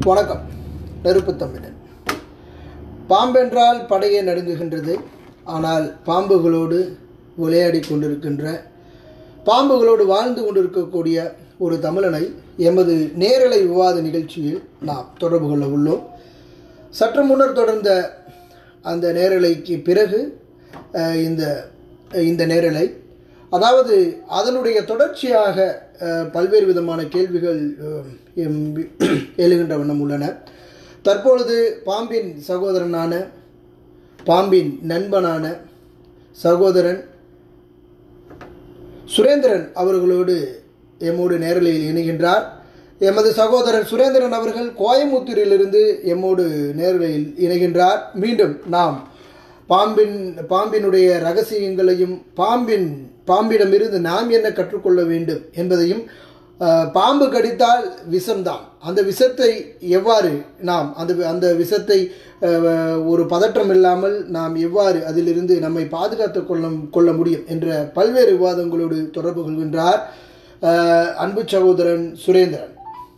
வணக்கம் நெருப்பு தமிழன் பாம்பென்றால் படையே நடுங்குகின்றது ஆனால் பாம்புகளோடு விளையாடி கொண்டிருக்கின்ற பாம்புகளோடு வாழ்ந்து கொண்டிருக்கக்கூடிய ஒரு தமிழனை எமது நேரலை விவாத நிகழ்ச்சியில் நாம் தொடர்பு கொள்ள உள்ளோம் சற்று முன்னர் தொடர்ந்த அந்த நேரலைக்கு பிறகு அஹ், இந்த இந்த நேரலை அதாவது அதனுடைய தொடர்ச்சியாக அஹ், பல்வேறு விதமான கேள்விகள் அஹ், எம்- எழுகின்ற வண்ணம் உள்ளன தற்பொழுது பாம்பின் சகோதரனான பாம்பின் நண்பனான சகோதரன் சுரேந்திரன் அவர்களோடு எம்மோடு நேரலையில் இணைகின்றார் எமது சகோதரர் சுரேந்திரன் அவர்கள் கோயமுத்தூரிலிருந்து எம்மோடு நேரலையில் இணைகின்றார் மீண்டும் நாம் பாம்பின் பாம்பினுடைய ரகசியங்களையும் பாம்பின் பாம்பிடமிருந்து நாம் என்ன கற்றுக்கொள்ள வேண்டும் என்பதையும் அஹ், பாம்பு கடித்தால் விஷம்தான் அந்த விஷத்தை எவ்வாறு நாம் அந்த அந்த விஷத்தை அஹ், ஒரு பதற்றம் இல்லாமல் நாம் எவ்வாறு அதிலிருந்து நம்மை பாதுகாத்துக் கொள்ள கொள்ள முடியும் என்ற பல்வேறு விவாதங்களோடு தொடர்பு கொள்கின்றார் அஹ், அன்பு சகோதரன் சுரேந்திரன்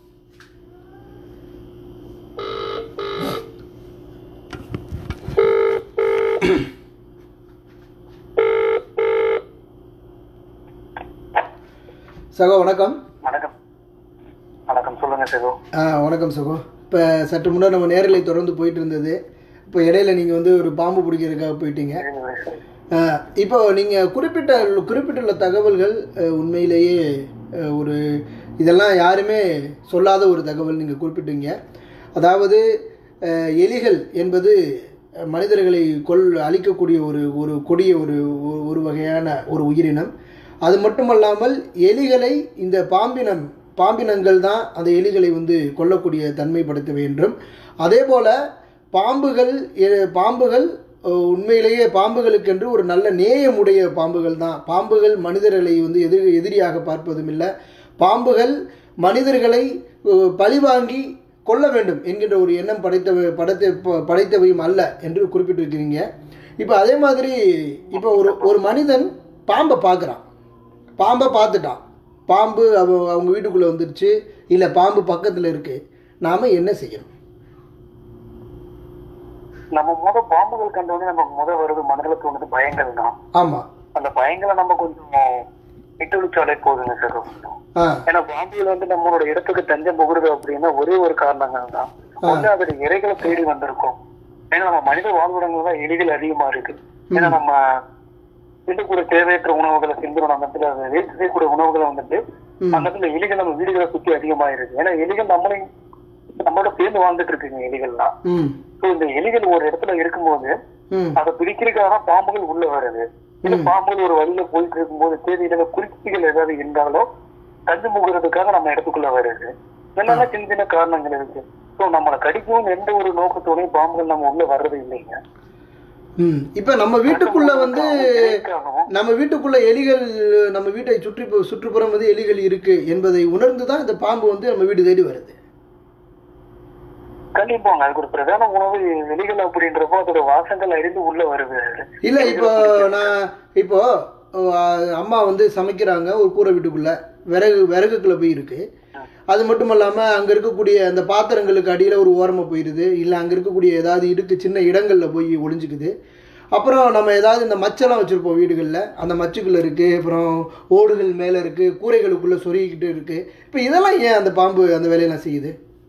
சகோ வணக்கம் வணக்கம் வணக்கம் சொல்லுங்க சகோ ஆ வணக்கம் சகோ இப்போ சற்று முன்னாடி நம்ம நேரலை தொடர்ந்து போயிட்டு இருந்தது இப்போ இடையில நீங்கள் வந்து ஒரு பாம்பு பிடிக்கிறதுக்காக போயிட்டீங்க ஆ, இப்போ நீங்கள் குறிப்பிட்ட குறிப்பிட்டுள்ள தகவல்கள் அ, உண்மையிலேயே அ, ஒரு இதெல்லாம் யாருமே சொல்லாத ஒரு தகவல் நீங்கள் குறிப்பிட்டீங்க அதாவது அ, எலிகள் என்பது அ, மனிதர்களை கொல் அழிக்கக்கூடிய ஒரு ஒரு கொடிய ஒரு ஒரு- ஒரு வகையான ஒரு உயிரினம் அது மட்டுமல்லாமல் எலிகளை இந்த பாம்பினம் பாம்பினங்கள் தான் அந்த எலிகளை வந்து கொல்லக்கூடிய தன்மை படுத்தவை என்றும் அதே போல பாம்புகள் எ- பாம்புகள் அஹ், உண்மையிலேயே பாம்புகளுக்கென்று ஒரு நல்ல நேயமுடைய பாம்புகள் தான் பாம்புகள் மனிதர்களை வந்து எதிர் எதிரியாக பார்ப்பதும் இல்லை பாம்புகள் மனிதர்களை அஹ், பழிவாங்கி கொல்ல வேண்டும் என்கின்ற ஒரு எண்ணம் படைத்தவை படைத்த ப- படைத்தவையும் அல்ல என்று குறிப்பிட்டிருக்கிறீங்க இப்போ அதே மாதிரி இப்போ ஒரு ஒரு மனிதன் பாம்பை பார்க்குறான் பாம்பை பார்த்துட்டான் பாம்பு அவ அவங்க வீட்டுக்குள்ளே வந்துருச்சு இல்லை பாம்பு பக்கத்தில் இருக்கு நாம் என்ன செய்யணும் நம்ம முத பாம்புகள் கண்டோடனே நமக்கு முத வருது மனதில் தோணுது பயங்கள் தான் ஆமாம் அந்த பயங்களை நம்ம கொஞ்சம் விட்டுவிச்சாலே போதுங்க சகோ ஆ ஏன்னா பாம்புகள் வந்து நம்மளோட இடத்துக்கு தஞ்சம் புகுறது அப்படின்னா ஒரே ஒரு காரணங்கள் தான் ஒண்ணு அதோட இறைகளை தேடி வந்திருக்கோம் ஏன்னா நம்ம மனித வாழ்விடங்கள் தான் எலிகள் அதிகமா இருக்கு ஏன்னா நம்ம வீட்டுக்கூட தேவையற்ற உணவுகளை சிந்துறோம் அந்த இடத்துல அது வேஸ்ட் செய்யக்கூடிய உணவுகளை வந்துட்டு ம். அந்த இடத்துல எலிகள் நம்ம வீடுகளை சுத்தி அதிகமா இருக்கு ஏன்னா எலிகள் நம்மளையும் நம்மளோட சேர்ந்து வாழ்ந்துட்டு இருக்குங்க எலிகள்லாம் ம் So, இந்த எலிகள் ஒரு இடத்துல இருக்கும்போது ம் அதை பிடிக்கிறதுக்காக பாம்புகள் உள்ள வருது இந்த பாம்புகள் ஒரு வழியில போயிட்டு இருக்கும்போது தேவையில்லாத குறிப்புகள் ஏதாவது இருந்தாலும் தஞ்சு முகிறதுக்காக நம்ம இடத்துக்குள்ள வருது என்னென்ன சின்ன சின்ன காரணங்கள் இருக்கு சோ நம்மளை கடிக்கவும் எந்த ஒரு நோக்கத்தோடயும் பாம்புகள் நம்ம உள்ள வர்றது இல்லைங்க ம் இப்போ நம்ம வீட்டுக்குள்ள வந்து இறைக்காகவும் நம்ம வீட்டுக்குள்ள எலிகள் நம்ம வீட்டை சுற்றி சுற்றுப்புறம் வந்து எலிகள் இருக்கு என்பதை உணர்ந்து தான் இந்த பாம்பு வந்து நம்ம வீடு தேடி வருது கண்டிப்பாங்க அதுக்கு ஒரு பிரதான உணவு எலிகள் அப்படின்றப்போ அதோட வாசங்கள் அறிந்து உள்ள வருது இல்லை இப்போ நான் இப்போ அஹ், அம்மா வந்து சமைக்கிறாங்க ஒரு கூரை வீட்டுக்குள்ள விறகு விறகுக்குள்ள போய் இருக்கு அது மட்டும் இல்லாமல் அங்கே இருக்கக்கூடிய அந்த பாத்திரங்களுக்கு அடியில் ஒரு ஓரமாக போயிடுது இல்லை அங்கே இருக்கக்கூடிய ஏதாவது இடுக்கு சின்ன இடங்களில் போய் ஒளிஞ்சுக்குது அப்புறம் நம்ம ஏதாவது இந்த மச்செல்லாம் வச்சுருப்போம் வீடுகளில் அந்த மச்சுக்குள்ளே இருக்குது அப்புறம் ஓடுகள் மேலே இருக்குது கூரைகளுக்குள்ளே சொருகிக்கிட்டு இருக்குது இப்போ இதெல்லாம் ஏன் அந்த பாம்பு அந்த வேலையெல்லாம் செய்யுது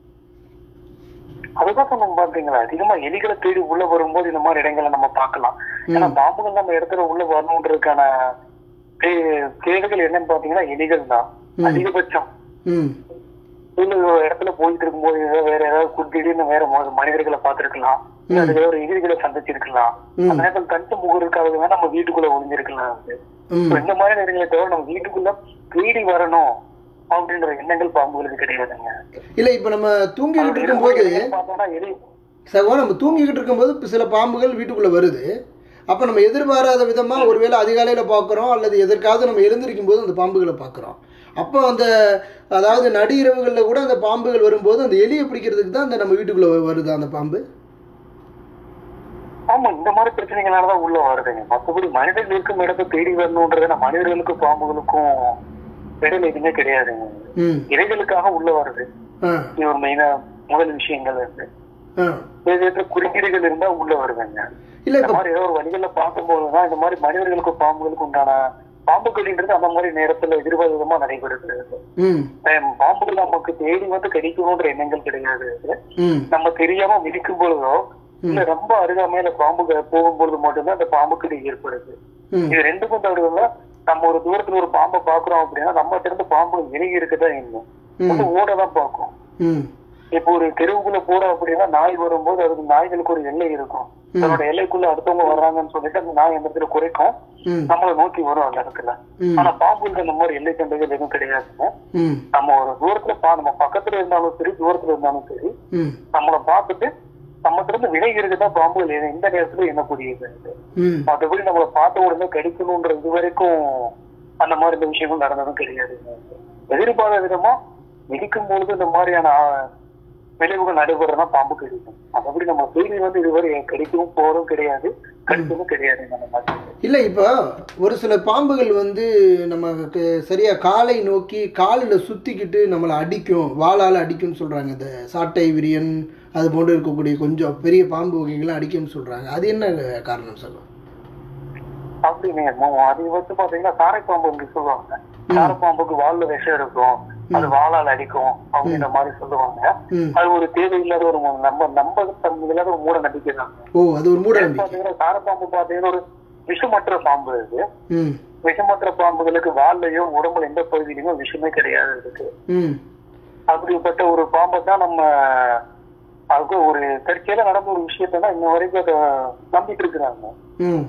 அதுதான் சொன்னோம் பாத்தீங்களா அதிகமா எலிகளை தேடி உள்ள வரும்போது இந்த மாதிரி இடங்களை நம்ம பார்க்கலாம் ஏன்னா பாம்புகள் நம்ம இடத்துல உள்ள வரணுன்றதுக்கான தே- தேவைகள் என்னன்னு பாத்தீங்கன்னா எலிகள் தான் அதிகபட்சம் ம் உள்ள ஒரு இடத்துல போயிட்டு இருக்கும்போது ஏதாவது வேற ஏதாவது கு- திடீர்னு வேற ம- மனிதர்களை பார்த்திருக்கலாம் இல்ல அது வேற எதிரிகளை சந்திச்சிருக்கலாம் அந்த நேரத்தில் தட்டு முகருக்காக வேணா நம்ம வீட்டுக்குள்ள ஒளிஞ்சிருக்கலாம் அது. ம் So, இந்த மாதிரி நேரங்களை தவிர நம்ம வீட்டுக்குள்ள தேடி வரணும் அப்படின்ற எண்ணங்கள் பாம்புகளுக்கு கிடையாதுங்க இல்லை இப்போ நம்ம தூங்கிக்கிட்டு இருக்கும்போது பார்த்தோம்னா எலி சகோ நம்ம தூங்கிக்கிட்டு இருக்கும்போது இப்ப சில பாம்புகள் வீட்டுக்குள்ளே வருது அப்போ நம்ம எதிர்பாராத விதமாக ஒருவேளை அதிகாலையில் பார்க்குறோம் அல்லது எதற்காவது நம்ம எழுந்திருக்கும் போது அந்த பாம்புகளை பார்க்குறோம் அப்போ அந்த அதாவது நடு இரவுகளில் கூட அந்த பாம்புகள் வரும்போது அந்த எலியை பிடிக்கிறதுக்கு தான் அந்த நம்ம வீட்டுக்குள்ளே வருது அந்த பாம்பு ஆமா இந்த மாதிரி பிரச்சனைகளாலதான் உள்ள வருதுங்க மத்தபடி மனிதர்கள் இருக்கும் இடத்தை தேடி வரணுன்றது நம்ம மனிதர்களுக்கும் பாம்புகளுக்கும் இடையில எதுவுமே கிடையாதுங்க ம் இறைகளுக்காக உள்ள வருது ஆ இது ஒரு மெயினா முதல் விஷயங்கள் இருந்து ஆ தேவையற்ற குறியீடுகள் இருந்தா உள்ள வருதுங்க இல்லை இந்த இப்போ மாதிரி ஏதோ ஒரு வழிகள்ல பார்க்கும்போதுதான் இந்த மாதிரி மனிதர்களுக்கும் பாம்புகளுக்கும் உண்டான பாம்பு கடின்றது அந்த மாதிரி நேரத்துல எதிர்பார்த்த விதமா நடைபெறுகிறது ம் ஹம், பாம்புகள் நமக்கு தேடி வந்து கடிக்கணுன்ற எண்ணங்கள் கிடையாது ம் நம்ம தெரியாம மிதிக்கும் பொழுதோ இல்ல ரொம்ப அருகாமையில பாம்பு போகும் பொழுது மட்டும்தான் அந்த பாம்பு கடி ஏற்படுது ம் இது ரெண்டுக்கும் தவிர நம்ம ஒரு தூரத்துல ஒரு பாம்பை பாக்குறோம் அப்படின்னா நம்ம இருந்து பாம்பு விலகி இருக்கதான் இன்னும் ம் வந்து ஓடதான் பார்க்கும் ம் இப்போ ஒரு தெருவுக்குள்ள போறோம் அப்படின்னா நாய் வரும்போது அதுக்கு நாய்களுக்கு ஒரு எல்லை இருக்கும் தன்னோட எல்லைக்குள்ள அடுத்தவங்க வர்றாங்கன்னு சொல்லிட்டு அந்த நாய் அந்த இடத்துல குறைக்கும் ம் நம்மளை நோக்கி வரும் அந்த இடத்துல ம் ஆனா பாம்புக்கு அந்த மாதிரி எல்லை சண்டைகள் எதுவும் கிடையாதுங்க ம் நம்ம ஒரு தூரத்துல பா நம்ம பக்கத்துல இருந்தாலும் சரி தூரத்துல இருந்தாலும் சரி ம் நம்மளை பார்த்துட்டு நம்ம இருந்து விலகி இருக்குதான் பாம்புகள் எது- எந்த நேரத்துல எண்ணக்கூடியது ம் மற்றபடி நம்மளை பார்த்த உடனே கடிக்கணும்ன்ற இது வரைக்கும் அந்த மாதிரி இந்த விஷயங்கள் நடந்ததும் கிடையாது எதிர்பாராத விதமா மிதிக்கும் பொழுது இந்த மாதிரியான ஆ, விளைவுகள் நடைபெறதான் பாம்பு கடிக்கும் மற்றபடி நம்ம செய்தி வந்து இதுவரை கடிக்கவும் போறதும் கிடையாது கடிக்கவும் கிடையாது அந்த மாதிரி இல்லை இப்போ ஒரு சில பாம்புகள் வந்து நமக்கு சரியாக காலை நோக்கி காலில் சுற்றிக்கிட்டு நம்மளை அடிக்கும் வாளால் அடிக்கும்னு சொல்கிறாங்க இந்த சாட்டை விரியன் அது போன்று இருக்கக்கூடிய கொஞ்சம் பெரிய பாம்பு வகைகள்லாம் அடிக்கும்னு சொல்கிறாங்க அது என்ன காரணம் சொல்லுவோம் அப்படி நீங்க மோ- அது வந்து பாத்தீங்கன்னா தாரைப்பாம்பு சொல்லுவாங்க தாரைப்பாம்புக்கு வால்ல விஷம் இருக்கும் அது வாளால் அடிக்கும் அப்படின்ற மாதிரி சொல்லுவாங்க ம் அது ஒரு தேவையில்லாத ஒரு மு- நம்ம நம்ப தன்மை இல்லாத ஒரு மூட நம்பிக்கை தான் ஓ அது ஒரு மூட நம்பிக்கை பாத்தீங்கன்னா தாரைப்பாம்பு பாத்தீங்கன்னா ஒரு விஷமற்ற பாம்பு இது ம் விஷமற்ற பாம்புகளுக்கு வால்லையும் உடம்புல எந்த பகுதியிலுமே விஷமே கிடையாது இருக்கு ம் அப்படிப்பட்ட ஒரு பாம்பை தான் நம்ம அதுக்கு ஒரு தற்செயல நடந்த ஒரு விஷயத்தை தான் இன்ன வரைக்கும் அதை நம்பிட்டு இருக்கிறாங்க ம்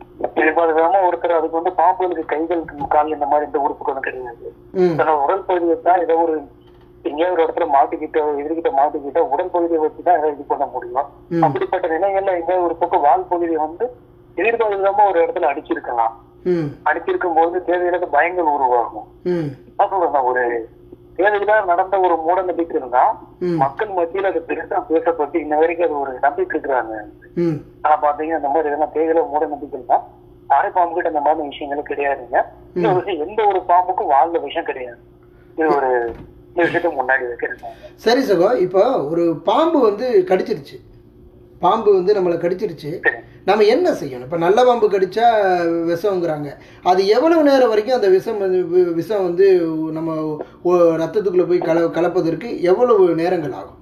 விதமா ஒருத்தர் அதுக்கு வந்து பாம்புகளுக்கு கைகள் கால் இந்த மாதிரி எந்த உறுப்புகளும் கிடையாது ம் தன்னோட உடல் பகுதியை தான் ஏதோ ஒரு எங்கேயாவது ஒரு இடத்துல மாட்டிக்கிட்ட எதிர்கிட்ட மாட்டிக்கிட்ட உடல் பகுதியை வச்சு தான் ஏதாவது இது பண்ண முடியும் ம். அப்படிப்பட்ட நிலைகள்ல எங்கேயாவது ஒரு பக்கம் வால் பகுதியை வந்து எதிர்பார்த்த விதமா ஒரு இடத்துல அடிச்சிருக்கலாம் ம் அடிச்சிருக்கும் போது தேவையில்லாத பயங்கள் உருவாகும் ம் அதான் ஒரு தேவையில்லாத நடந்த ஒரு மூட நம்பிக்கை இருந்தா ம் மக்கள் மத்தியில அது பெருசா பேசப்பட்டு இன்ன வரைக்கும் அது ஒரு நம்பிக்கை இருக்கிறாங்க ம் ஆனா பாத்தீங்கன்னா இந்த மாதிரி இதெல்லாம் தேவையில்ல மூட நம்பிக்கை தான் தாரை பாம்பு கிட்ட இந்த மாதிரி விஷயங்களும் கிடையாதுங்க இன்னொரு விஷயம் எந்த ஒரு பாம்புக்கும் வாழ்ந்த விஷயம் கிடையாது இது ஒரு இந்த விஷயத்த முன்னாடி வைக்கிறேன் சரி சகோ இப்போ ஒரு பாம்பு வந்து கடிச்சிருச்சு பாம்பு வந்து நம்மளை கடிச்சிருச்சு சரி நம்ம என்ன செய்யணும் இப்போ நல்ல பாம்பு கடிச்சா விஷங்கிறாங்க அது எவ்வளவு நேரம் வரைக்கும் அந்த விஷம் வந்து வி- விஷம் வந்து நம்ம ஒ- ரத்தத்துக்குள்ள போய் கல கலப்பதற்கு எவ்வளவு நேரங்கள் ஆகும்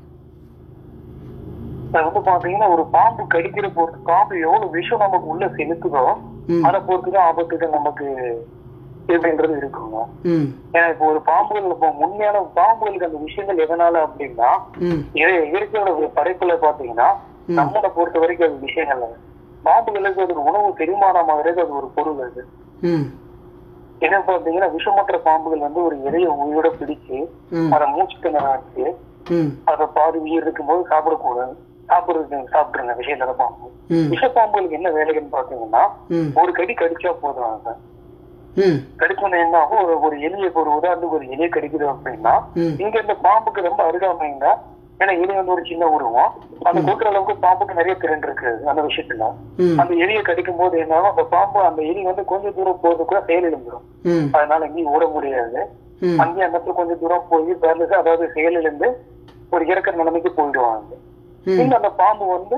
அது வந்து பாத்தீங்கன்னா ஒரு பாம்பு கடிக்கிற பொறுத்து பாம்பு எவ்வளவு விஷம் நமக்கு உள்ள செலுத்துதோ ம் அதை பொறுத்துதான் ஆபத்துகள் நமக்கு எப்படின்றது இருக்குங்க ம் ஏன்னா இப்போ ஒரு பாம்புகள் இப்போ உண்மையான பாம்புகளுக்கு அந்த விஷயங்கள் எதனால அப்படின்னா ம் இய- இயற்கையோட ஒரு படைப்புல பாத்தீங்கன்னா ம். நம்மளை பொறுத்த வரைக்கும் அது விஷயங்கள் இல்ல. பாம்புகளுக்கு அது ஒரு உணவு செரிமானம் ஆகிறது அது ஒரு பொருள் அது ம் என்ன பாத்தீங்கன்னா விஷமற்ற பாம்புகள் வந்து ஒரு இறைய உயிரோட பிடிச்சு ம் அதை மூச்சு திணறாச்சு ம் அதை பாதி உயிர் இருக்கும்போது சாப்பிடக்கூடாது சாப்பிடுறது சாப்பிட்டுருங்க விஷயத்துல பாம்பு ம் விஷ பாம்புகளுக்கு என்ன வேலைன்னு பாத்தீங்கன்னா ம் ஒரு கடி கடிச்சா போதும் அதை ம் கடிச்சோன்னு என்ன ஆகும் ஒரு ஒரு எலியை இப்போ ஒரு உதாரணத்துக்கு ஒரு எலியை கடிக்குது அப்படின்னா ம் இங்க இந்த பாம்புக்கு ரொம்ப அருகாமைங்க ஏன்னா எலி வந்து ஒரு சின்ன உருவம் அந்த கொட்டுற அளவுக்கு பாம்புக்கு நிறைய திறன் இருக்கு அந்த விஷயத்துல ம் அந்த எலியை கடிக்கும் போது என்ன ஆகும் அந்த பாம்பு அந்த எலி வந்து கொஞ்சம் தூரம் போறது கூட செயல் இழந்துரும் ம் அதனால எங்கேயும் ஓட முடியாது ம் அங்கேயும் அந்த இடத்துல கொஞ்சம் தூரம் போய் பேரலிஸ் அதாவது செயலிழந்து ஒரு இறக்க நிலைமைக்கு போயிடுவாங்க ம் இன்னும் அந்த பாம்பு வந்து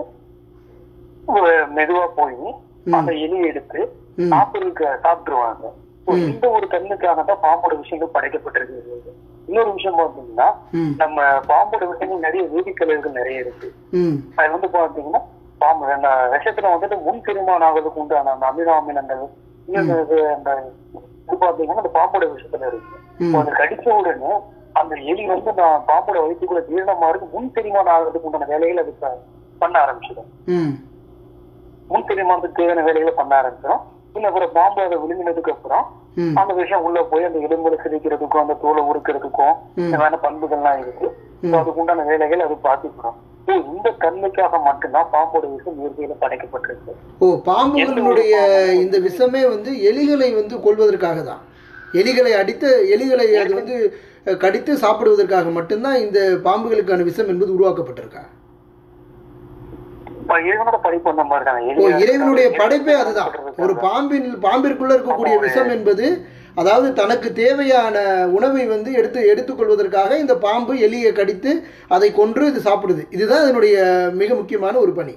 ஒரு மெதுவா போய் அந்த எலியை எடுத்து ம் சாப்பிடுறதுக்கு சாப்பிட்டுருவாங்க So, இந்த ஒரு கண்ணுக்காக தான் பாம்போட விஷயங்கள் படைக்கப்பட்டிருக்கு இன்னொரு விஷயம் பார்த்தீங்கன்னா ம் நம்ம பாம்போட விஷயங்கள் நிறைய வேதிக்கலர்கள் நிறைய இருக்கு ம் அது வந்து பாத்தீங்கன்னா பாம்பு அந்த விஷத்துல வந்துட்டு முன் செரிமானம் ஆகிறதுக்கு உண்டான அந்த அமினோ அமிலங்கள் இன்னும் இது அந்த இது பாத்தீங்கன்னா அந்த பாம்போட விஷயத்துல இருக்கு ம் இப்போ அது கடிச்ச உடனே அந்த எலி வந்து நான் பாம்போட வயிற்றுக்குள்ள ஜீரணமா இருக்கு முன் செரிமானம் ஆகிறதுக்கு உண்டான வேலைகள் அது ப- பண்ண ஆரம்பிச்சிடும் ம் முன் செரிமானத்துக்கு தேவையான வேலைகளை பண்ண ஆரம்பிச்சிடும் இன்னும் அப்புறம் பாம்பு அதை விழுங்கினதுக்கு அப்புறம் ம் அந்த விஷயம் உள்ள போய் அந்த எலும்புல சிதைக்கிறதுக்கும் அந்த தோலை உருக்கிறதுக்கும் ம். தேவையான பண்புகள்லாம் இருக்கு So, அதுக்கு உண்டான வேலைகள் அது பார்த்துக்கிறோம் So, இந்த தன்மைக்காக மட்டும்தான் பாம்போட விஷயம் இயற்கையில படைக்கப்பட்டிருக்கு ஓ பாம்புகளினுடைய இந்த விஷமே வந்து எலிகளை வந்து கொல்வதற்காக தான் எலிகளை அடித்த எலிகளை அது வந்து அஹ், கடித்து சாப்பிடுவதற்காக மட்டும்தான் இந்த பாம்புகளுக்கான விஷம் என்பது உருவாக்கப்பட்டிருக்கா இப்ப இறைவனோட படைப்பு அந்த மாதிரி தான் ஓ இறைவனுடைய படைப்பே அதுதான் ஒரு பாம்பின் பாம்பிற்குள்ள இருக்கக்கூடிய விஷம் என்பது அதாவது தனக்கு தேவையான உணவை வந்து எடுத்து எடுத்துக்கொள்வதற்காக இந்த பாம்பு எலியை கடித்து அதை கொன்று இது சாப்பிடுது இதுதான் அதனுடைய மிக முக்கியமான ஒரு பணி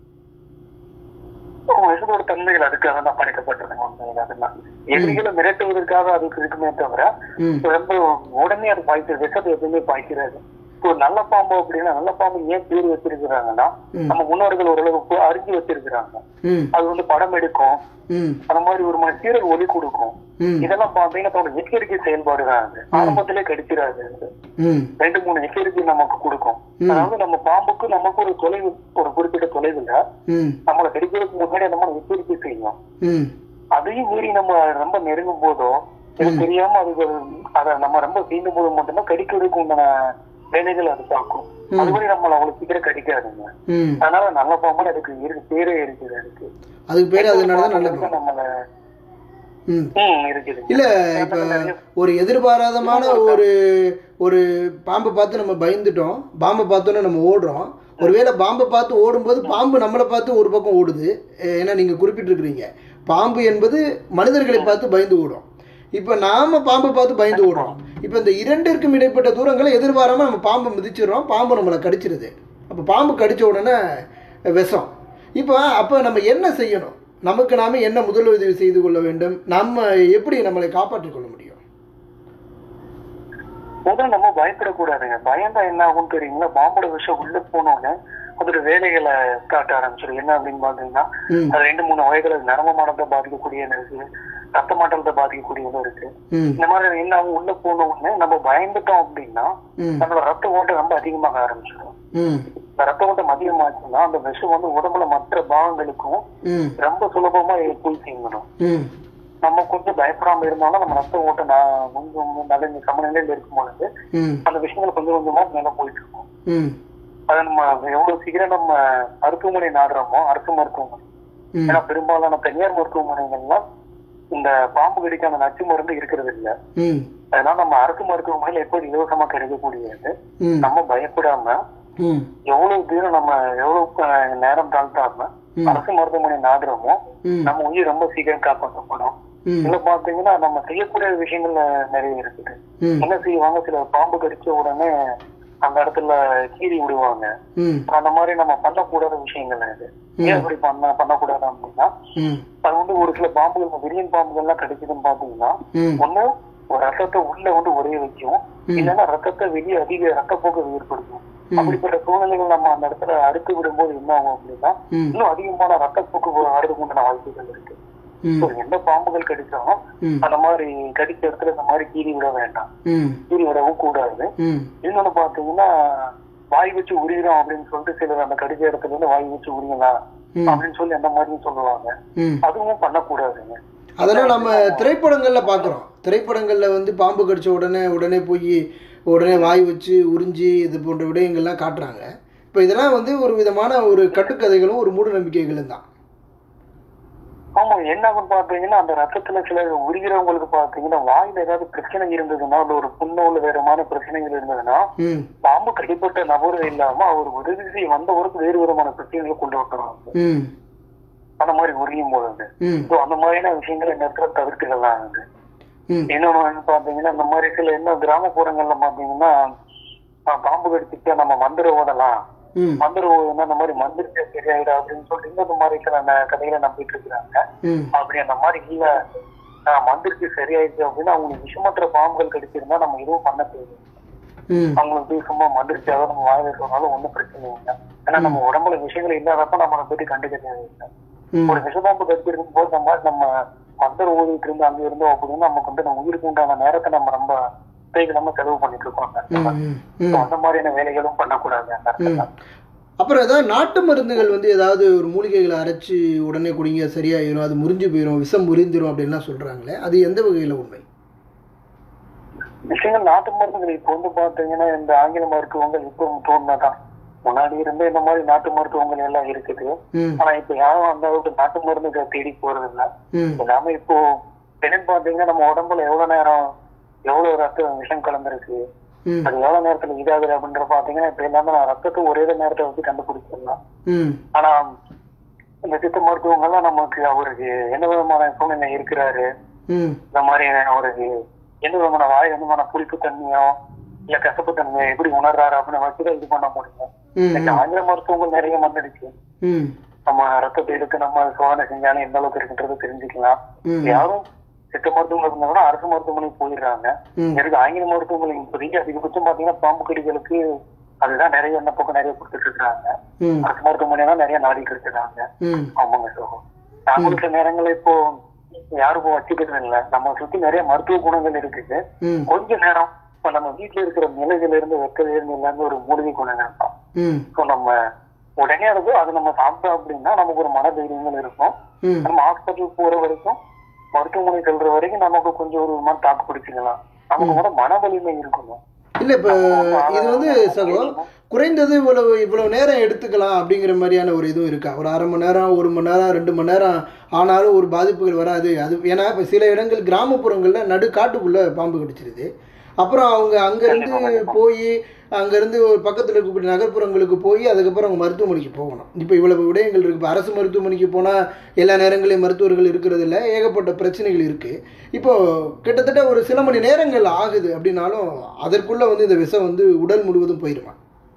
இதோட தன்மைகள் அதுக்காக தான் படைக்கப்பட்டிருக்காங்க உண்மையில அதெல்லாம் எதிரிகளை மிரட்டுவதற்காக அதுக்கு இருக்குமே தவிர ம் ரொம்ப உடனே அது பாய்க்கிறது விஷத்தை எப்பவுமே பாய்க்கிறது இப்போ நல்ல பாம்பு அப்படின்னா நல்ல பாம்பு ஏன் பேர் வச்சிருக்கிறாங்கன்னா ம். நம்ம முன்னோர்கள் ஓரளவுக்கு அறிஞ்சு வச்சிருக்கிறாங்க ம் அது வந்து படம் எடுக்கும் ம் அந்த மாதிரி ஒரு மணி சீரல் ஒலி கொடுக்கும் ம் இதெல்லாம் பாத்தீங்கன்னா தன்னோட எச்சரிக்கை செயல்பாடு தான் அது ஆரம்பத்திலே கடிச்சிடாது அது. ம் ரெண்டு மூணு எச்சரிக்கை நமக்கு கொடுக்கும் ம். அதாவது நம்ம பாம்புக்கு நமக்கு ஒரு தொலைவு ஒரு குறிப்பிட்ட தொலைவுல ம் நம்மளை கடிக்கிறதுக்கு முன்னாடி நம்ம எச்சரிக்கை செய்யும் ம் அதையும் மீறி நம்ம ரொம்ப நெருங்கும் போதோ எனக்கு தெரியாம அது அத நம்ம ரொம்ப தீண்டும் போது மட்டும்தான் கடிக்கிறதுக்கு உண்டான வேலைகள் அது பார்க்கும் அது மாதிரி நம்மள அவ்வளவு சீக்கிரம் கடிக்காதுங்க ம் அதனால நல்ல பாம்பு அதுக்கு இருக்கு பேரே இருக்குது அதுக்கு அதுக்கு பேர் அதனால தான் நல்ல பாம்பு நம்மள ம் ம் இருக்குது இல்ல இப்ப ஒரு எதிர்பாராதமான ஒரு ஒரு பாம்பை பார்த்து நம்ம பயந்துட்டோம் பாம்பை பார்த்தோன்னே நம்ம ஓடுறோம் ஒருவேளை பாம்பை பார்த்து ஓடும்போது பாம்பு நம்மளை பார்த்து ஒரு பக்கம் ஓடுது அஹ் ஏன்னா நீங்க குறிப்பிட்டிருக்கிறீங்க பாம்பு என்பது மனிதர்களை பார்த்து பயந்து ஓடும் இப்போ நாம பாம்பை பார்த்து பயந்து ஓடுறோம் இப்போ இந்த இரண்டிற்கும் இடைப்பட்ட தூரங்களை எதிர்பாராம நம்ம பாம்பை மிதிச்சிடுறோம் பாம்பு நம்மளை கடிச்சிருது அப்போ பாம்பு கடிச்ச உடனே விஷம் இப்போ அப்போ நம்ம என்ன செய்யணும் நமக்கு நாம என்ன முதலுதவி செய்து கொள்ள வேண்டும் நம்ம எப்படி நம்மளை காப்பாற்றிக் கொள்ள முடியும் முதல்ல நம்ம பயப்படக்கூடாதுங்க பயந்தா என்ன ஆகும் தெரியுங்களா பாம்போட விஷயம் உள்ள போனோன்னு அதோட வேலைகளை காட்ட ஆரம்பிச்சிடும் என்ன அப்படின்னு பாத்தீங்கன்னா ம் அது ரெண்டு மூணு வகைகள் அது நரம்பு மாற்றத்தை பாதிக்கக்கூடியது இருக்கு ரத்த மாற்றத்தை பாதிக்கக்கூடியதும் இருக்கு ம் இந்த மாதிரி என்ன ஆகும் உள்ள போன உடனே நம்ம பயந்துட்டோம் அப்படின்னா ம் நம்மளோட ரத்த ஓட்டம் ரொம்ப அதிகமாக ஆரம்பிச்சிடும் ம் இந்த ரத்த ஓட்டம் அதிகமாச்சுன்னா அந்த விஷம் வந்து உடம்புல மற்ற பாகங்களுக்கும் ம் ரொம்ப சுலபமா போய் தீங்கணும் ம் நம்ம கொஞ்சம் பயப்படாம இருந்தாலும் நம்ம ரத்த ஓட்டம் நான் கொஞ்சம் நல்ல சமநிலையில இருக்கும் பொழுது ம் அந்த விஷயங்கள் கொஞ்சம் கொஞ்சமா மேல போயிட்டு இருக்கும் ம் அதை நம்ம எவ்வளவு சீக்கிரம் நம்ம மருத்துவமனை நாடுறோமோ அரசு மருத்துவமனை ம் ஏன்னா பெரும்பாலான தனியார் மருத்துவமனைகள்லாம் இந்த பாம்பு கடிக்கான நச்சு மருந்து இருக்கிறது இல்ல ம் அதனால நம்ம அரசு மருத்துவமனையில எப்போது இலவசமா கிடைக்கக்கூடியது ம் நம்ம பயப்படாம ம் எவ்வளவு தூரம் நம்ம எவ்வளவு அஹ், நேரம் தாழ்த்தாம ம். அரசு மருத்துவமனை நாடுறோமோ ம் நம்ம உயிர் ரொம்ப சீக்கிரம் காப்பாற்றப்படும் ம் இதுல பாத்தீங்கன்னா நம்ம செய்யக்கூடிய விஷயங்கள் நிறைய இருக்குது ம் என்ன செய்வாங்க சில பாம்பு கடிச்ச உடனே அந்த இடத்துல கீறி விடுவாங்க ம் அந்த மாதிரி நம்ம பண்ணக்கூடாத விஷயங்கள் இது ஏன் அப்படி பண்ண பண்ணக்கூடாது அப்படின்னா ம் அது வந்து ஒரு சில பாம்புகள் விரியன் பாம்புகள் எல்லாம் கிடைக்குதுன்னு பாத்தீங்கன்னா ம் ஒண்ணு ஒரு ரத்தத்தை உள்ள வந்து ஒரே வைக்கும் இல்லைன்னா ரத்தத்தை வெளியே அதிக ரத்தப்போக்கு ஏற்படுத்தும் அப்படிப்பட்ட சூழ்நிலைகள் நம்ம அந்த இடத்துல அறுத்து விடும்போது என்ன ஆகும் அப்படின்னா ம் இன்னும் அதிகமான ரத்தப்போக்கு வர்றதுக்கு உண்டான வாய்ப்புகள் இருக்கு ம் So, எந்த பாம்புகள் கடிச்சாலும் ம் அந்த மாதிரி கடிச்ச இடத்துல இந்த மாதிரி கீறி விட வேண்டாம் ம் கீறி விடவும் கூடாது ம் இன்னொன்னு பாத்தீங்கன்னா வாய் வச்சு உரியிறோம் அப்படின்னு சொல்லிட்டு சிலர் அந்த கடிச்ச இடத்துல இருந்து வாய் வச்சு உரியலாம் ம் அப்படின்னு சொல்லி அந்த மாதிரியும் சொல்லுவாங்க ம் அதுவும் பண்ணக்கூடாதுங்க அதெல்லாம் நம்ம திரைப்படங்கள்ல பார்க்குறோம் திரைப்படங்கள்ல வந்து பாம்பு கடிச்ச உடனே உடனே போய் உடனே வாய் வச்சு உறிஞ்சி இது போன்ற விடயங்கள்லாம் காட்டுறாங்க இப்போ இதெல்லாம் வந்து ஒரு விதமான ஒரு கட்டுக்கதைகளும் ஒரு மூட நம்பிக்கைகளும் தான் ஆமா என்ன ஆகும் பாத்தீங்கன்னா அந்த ரத்தத்துல சில உரிகிறவங்களுக்கு பாத்தீங்கன்னா வாயில ஏதாவது பிரச்சனை இருந்ததுன்னா இல்ல ஒரு புண்ணோ இல்ல வேறமான பிரச்சனைகள் இருந்ததுன்னா ம் பாம்பு கடிப்பட்ட நபரும் இல்லாம அவர் உதவி செய்ய வந்தவருக்கு வேறு விதமான பிரச்சனைகளை கொண்டு வந்துடுறாங்க ம் அந்த மாதிரி உரியும் போது ம் So, அந்த மாதிரியான விஷயங்களை நேரத்துல தவிர்த்துக்கலாம் அது ம் இன்னொன்னு வந்து பாத்தீங்கன்னா இந்த மாதிரி சில என்ன கிராமப்புறங்கள்ல பாத்தீங்கன்னா ஆஹ், பாம்பு கடிச்சிட்டு நம்ம மந்திர ஓடலாம் ம் மந்திர ஓடுனா அந்த மாதிரி மந்திரிச்சா சரியாயிடும் அப்படின்னு சொல்லிட்டு இன்னொரு மாதிரி சில ந- கதைகளை நம்பிட்டு இருக்கிறாங்க ம் அப்படி அந்த மாதிரி இல்ல ஆஹ், மந்திரிச்சு சரியாயிடுச்சு அப்படின்னா அவங்களுக்கு விஷமற்ற பாம்புகள் கடிச்சிருந்தா நம்ம எதுவும் பண்ண தேவை ம் அவங்களுக்கு போய் சும்மா மந்திரிச்சாக நம்ம வாயில சொன்னாலும் ஒண்ணும் பிரச்சனை இல்லை ஏன்னா நம்ம உடம்புல விஷயங்கள் இல்லாதப்ப நம்ம அதை பத்தி கண்டுக்க தேவையில்லை ம் ஒரு விஷபாம்பு கடிச்சிருக்கும் போது நம்ம நம்ம மந்தர் ஊதிட்டு இருந்து அங்க இருந்தோம் அப்படின்னு நமக்கு வந்து நம்ம உயிருக்கு உண்டான நேரத்தை நம்ம ரொம்ப தேவையில்லாம செலவு பண்ணிட்டு இருக்கோம் அந்த இடத்துல. ம் So, ம் அந்த மாதிரியான வேலைகளும் பண்ணக்கூடாது அந்த இடத்துல அப்புறம் ஏதாவது நாட்டு மருந்துகள் வந்து ஏதாவது ஒரு மூலிகைகளை அரைச்சி உடனே குடிங்க சரியாயிரும் அது முறிஞ்சு போயிடும் விஷம் முறிந்துரும் அப்படின்லாம் சொல்றாங்களே அது எந்த வகையில் உண்மை விஷயங்கள் நாட்டு மருந்துகள் இப்ப வந்து பாத்தீங்கன்னா இந்த ஆங்கில மருத்துவங்கள் இப்போ தோணுதான் முன்னாடி இருந்தே இந்த மாதிரி நாட்டு மருத்துவங்கள் எல்லாம் இருக்குது ம் ஆனா இப்ப யாரும் அந்த அளவுக்கு நாட்டு மருந்துகளை தேடி போறது இல்ல ம் எல்லாமே இப்போ என்னன்னு பாத்தீங்கன்னா நம்ம உடம்புல எவ்வளவு நேரம் எவ்வளவு ரத்த விஷம் கலந்துருக்கு ம் அது எவ்வளவு நேரத்துல இதாகுது அப்படின்ற பாத்தீங்கன்னா இப்ப எல்லாமே நான் ரத்தத்தை ஒரே நேரத்தை வச்சு கண்டுபிடிச்சிடலாம் ம் ஆனா இந்த சித்த மருத்துவங்கள்லாம் நமக்கு அவருக்கு என்ன விதமான சூழ்நிலை இருக்கிறாரு ம் இந்த மாதிரி அவருக்கு எந்த விதமான வாய் எந்த விதமான புளிப்பு தன்மையோ இல்ல கசப்பு தன்மையோ எப்படி உணர்றாரு அப்படின்னு வச்சுதான் இது பண்ண முடியும் ம் இன்னைக்கு ஆங்கில மருத்துவங்கள் நிறைய வந்துடுச்சு ம் நம்ம ரத்தத்தை எடுத்து நம்ம சோதனை செஞ்சாலும் எந்த அளவுக்கு இருக்குன்றது தெரிஞ்சுக்கலாம் ம் யாரும் சித்த மருத்துவங்கள் இருந்தாலும் அரசு மருத்துவமனைக்கு போயிடுறாங்க ம் எனக்கு ஆங்கில மருத்துவமனை இப்போதைக்கு அதிகபட்சம் பாத்தீங்கன்னா பாம்பு கடிகளுக்கு அதுதான் நிறைய விண்ணப்பக்கம் நிறைய கொடுத்துட்டு இருக்காங்க ம் அரசு மருத்துவமனை தான் நிறைய நாடிட்டு இருக்காங்க ம் ஆமாங்க சார் நாங்களும் சில நேரங்கள்ல இப்போ யாரும் இப்போ வச்சுக்கிறது இல்ல நம்ம சுத்தி நிறைய மருத்துவ குணங்கள் இருக்குது ம் கொஞ்ச நேரம் இப்ப நம்ம வீட்டுல இருக்கிற மிளகுல இருந்து வெக்கல இருந்து எல்லாமே ஒரு மூலிகை குணங்கள் தான் ம் இப்போ நம்ம உடனே அது அது நம்ம சாப்பிட்டோம் அப்படின்னா நமக்கு ஒரு மன தைரியங்கள் இருக்கும் ம் நம்ம ஹாஸ்பிட்டல் போற வரைக்கும் மருத்துவமனை செல்ற வரைக்கும் நமக்கு கொஞ்சம் ஒரு மாதிரி தாக்கு பிடிச்சிக்கலாம் நமக்கு கூட மன வலிமை இருக்கணும் இல்லை இப்போ இது வந்து சகோ குறைந்தது இவ்வளவு இவ்வளவு நேரம் எடுத்துக்கலாம் அப்படிங்கிற மாதிரியான ஒரு இதுவும் இருக்கா ஒரு அரை மணி நேரம் ஒரு மணி நேரம் ரெண்டு மணி நேரம் ஆனாலும் ஒரு பாதிப்புகள் வராது அது ஏன்னா இப்போ சில இடங்கள் கிராமப்புறங்களில் நடு காட்டுக்குள்ளே பாம்பு கடிச்சிருது அப்புறம் அவங்க அங்கேருந்து போய் அங்கேருந்து ஒரு பக்கத்தில் இருக்கக்கூடிய நகர்ப்புறங்களுக்கு போய் அதுக்கப்புறம் அவங்க மருத்துவமனைக்கு போகணும் இப்போ இவ்வளவு விடயங்கள் இருக்குது இப்போ அரசு மருத்துவமனைக்கு போனால் எல்லா நேரங்களையும் மருத்துவர்கள் இருக்கிறது இல்லை ஏகப்பட்ட பிரச்சனைகள் இருக்குது இப்போ கிட்டத்தட்ட ஒரு சில மணி நேரங்கள் ஆகுது அப்படின்னாலும் அதற்குள்ளே வந்து இந்த விஷம் வந்து உடல் முழுவதும் போயிடுமா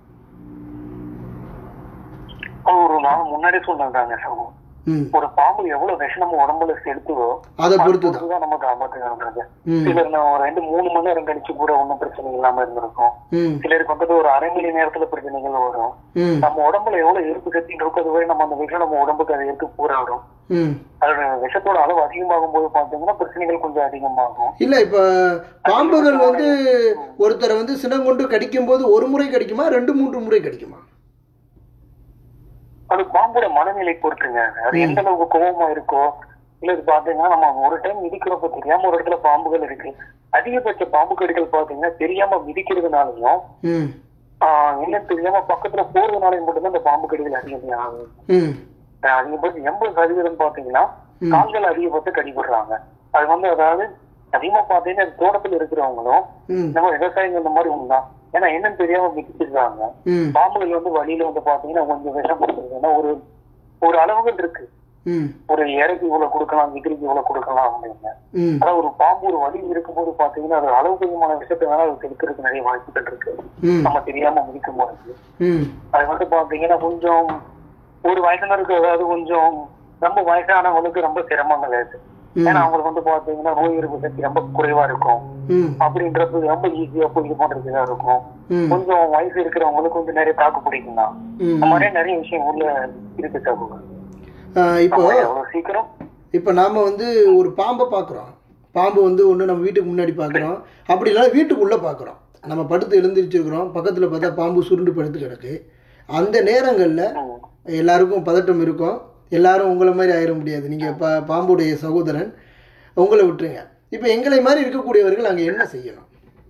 அது ஒரு நான் முன்னாடி சொன்னதாங்க சமூகம் ம் ஒரு பாம்பு எவ்வளவு விஷம் நம்ம உடம்புல செலுத்துதோ அதை பொறுத்து தான் அதுதான் நமக்கு ஆபத்துங்கிறது ம் சிலர் நான் ஒரு ரெண்டு மூணு மணி நேரம் கழிச்சு கூட ஒண்ணும் பிரச்சனை இல்லாம இருந்திருக்கும் ம் சிலருக்கு வந்துட்டு ஒரு அரை மணி நேரத்துல பிரச்சனைகள் வரும் ம் நம்ம உடம்புல எவ்வளவு எதிர்ப்பு சக்தி இருக்கோ அது வரை நம்ம அந்த விஷம் நம்ம உடம்புக்கு அதை எடுத்து போராடும் ம் அதோட விஷத்தோட அளவு அதிகமாகும் போது பாத்தீங்கன்னா பிரச்சனைகள் கொஞ்சம் அதிகமாகும் இல்லை இப்போ பாம்புகள் வந்து ஒருத்தரை வந்து சினங்கொண்டு கடிக்கும்போது ஒரு முறை கடிக்குமா ரெண்டு மூன்று முறை கடிக்குமா அது பாம்போட மனநிலை பொறுத்துங்க அது எந்த அளவுக்கு கோபமா இருக்கோ இல்ல இது பாத்தீங்கன்னா நம்ம ஒரு டைம் மிதிக்கிறப்ப தெரியாம ஒரு இடத்துல பாம்புகள் இருக்கு அதிகபட்ச பாம்பு கடிகள் பாத்தீங்கன்னா தெரியாம மிதிக்கிறதுனாலயும் ம் ஆஹ் என்னன்னு தெரியாம பக்கத்துல போறதுனாலயும் மட்டும்தான் இந்த பாம்பு கடிகள் அதிகமே ஆகுது ம் ஆஹ் அதிகபட்சம் எண்பது சதவீதம் பாத்தீங்கன்னா ம். கால்கள் அதிகபட்சம் கடிபடுறாங்க அது வந்து அதாவது அதிகமா பாத்தீங்கன்னா தோட்டத்துல இருக்கிறவங்களும் ம் நம்ம விவசாயிகள் இந்த மாதிரி உண்டுதான் ஏன்னா என்னன்னு தெரியாம மிதிச்சிருக்காங்க ம் பாம்புகள் வந்து வழியில வந்து பாத்தீங்கன்னா கொஞ்சம் விஷம் கொடுத்துருக்கு ஏன்னா ஒரு ஒரு அளவுகள் இருக்கு ம் ஒரு இறக்கி இவ்வளவு கொடுக்கலாம் எதிரிக்கு இவ்வளவு கொடுக்கலாம் அப்படின்னு ம் அதான் ஒரு பாம்பு ஒரு வலி இருக்கும்போது பாத்தீங்கன்னா அது அளவுக்கு அதிகமான விஷயத்தை வேணா அது செலுத்துறதுக்கு நிறைய வாய்ப்புகள் இருக்கு ம் நம்ம தெரியாம முடிக்கும் போது ம் அது வந்து பாத்தீங்கன்னா கொஞ்சம் ஒரு வயசானருக்கு அதாவது கொஞ்சம் ரொம்ப வயசானவங்களுக்கு ரொம்ப சிரமங்கள் இருக்கு ஏன்னா அவங்களுக்கு வந்து பாத்தீங்கன்னா நோய் எதிர்ப்பு சக்தி ரொம்ப குறைவா இருக்கும் ம் அப்படின்றது ரொம்ப ஈஸியா போய் இது பண்றதுதான் இருக்கும் ம் கொஞ்சம் வயசு இருக்கிறவங்களுக்கு கொஞ்சம் நிறைய தாக்கு பிடிக்கும் தான் ம் இந்த மாதிரியே நிறைய விஷயம் உள்ள இருக்கு சகோதரர் ஆ, இப்போ நம்ம எவ்வளவு சீக்கிரம் இப்போ நாம் வந்து ஒரு பாம்பை பார்க்குறோம் பாம்பு வந்து ஒன்று நம்ம வீட்டுக்கு முன்னாடி பார்க்குறோம் அப்படி இல்லைன்னா வீட்டுக்குள்ளே பார்க்குறோம் நம்ம படுத்து எழுந்திரிச்சிருக்கிறோம் பக்கத்தில் பார்த்தா பாம்பு சுருண்டு படுத்து கிடக்கு அந்த நேரங்களில் ம். எல்லாருக்கும் பதட்டம் இருக்கும் எல்லாரும் உங்களை மாதிரி ஆயிட முடியாது நீங்கள் பா பாம்புடைய சகோதரன் உங்களை விட்டுருங்க இப்போ எங்களை மாதிரி இருக்கக்கூடியவர்கள் அங்கே என்ன செய்யணும்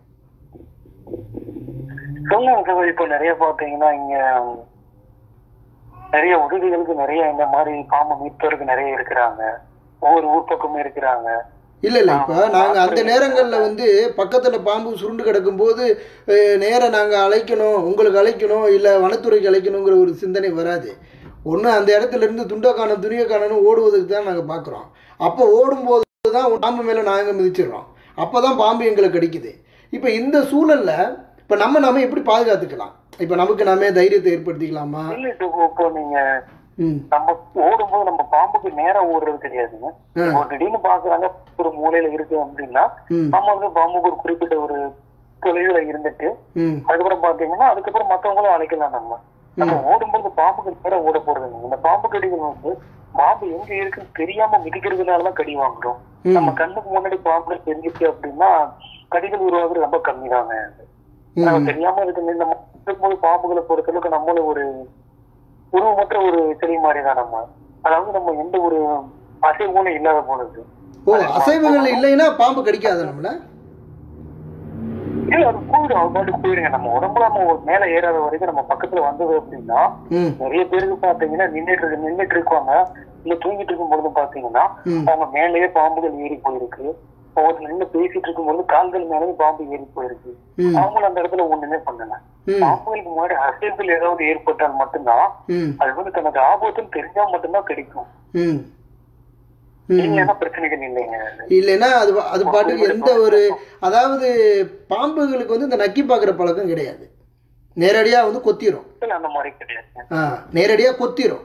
சொல்லுங்க சார் இப்போ நிறைய பாத்தீங்கன்னா இங்க நிறைய உதவிகளுக்கு நிறைய இந்த மாதிரி பாம்பு மீட்பருக்கு நிறைய இருக்கிறாங்க ஒவ்வொரு ஊர் பக்கமும் இருக்கிறாங்க இல்லை இல்லை இப்போ நாங்கள் அந்த நேரங்களில் வந்து பக்கத்தில் பாம்பு சுருண்டு கிடக்கும்போது நேராக நாங்கள் அழைக்கணும் உங்களுக்கு அழைக்கணும் இல்லை வனத்துறைக்கு அழைக்கணுங்கிற ஒரு சிந்தனை வராது ஒன்று அந்த இடத்துல இருந்து துண்டை காணும் துணியை காணணும் ஓடுவதுக்கு தான் நாங்கள் பார்க்குறோம் அப்போ ஓடும்போது தான் பாம்பு மேலே நாங்கள் மிதிச்சிடுறோம் அப்போ தான் பாம்பு எங்களை கடிக்குது இப்போ இந்த சூழலில் இப்போ நம்ம நாம எப்படி பாதுகாத்துக்கலாம் இப்போ நமக்கு நாமே தைரியத்தை ஏற்படுத்திக்கலாமா இல்ல இப்போ இப்போ நீங்க ம் நம்ம ஓடும்போது நம்ம பாம்புக்கு நேரம் ஓடுறது கிடையாதுங்க ஆ. இப்போ திடீர்னு பாக்குறாங்க ஒரு மூலையில இருக்கு அப்படின்னா ம் நம்ம வந்து பாம்புக்கு ஒரு குறிப்பிட்ட ஒரு தொலைவுல இருந்துட்டு ம் அதுக்கப்புறம் பாத்தீங்கன்னா அதுக்கப்புறம் மத்தவங்களும் அழைக்கலாம் நம்ம நம்ம ஓடும்போது பாம்புக்கு நேரம் ஓட போறது இல்லைங்க. இந்த பாம்பு கடிகள் வந்து பாம்பு எங்க இருக்குன்னு தெரியாம மிதிக்கிறதுனாலதான் கடி வாங்குறோம் ம். நம்ம கண்ணுக்கு முன்னாடி பாம்பு தெரிஞ்சிச்சு அப்படின்னா கடிகள் உருவாகுறது ரொம்ப கம்மி தாங்க நம்ம ம் தெரியாம இருக்கு நம்ம இருக்கும்போது பாம்புகளை பொறுத்தளவுக்கு நம்மளும் ஒரு உருவமற்ற ஒரு செடி மாதிரி தான் நம்ம அதாவது நம்ம எந்த ஒரு அசைவும் இல்லாத போனது ஓ அசைவுகள் இல்லைன்னா பாம்பு கடிக்காத நம்மள இல்ல அது போயிடும் அது பாட்டுக்கு போயிடுங்க நம்ம உடம்புல நம்ம ஒரு மேல ஏறாத வரைக்கும் நம்ம பக்கத்துல வந்தது அப்படின்னா ம் நிறைய பேருக்கு பாத்தீங்கன்னா நின்னுட்டு இருக்கு நின்னுட்டு இருக்காங்க இல்ல தூங்கிட்டு இருக்கும் பொழுது பாத்தீங்கன்னா ம் அவங்க மேலேயே பாம்புகள் ஏறி போயிருக்கு ஒவ்வொரு நின்று பேசிட்டு இருக்கும்போது கால்கள் மேலே பாம்பு ஏறி போயிருக்கு ம் அவங்களும் அந்த இடத்துல ஒண்ணுமே பண்ணல ம் பாம்புகளுக்கு முன்னாடி அசைவுகள் ஏதாவது ஏற்பட்டால் மட்டும்தான் ம் அது வந்து தனக்கு ஆபத்துன்னு தெரிஞ்சா மட்டும்தான் கிடைக்கும் ம் ம் இல்லைன்னா பிரச்சனைகள் இல்லைங்க இல்லைன்னா அது பா- அது பாட்டுக்கு எந்த ஒரு அதாவது பாம்புகளுக்கு வந்து இந்த நக்கி பார்க்குற பழக்கம் கிடையாது நேரடியாக வந்து கொத்திரும் இல்ல அந்த மாதிரி கிடையாது ஆ நேரடியாக கொத்திரும்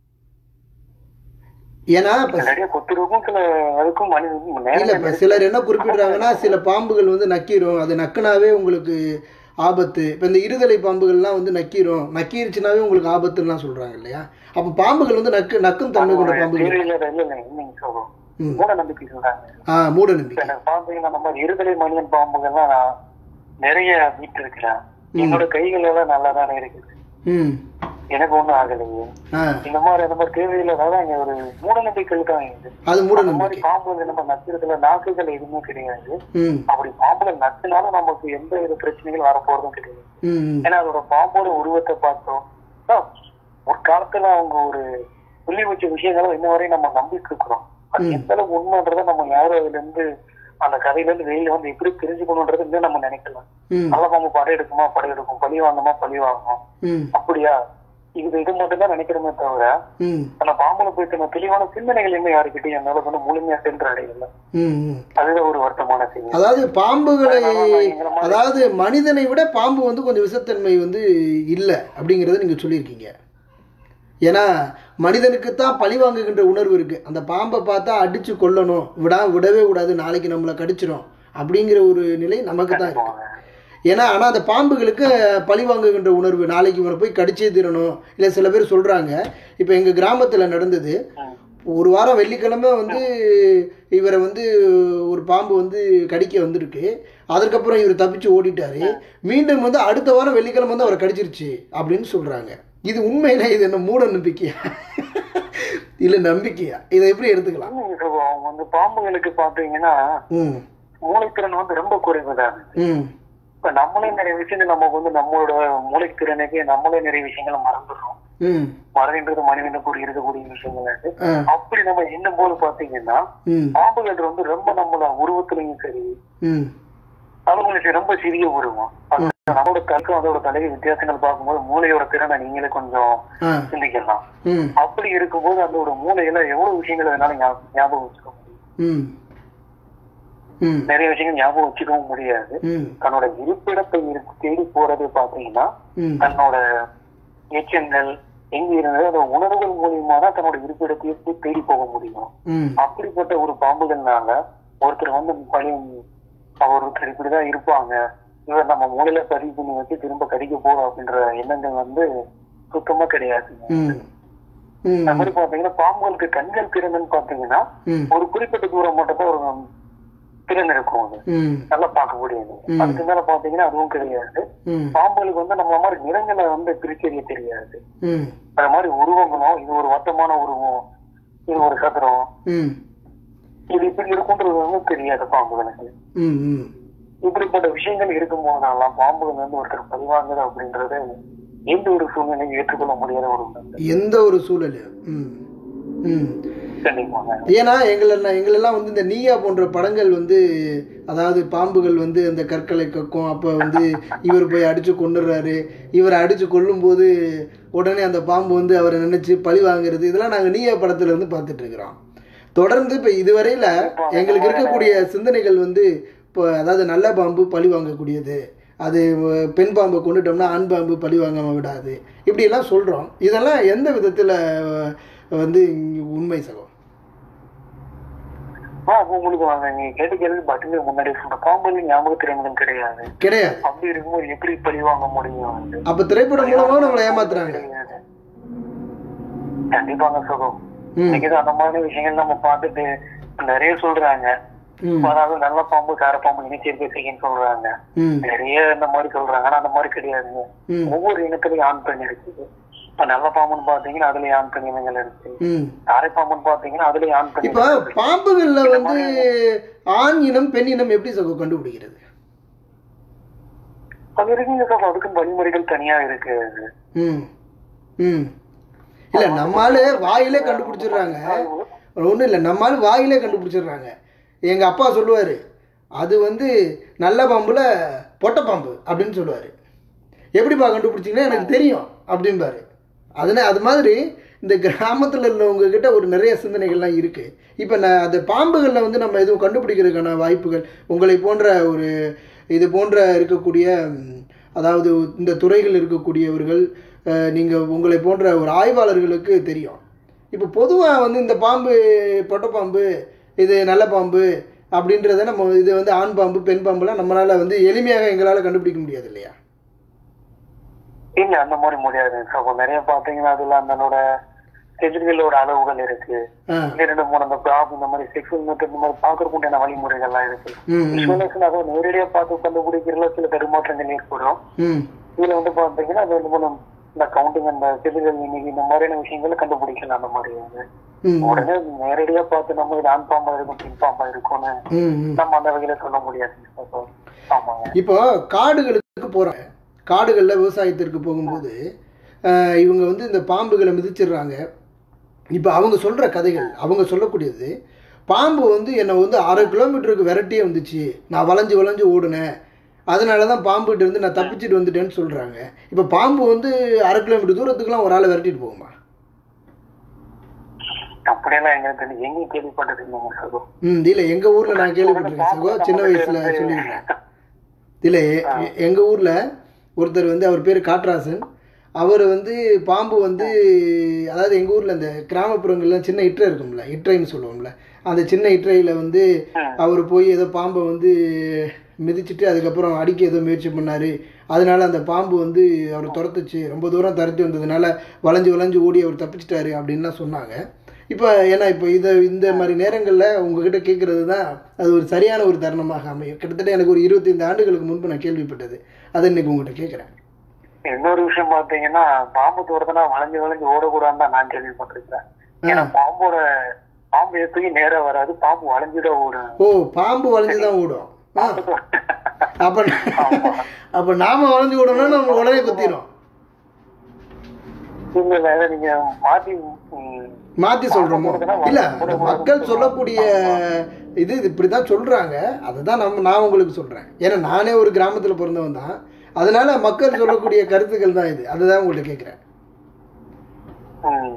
ஏன்னா இப்போ நிறைய கொத்துருக்கும் சில அதுக்கும் மனிதனுக்கும் இல்லை நேரம் இப்போ சிலர் என்ன குறிப்பிடுறாங்கன்னா சில பாம்புகள் வந்து நக்கிரும் அது நக்குனாவே உங்களுக்கு ஆபத்து இப்போ இந்த இருதலை பாம்புகள்லாம் வந்து நக்கிரும் நக்கிருச்சுனாவே உங்களுக்கு ஆபத்துலாம் சொல்கிறாங்க இல்லையா அப்போ பாம்புகள் வந்து நக்கு நக்கும் தன்மை கொண்ட பாம்புகள் தேவையில்ல இல்ல நீங்க சொல்றோம் ம் மூட நம்பிக்கை சொல்றாங்க ஆ மூட இப்ப நம்பிக்கை எனக்கு பாம்புகள் அந்த மாதிரி இருதலை மனிதன் பாம்புகள்லாம் நான் நிறைய வீட்டு இருக்கிறேன் என்னோட கைகள் எல்லாம் நல்லா தானே இருக்குது ம் எனக்கு ஒண்ணும் ஆகலையே ஆ இந்த மாதிரி அந்த மாதிரி தேவையில்லாத இங்க ஒரு மூட நம்பிக்கைகள் தான் இது அது மூட அந்த மாதிரி நம்பிக்கை பாம்புகள் நம்ம நக்கிறதுல நாக்குகள் எதுவுமே கிடையாது ம் அப்படி பாம்புல நச்சுனாலும் நமக்கு எந்த ஒரு பிரச்சனைகள் வரப்போறதும் கிடையாது ம் ம் ஏன்னா அதோட பாம்போட உருவத்தை பார்த்தோம் ஆ, ஒரு காலத்துல அவங்க ஒரு சொல்லி வச்ச விஷயங்களை இன்ன வரையும் நம்ம நம்பிட்டு இருக்கிறோம் அது எந்த அளவுக்கு உண்மைன்றதை நம்ம யாரும் அதுல இருந்து அந்த கதையில இருந்து வெளியில வந்து எப்படி தெரிஞ்சுக்கணும்ன்றது இன்னும் நம்ம நினைக்கலாம் ம் நல்ல பாம்பு படை எடுக்குமா படை எடுக்கும் பழி வாங்குமா பழி வாங்கும் ம் அப்படியா இது இது மட்டும் தான் நினைக்கிறோமே தவிர ம் அந்த பாம்புல போயிட்டு நம்ம தெளிவான சிந்தனைகள் இன்னும் யாருக்கிட்டையும் என்னால வந்து முழுமையா சென்று அடையல ம் ம் அதுதான் ஒரு வருத்தமான செய்தி அதாவது பாம்புகளை எங்களை மாதிரி அதாவது மனிதனை விட பாம்பு வந்து கொஞ்சம் விஷத்தன்மை வந்து இல்லை அப்படிங்கிறத நீங்கள் சொல்லியிருக்கீங்க ஏன்னா மனிதனுக்கு தான் பழி வாங்குகின்ற உணர்வு இருக்குது அந்த பாம்பை பார்த்தா அடித்து கொல்லணும் விடா விடவே கூடாது நாளைக்கு நம்மளை கடிச்சிடும் அப்படிங்கிற ஒரு நிலை நமக்கு தான் இருக்குது ஏன்னா ஆனால் அந்த பாம்புகளுக்கு பழி வாங்குகின்ற உணர்வு நாளைக்கு இவனை போய் கடிச்சே தீரணும் இல்லை சில பேர் சொல்கிறாங்க இப்போ எங்கள் கிராமத்தில் நடந்தது ம். ஒரு வாரம் வெள்ளிக்கிழமை வந்து இவரை வந்து ஒரு பாம்பு வந்து கடிக்க வந்திருக்கு அதற்கப்புறம் இவர் தப்பிச்சு ஓடிட்டாரு மீண்டும் வந்து அடுத்த வாரம் வெள்ளிக்கிழமை வந்து அவரை கடிச்சிருச்சு அப்படின்னு சொல்றாங்க இது உண்மையில இது என்ன மூட நம்பிக்கையா இல்ல நம்பிக்கையா இதை எப்படி எடுத்துக்கலாம் நீங்க சொல்லுவோம், அவங்க வந்து பாம்புகளுக்கு பாத்தீங்கன்னா ம் மூளைத்திறன் வந்து ரொம்ப குறைவுதான் ம் இப்ப நம்மளே நிறைய விஷயங்கள் நமக்கு வந்து நம்மளோட மூளைத்திறனுக்கு நம்மளே நிறைய விஷயங்களை மறந்துடுறோம் ம் மறந்துன்றது மனிதனுக்கு ஒரு இருக்கக்கூடிய விஷயங்கள் அது ஆ அப்படி நம்ம எண்ணும் போது பாத்தீங்கன்னா ம் பாம்புகள் வந்து ரொம்ப நம்மள உருவத்திலையும் சரி ம் அவங்களுக்கு ரொம்ப சிறிய உருவம் அது நம்மளோட கற்கும் அதோட தலையை வித்தியாசங்கள் பார்க்கும்போது மூளையோட திறனை நீங்களே கொஞ்சம் ஆ சிந்திக்கலாம் ம் அப்படி இருக்கும்போது அதோட மூளையில எவ்வளவு விஷயங்கள் அதனால ஞா- ஞாபகம் வச்சுக்க முடியும் ம் ம் நிறைய விஷயங்கள் ஞாபகம் வச்சுக்கவும் முடியாது ம் தன்னோட இருப்பிடத்தை இருக்கு- தேடி போறது பாத்தீங்கன்னா ம் தன்னோட எச்சங்கள் எங்க இருந்தது அந்த உணர்வுகள் மூலியமா தான் தன்னோட இருப்பிடத்தையே போய் தேடி போக முடியும் ம் அப்படிப்பட்ட ஒரு பாம்புகள்னால ஒருத்தர் வந்து பழி அவர் ஒருத்தர் இப்படிதான் இருப்பாங்க இவர் நம்ம மூளையில பதிவு பண்ணி வச்சு திரும்ப கடிக்க போறோம் அப்படின்ற எண்ணங்கள் வந்து சுத்தமா கிடையாது ம் ம் அந்த மாதிரி பாத்தீங்கன்னா பாம்புகளுக்கு கண்கள் திறன்னு பாத்தீங்கன்னா ம் ஒரு குறிப்பிட்ட தூரம் மட்டும் தான் ஒரு திறன் இருக்கும் அது ம் நல்லா பார்க்க முடியாது ம். அதுக்கு மேல பாத்தீங்கன்னா அதுவும் கிடையாது ம் பாம்புகளுக்கு வந்து நம்ம மாதிரி நிறங்களை வந்து பிரிச்சறிய தெரியாது ம் அது மாதிரி உருவங்களும் இது ஒரு வட்டமான உருவம் இது ஒரு சதுரம் ம் இது இப்படி இருக்குன்றது வந்து தெரியாது பாம்புகளுக்கு ம் ம் இப்படிப்பட்ட விஷயங்கள் இருக்கும் போதெல்லாம் பாம்புகள் வந்து ஒருத்தர் பதிவாங்குது அப்படின்றது எந்த ஒரு சூழ்நிலையும் ஏற்றுக்கொள்ள முடியாத ஒரு உணர்வு. எந்த ஒரு சூழல் ம் ம் கண்டிப்பாங்க ஏன்னா எங்களெல்லாம் எங்களெல்லாம் வந்து இந்த நீயா போன்ற படங்கள் வந்து அதாவது பாம்புகள் வந்து அந்த கற்களை கக்கும் அப்போ வந்து இவர் போய் அடித்து கொண்டுடுறாரு இவரை அடித்து கொல்லும்போது உடனே அந்த பாம்பு வந்து அவரை நினச்சி பழி வாங்குறது இதெல்லாம் நாங்கள் நீயா படத்துல இருந்து பார்த்துட்டு இருக்கிறோம் தொடர்ந்து இப்போ இதுவரையில் எங்களுக்கு இருக்கக்கூடிய சிந்தனைகள் வந்து இப்போ அதாவது நல்ல பாம்பு பழி வாங்கக்கூடியது அது அஹ், பெண் பாம்பை கொண்டுட்டோம்னா ஆண் பாம்பு பழி வாங்காமல் விடாது இப்படியெல்லாம் சொல்கிறோம் இதெல்லாம் எந்த விதத்தில் வந்து உண்மை சகம் ஆ, அப்ப உங்களுக்கு வாங்க நீங்க கேட்ட கேள்வி பட்டுமே முன்னாடி சொல்ற பாம்புகள் ஞாபக திறன்கள் கிடையாது கிடையாது அப்படி இருக்கும்போது எப்படி பழி வாங்க முடியும் வந்து அப்ப திரைப்படம் மூலமா நம்மளை ஏமாத்துறாங்க கிடையாது. கண்டிப்பாங்க சுகம் ம் இன்னைக்கு அந்த மாதிரி விஷயங்கள் நம்ம பார்த்துட்டு நிறைய சொல்றாங்க ம் அதாவது நல்ல பாம்பு கார பாம்பு இணைச்சிருக்க செய்யுன்னு சொல்றாங்க ம் நிறைய இந்த மாதிரி சொல்றாங்க ஆனா அந்த மாதிரி கிடையாதுங்க ம் ஒவ்வொரு இனத்துலயும் ஆண் பெண் இருக்குது இப்ப நல்ல பாம்புன்னு பாத்தீங்கன்னா அதுலயும் ஆண் பெண் இனங்கள் இருக்கு ம் தாரை பாம்புன்னு பாத்தீங்கன்னா அதுலயும் ஆண் பெண் இப்ப இனங்கள் இருக்கு. பாம்புகள்ல வந்து ஆண் இனம் பெண் இனம் எப்படி சகோ கண்டுபிடிக்கிறது அது இருக்குங்க சார் அதுக்கும் வழிமுறைகள் தனியா இருக்கு ம் ம் இல்ல நம்மால வாயிலே கண்டுபிடிச்சிடுறாங்க ஒன்றும் இல்லை நம்மால் வாயிலே கண்டுபிடிச்சிடுறாங்க எங்கள் அப்பா சொல்லுவார் அது வந்து நல்ல பாம்புல பொட்டை பாம்பு அப்படின்னு சொல்லுவார் எப்படிப்பா கண்டுபிடிச்சிங்கன்னா எனக்கு தெரியும் அப்படிம்பாரு அதனால் அது மாதிரி இந்த கிராமத்தில் உள்ளவங்க கிட்ட ஒரு நிறைய சிந்தனைகள்லாம் இருக்குது இப்போ நான் அந்த பாம்புகளில் வந்து நம்ம எதுவும் கண்டுபிடிக்கிறதுக்கான வாய்ப்புகள் உங்களை போன்ற ஒரு இது போன்ற இருக்கக்கூடிய ம், அதாவது இந்த துறைகள் இருக்கக்கூடியவர்கள் நீங்கள் உங்களை போன்ற ஒரு ஆய்வாளர்களுக்கு தெரியும் இப்போ பொதுவாக வந்து இந்த பாம்பு பொட்டை பாம்பு இது நல்ல பாம்பு அப்படின்றத நம்ம இது வந்து ஆண் பாம்பு பெண் பாம்புலாம் நம்மளால் வந்து எளிமையாக எங்களால் கண்டுபிடிக்க முடியாது இல்லையா இல்ல அந்த மாதிரி முடியாது அப்போ நிறைய பாத்தீங்கன்னா அதுல அதனோட எதிர்களோட அளவுகள் இருக்கு ஆ இரண்டு மூணு அந்த பிராப் இந்த மாதிரி செக்ஷுவல் மெத்தட் இந்த மாதிரி பாக்குறதுக்கு உண்டான வழிமுறைகள்லாம் இருக்கு ம் ம், விஷுவலைசேஷன் அதை நேரடியா பார்த்து கண்டுபிடிக்கிறதுல சில தடுமாற்றங்கள் ஏற்படும் ம் இதுல வந்து பாத்தீங்கன்னா அது வந்து மூலம் இந்த கவுண்டிங் அந்த செதில்கள் இன்னைக்கு இந்த மாதிரியான விஷயங்களை கண்டுபிடிக்கலாம் அந்த மாதிரி வந்து ம் உடனே நேரடியா பார்த்து நம்ம இது ஆண் பாம்பா இருக்கும் பெண் பாம்பா இருக்கும்னு ம் ம் நம்ம அந்த வகையில சொல்ல முடியாது அப்போ, ஆமாங்க இப்போ காடுகளுக்கு போகிறாங்க காடுகளில் விவசாயத்திற்கு போகும்போது அஹ், இவங்க வந்து இந்த பாம்புகளை மிதிச்சிடுறாங்க இப்போ அவங்க சொல்கிற கதைகள் அவங்க சொல்லக்கூடியது பாம்பு வந்து என்னை வந்து அரை கிலோமீட்டருக்கு விரட்டியே வந்துச்சு நான் வளைஞ்சு வளைஞ்சு ஓடுனேன் அதனால தான் பாம்புகிட்ட இருந்து நான் தப்பிச்சிட்டு வந்துட்டேன்னு சொல்கிறாங்க இப்போ பாம்பு வந்து அரை கிலோமீட்டர் தூரத்துக்குலாம் ஒரு ஆளை விரட்டிட்டு போகுமா அப்படியெல்லாம் எங்களுக்கு தெரியும் எங்கேயும் கேள்விப்பட்டது இல்லைங்க சகோ ம் இல்லை எங்கள் ஊரில் நான் கேள்விப்பட்டிருக்கேன் சகோ சின்ன வயசில் சொல்லியிருக்கேன் இல்லை எங்கள் ஊரில் ஒருத்தர் வந்து அவர் பேர் காட்ராசன் அவர் வந்து பாம்பு வந்து அதாவது எங்கள் ஊரில் இந்த கிராமப்புறங்கள்லாம் சின்ன இற்றை இருக்கும்ல இற்றைன்னு சொல்லுவோம்ல அந்த சின்ன இற்றையில் வந்து அவர் போய் ஏதோ பாம்பை வந்து மிதிச்சிட்டு அதுக்கப்புறம் அடிக்க ஏதோ முயற்சி பண்ணார் அதனால அந்த பாம்பு வந்து அவர் துரத்துச்சு ரொம்ப தூரம் துரத்தி வந்ததுனால வளைஞ்சு வளைஞ்சு ஓடி அவர் தப்பிச்சிட்டாரு அப்படின்லாம் சொன்னாங்க இப்போ ஏன்னா இப்போ இதை இந்த மாதிரி நேரங்களில் உங்ககிட்ட கேட்குறது தான் அது ஒரு சரியான ஒரு தருணமாக அமையும் கிட்டத்தட்ட எனக்கு ஒரு இருபத்தைந்து ஆண்டுகளுக்கு முன்பு நான் கேள்விப்பட்டது அதை இன்னைக்கு உங்ககிட்ட கேட்குறேன் இன்னொரு விஷயம் பாத்தீங்கன்னா பாம்பு தோறதுனா வளைஞ்சு வளைஞ்சு ஓடக்கூடாதுன்னு தான் நான் கேள்விப்பட்டிருக்கேன் ஏன்னா பாம்போட பாம்பு எத்துக்கு நேரா வராது பாம்பு வளைஞ்சுதான் ஓடும் ஓ பாம்பு வளைஞ்சு தான் ஓடும் ஆ அப்போ அப்போ நாம வளைஞ்சு ஓடணும்னா நம்ம உடனே குத்திடும் இல்ல இல்ல நீங்க மாத்தி ம், மாற்றி சொல்கிறோமோ இல்லை மக்கள் சொல்லக்கூடிய இது இது இப்படி தான் சொல்கிறாங்க அதை தான் நம்ம நான் உங்களுக்கு சொல்கிறேன் ஏன்னா நானே ஒரு கிராமத்தில் பிறந்தவன் தான் அதனால மக்கள் சொல்லக்கூடிய கருத்துக்கள் தான் இது அதுதான் உங்கள்கிட்ட கேட்குறேன் ம்,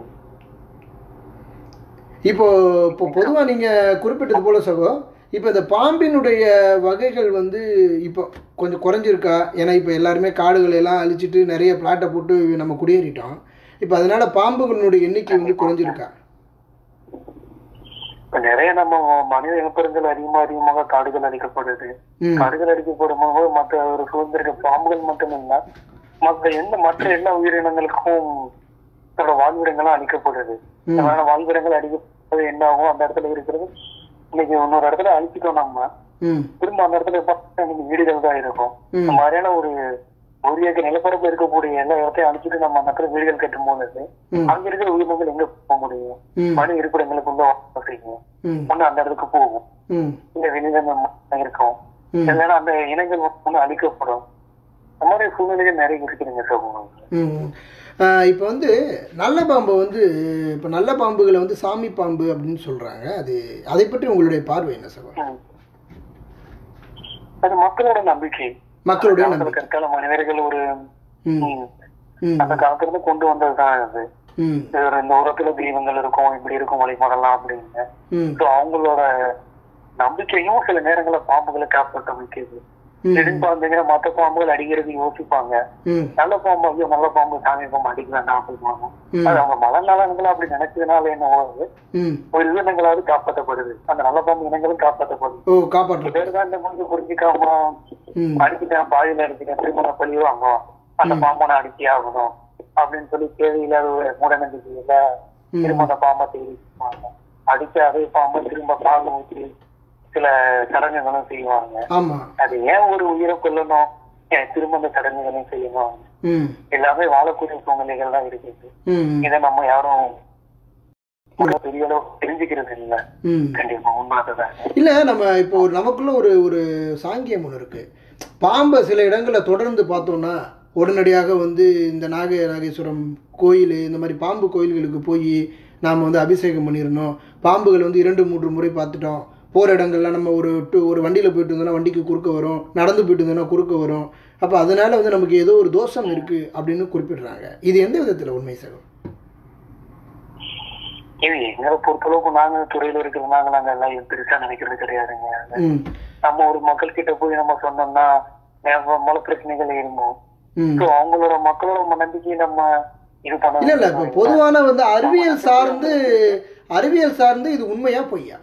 இப்போ இப்போ பொதுவாக நீங்கள் குறிப்பிட்டது போல சகோ இப்போ இந்த பாம்பினுடைய வகைகள் வந்து இப்போ கொஞ்சம் குறைஞ்சிருக்கா ஏன்னா இப்போ எல்லாருமே காடுகளை எல்லாம் அழிச்சிட்டு நிறைய பிளாட்டை போட்டு நம்ம குடியேறிட்டோம் இப்போ அதனால பாம்புகளுடைய எண்ணிக்கை வந்து குறைஞ்சிருக்கா இப்ப நிறைய நம்ம மனித இனப்பெருங்கள் அதிகமா அதிகமாக காடுகள் அழிக்கப்படுது ம் காடுகள் அழிக்கப்படும் போது மற்ற ஒரு சுதந்திர பாம்புகள் மட்டும் இல்ல மற்ற எந்த மற்ற எல்லா உயிரினங்களுக்கும் தன்னோட வாழ்விடங்களும் அழிக்கப்படுது ம். அதனால வாழ்விடங்கள் அழிக்கப்படுறது என்ன ஆகும் அந்த இடத்துல இருக்கிறது இன்னைக்கு இன்னொரு இடத்துல அழிச்சிட்டோம் நம்ம ம் திரும்ப அந்த இடத்துல பார்த்தா இன்னைக்கு வீடுகள் தான் இருக்கும் ம். இந்த மாதிரியான ஒரு ஒரு ஏக்கர் நிலப்பரப்பு இருக்கக்கூடிய எல்லா இடத்தையும் அழிச்சிட்டு நம்ம அந்த இடத்துல வீடுகள் கட்டும் போது ம். அங்க இருக்கிற உயிரினங்கள் எங்க போக முடியும் ம் மனித இருப்பிடங்களுக்குள்ள வாழ்க்கைங்க ம் ஒண்ணு அந்த இடத்துக்கு போகும் ம் இல்ல வெளியில இருக்கும் ம். இல்லைன்னா அந்த இனங்கள் வந்து அழிக்கப்படும் அந்த மாதிரி சூழ்நிலைகள் நிறைய இருக்குதுங்க சகோதரன் ம் இப்போ வந்து நல்ல பாம்பை வந்து இப்போ நல்ல பாம்புகளை வந்து சாமி பாம்பு அப்படின்னு சொல்கிறாங்க அது அதை பற்றி உங்களுடைய பார்வை என்ன சகோ ம். அது மக்களோட நம்பிக்கை மக்களுடைய அந்த நம்பிக்கை கற்கால மனிதர்கள் ஒரு ம் ம், ம் அந்த காலத்துல இருந்து கொண்டு வந்ததுதான் அது ம் இது ஒரு இந்த உரத்துல தெய்வங்கள் இருக்கும் இப்படி இருக்கும் வழிபாடலாம் அப்படின்னு ம் So, அவங்களோட நம்பிக்கையும் சில நேரங்கள்ல பாம்புகளை காப்பாற்ற வைக்குது ம் திடீர்னு பாத்தீங்கன்னா மத்த பாம்புகள் அடிக்கிறது யோசிப்பாங்க ம் நல்ல பாம்பு ஐயோ நல்ல பாம்பு சாமி பாம்பு அடிக்க வேண்டாம் அப்படிங்குவாங்க ம். அது அவங்க மழை நலன்கள் அப்படி நினைச்சதுனால என்னவோ அது ம் ஒரு இனங்களாவது காப்பாற்றப்படுது அந்த நல்ல பாம்பு இனங்களும் காப்பாற்றப்படுது ஓ காப்பாற்று பேர் தான் இந்த முடிஞ்சு புரிஞ்சுக்காம ம் அடிச்சுட்டேன் பாதியில அடிச்சுட்டேன் திருமண பழிவாங்க அந்த பாம்பனை அடிச்சே ஆகணும் அப்படின்னு சொல்லி தேவையில்லாத ஒரு மூடநம்பிக்கையில ம். திரும்ப அந்த பாம்பை தேடிப்பாங்க அடிச்சு அதே பாம்பை திரும்ப பால் ஊற்றி சில சடங்குகளும் செய்வாங்க ஆமாம் அது ஏன் ஒரு உயிரை கொல்லணும் ஏன் திரும்ப அந்த சடங்குகளையும் செய்யணும் ம் எல்லாமே வாழக்கூடிய சூழ்நிலைகள் தான் இருக்குது ம் இதை நம்ம யாரும் ரொம்ப பெரிய அளவு தெரிஞ்சுக்கிறது இல்ல ம் கண்டிப்பா உண்மை அதுதான் இல்லை நம்ம இப்போ ஒரு நமக்குள்ள ஒரு ஒரு சாங்கியம் ஒன்று இருக்குது பாம்பை சில இடங்களில் தொடர்ந்து பார்த்தோம்னா உடனடியாக வந்து இந்த நாக நாகேஸ்வரம் கோயில் இந்த மாதிரி பாம்பு கோயில்களுக்கு போய் நாம் வந்து அபிஷேகம் பண்ணிடணும் பாம்புகள் வந்து இரண்டு மூன்று முறை பார்த்துட்டோம் போகிற இடங்கள்ல நம்ம ஒரு டூ ஒரு வண்டியில் போயிட்டு இருந்தோம்னா வண்டிக்கு குறுக்க வரும் நடந்து போயிட்டு இருந்தோம்னா குறுக்க வரும் அப்போ அதனால வந்து நமக்கு ஏதோ ஒரு தோஷம் இருக்குது அப்படின்னு குறிப்பிடுறாங்க இது எந்த விதத்தில் உண்மை சகோ இது எங்களை பொறுத்தளவுக்கு நாங்க துறையில இருக்கிறவங்க நாங்க எல்லாம் இது பெருசா நினைக்கிறது கிடையாதுங்க ம் நம்ம ஒரு மக்கள் கிட்ட போய் நம்ம சொன்னோம்னா நம்ம மல பிரச்சனைகள் இருக்கும் ம் So, அவங்களோட மக்களோட நம்பிக்கையை நம்ம இது பண்ண இல்லை இல்லை இப்போ பொதுவான வந்து அறிவியல் சார்ந்து அறிவியல் சார்ந்து இது உண்மையா பொய்யா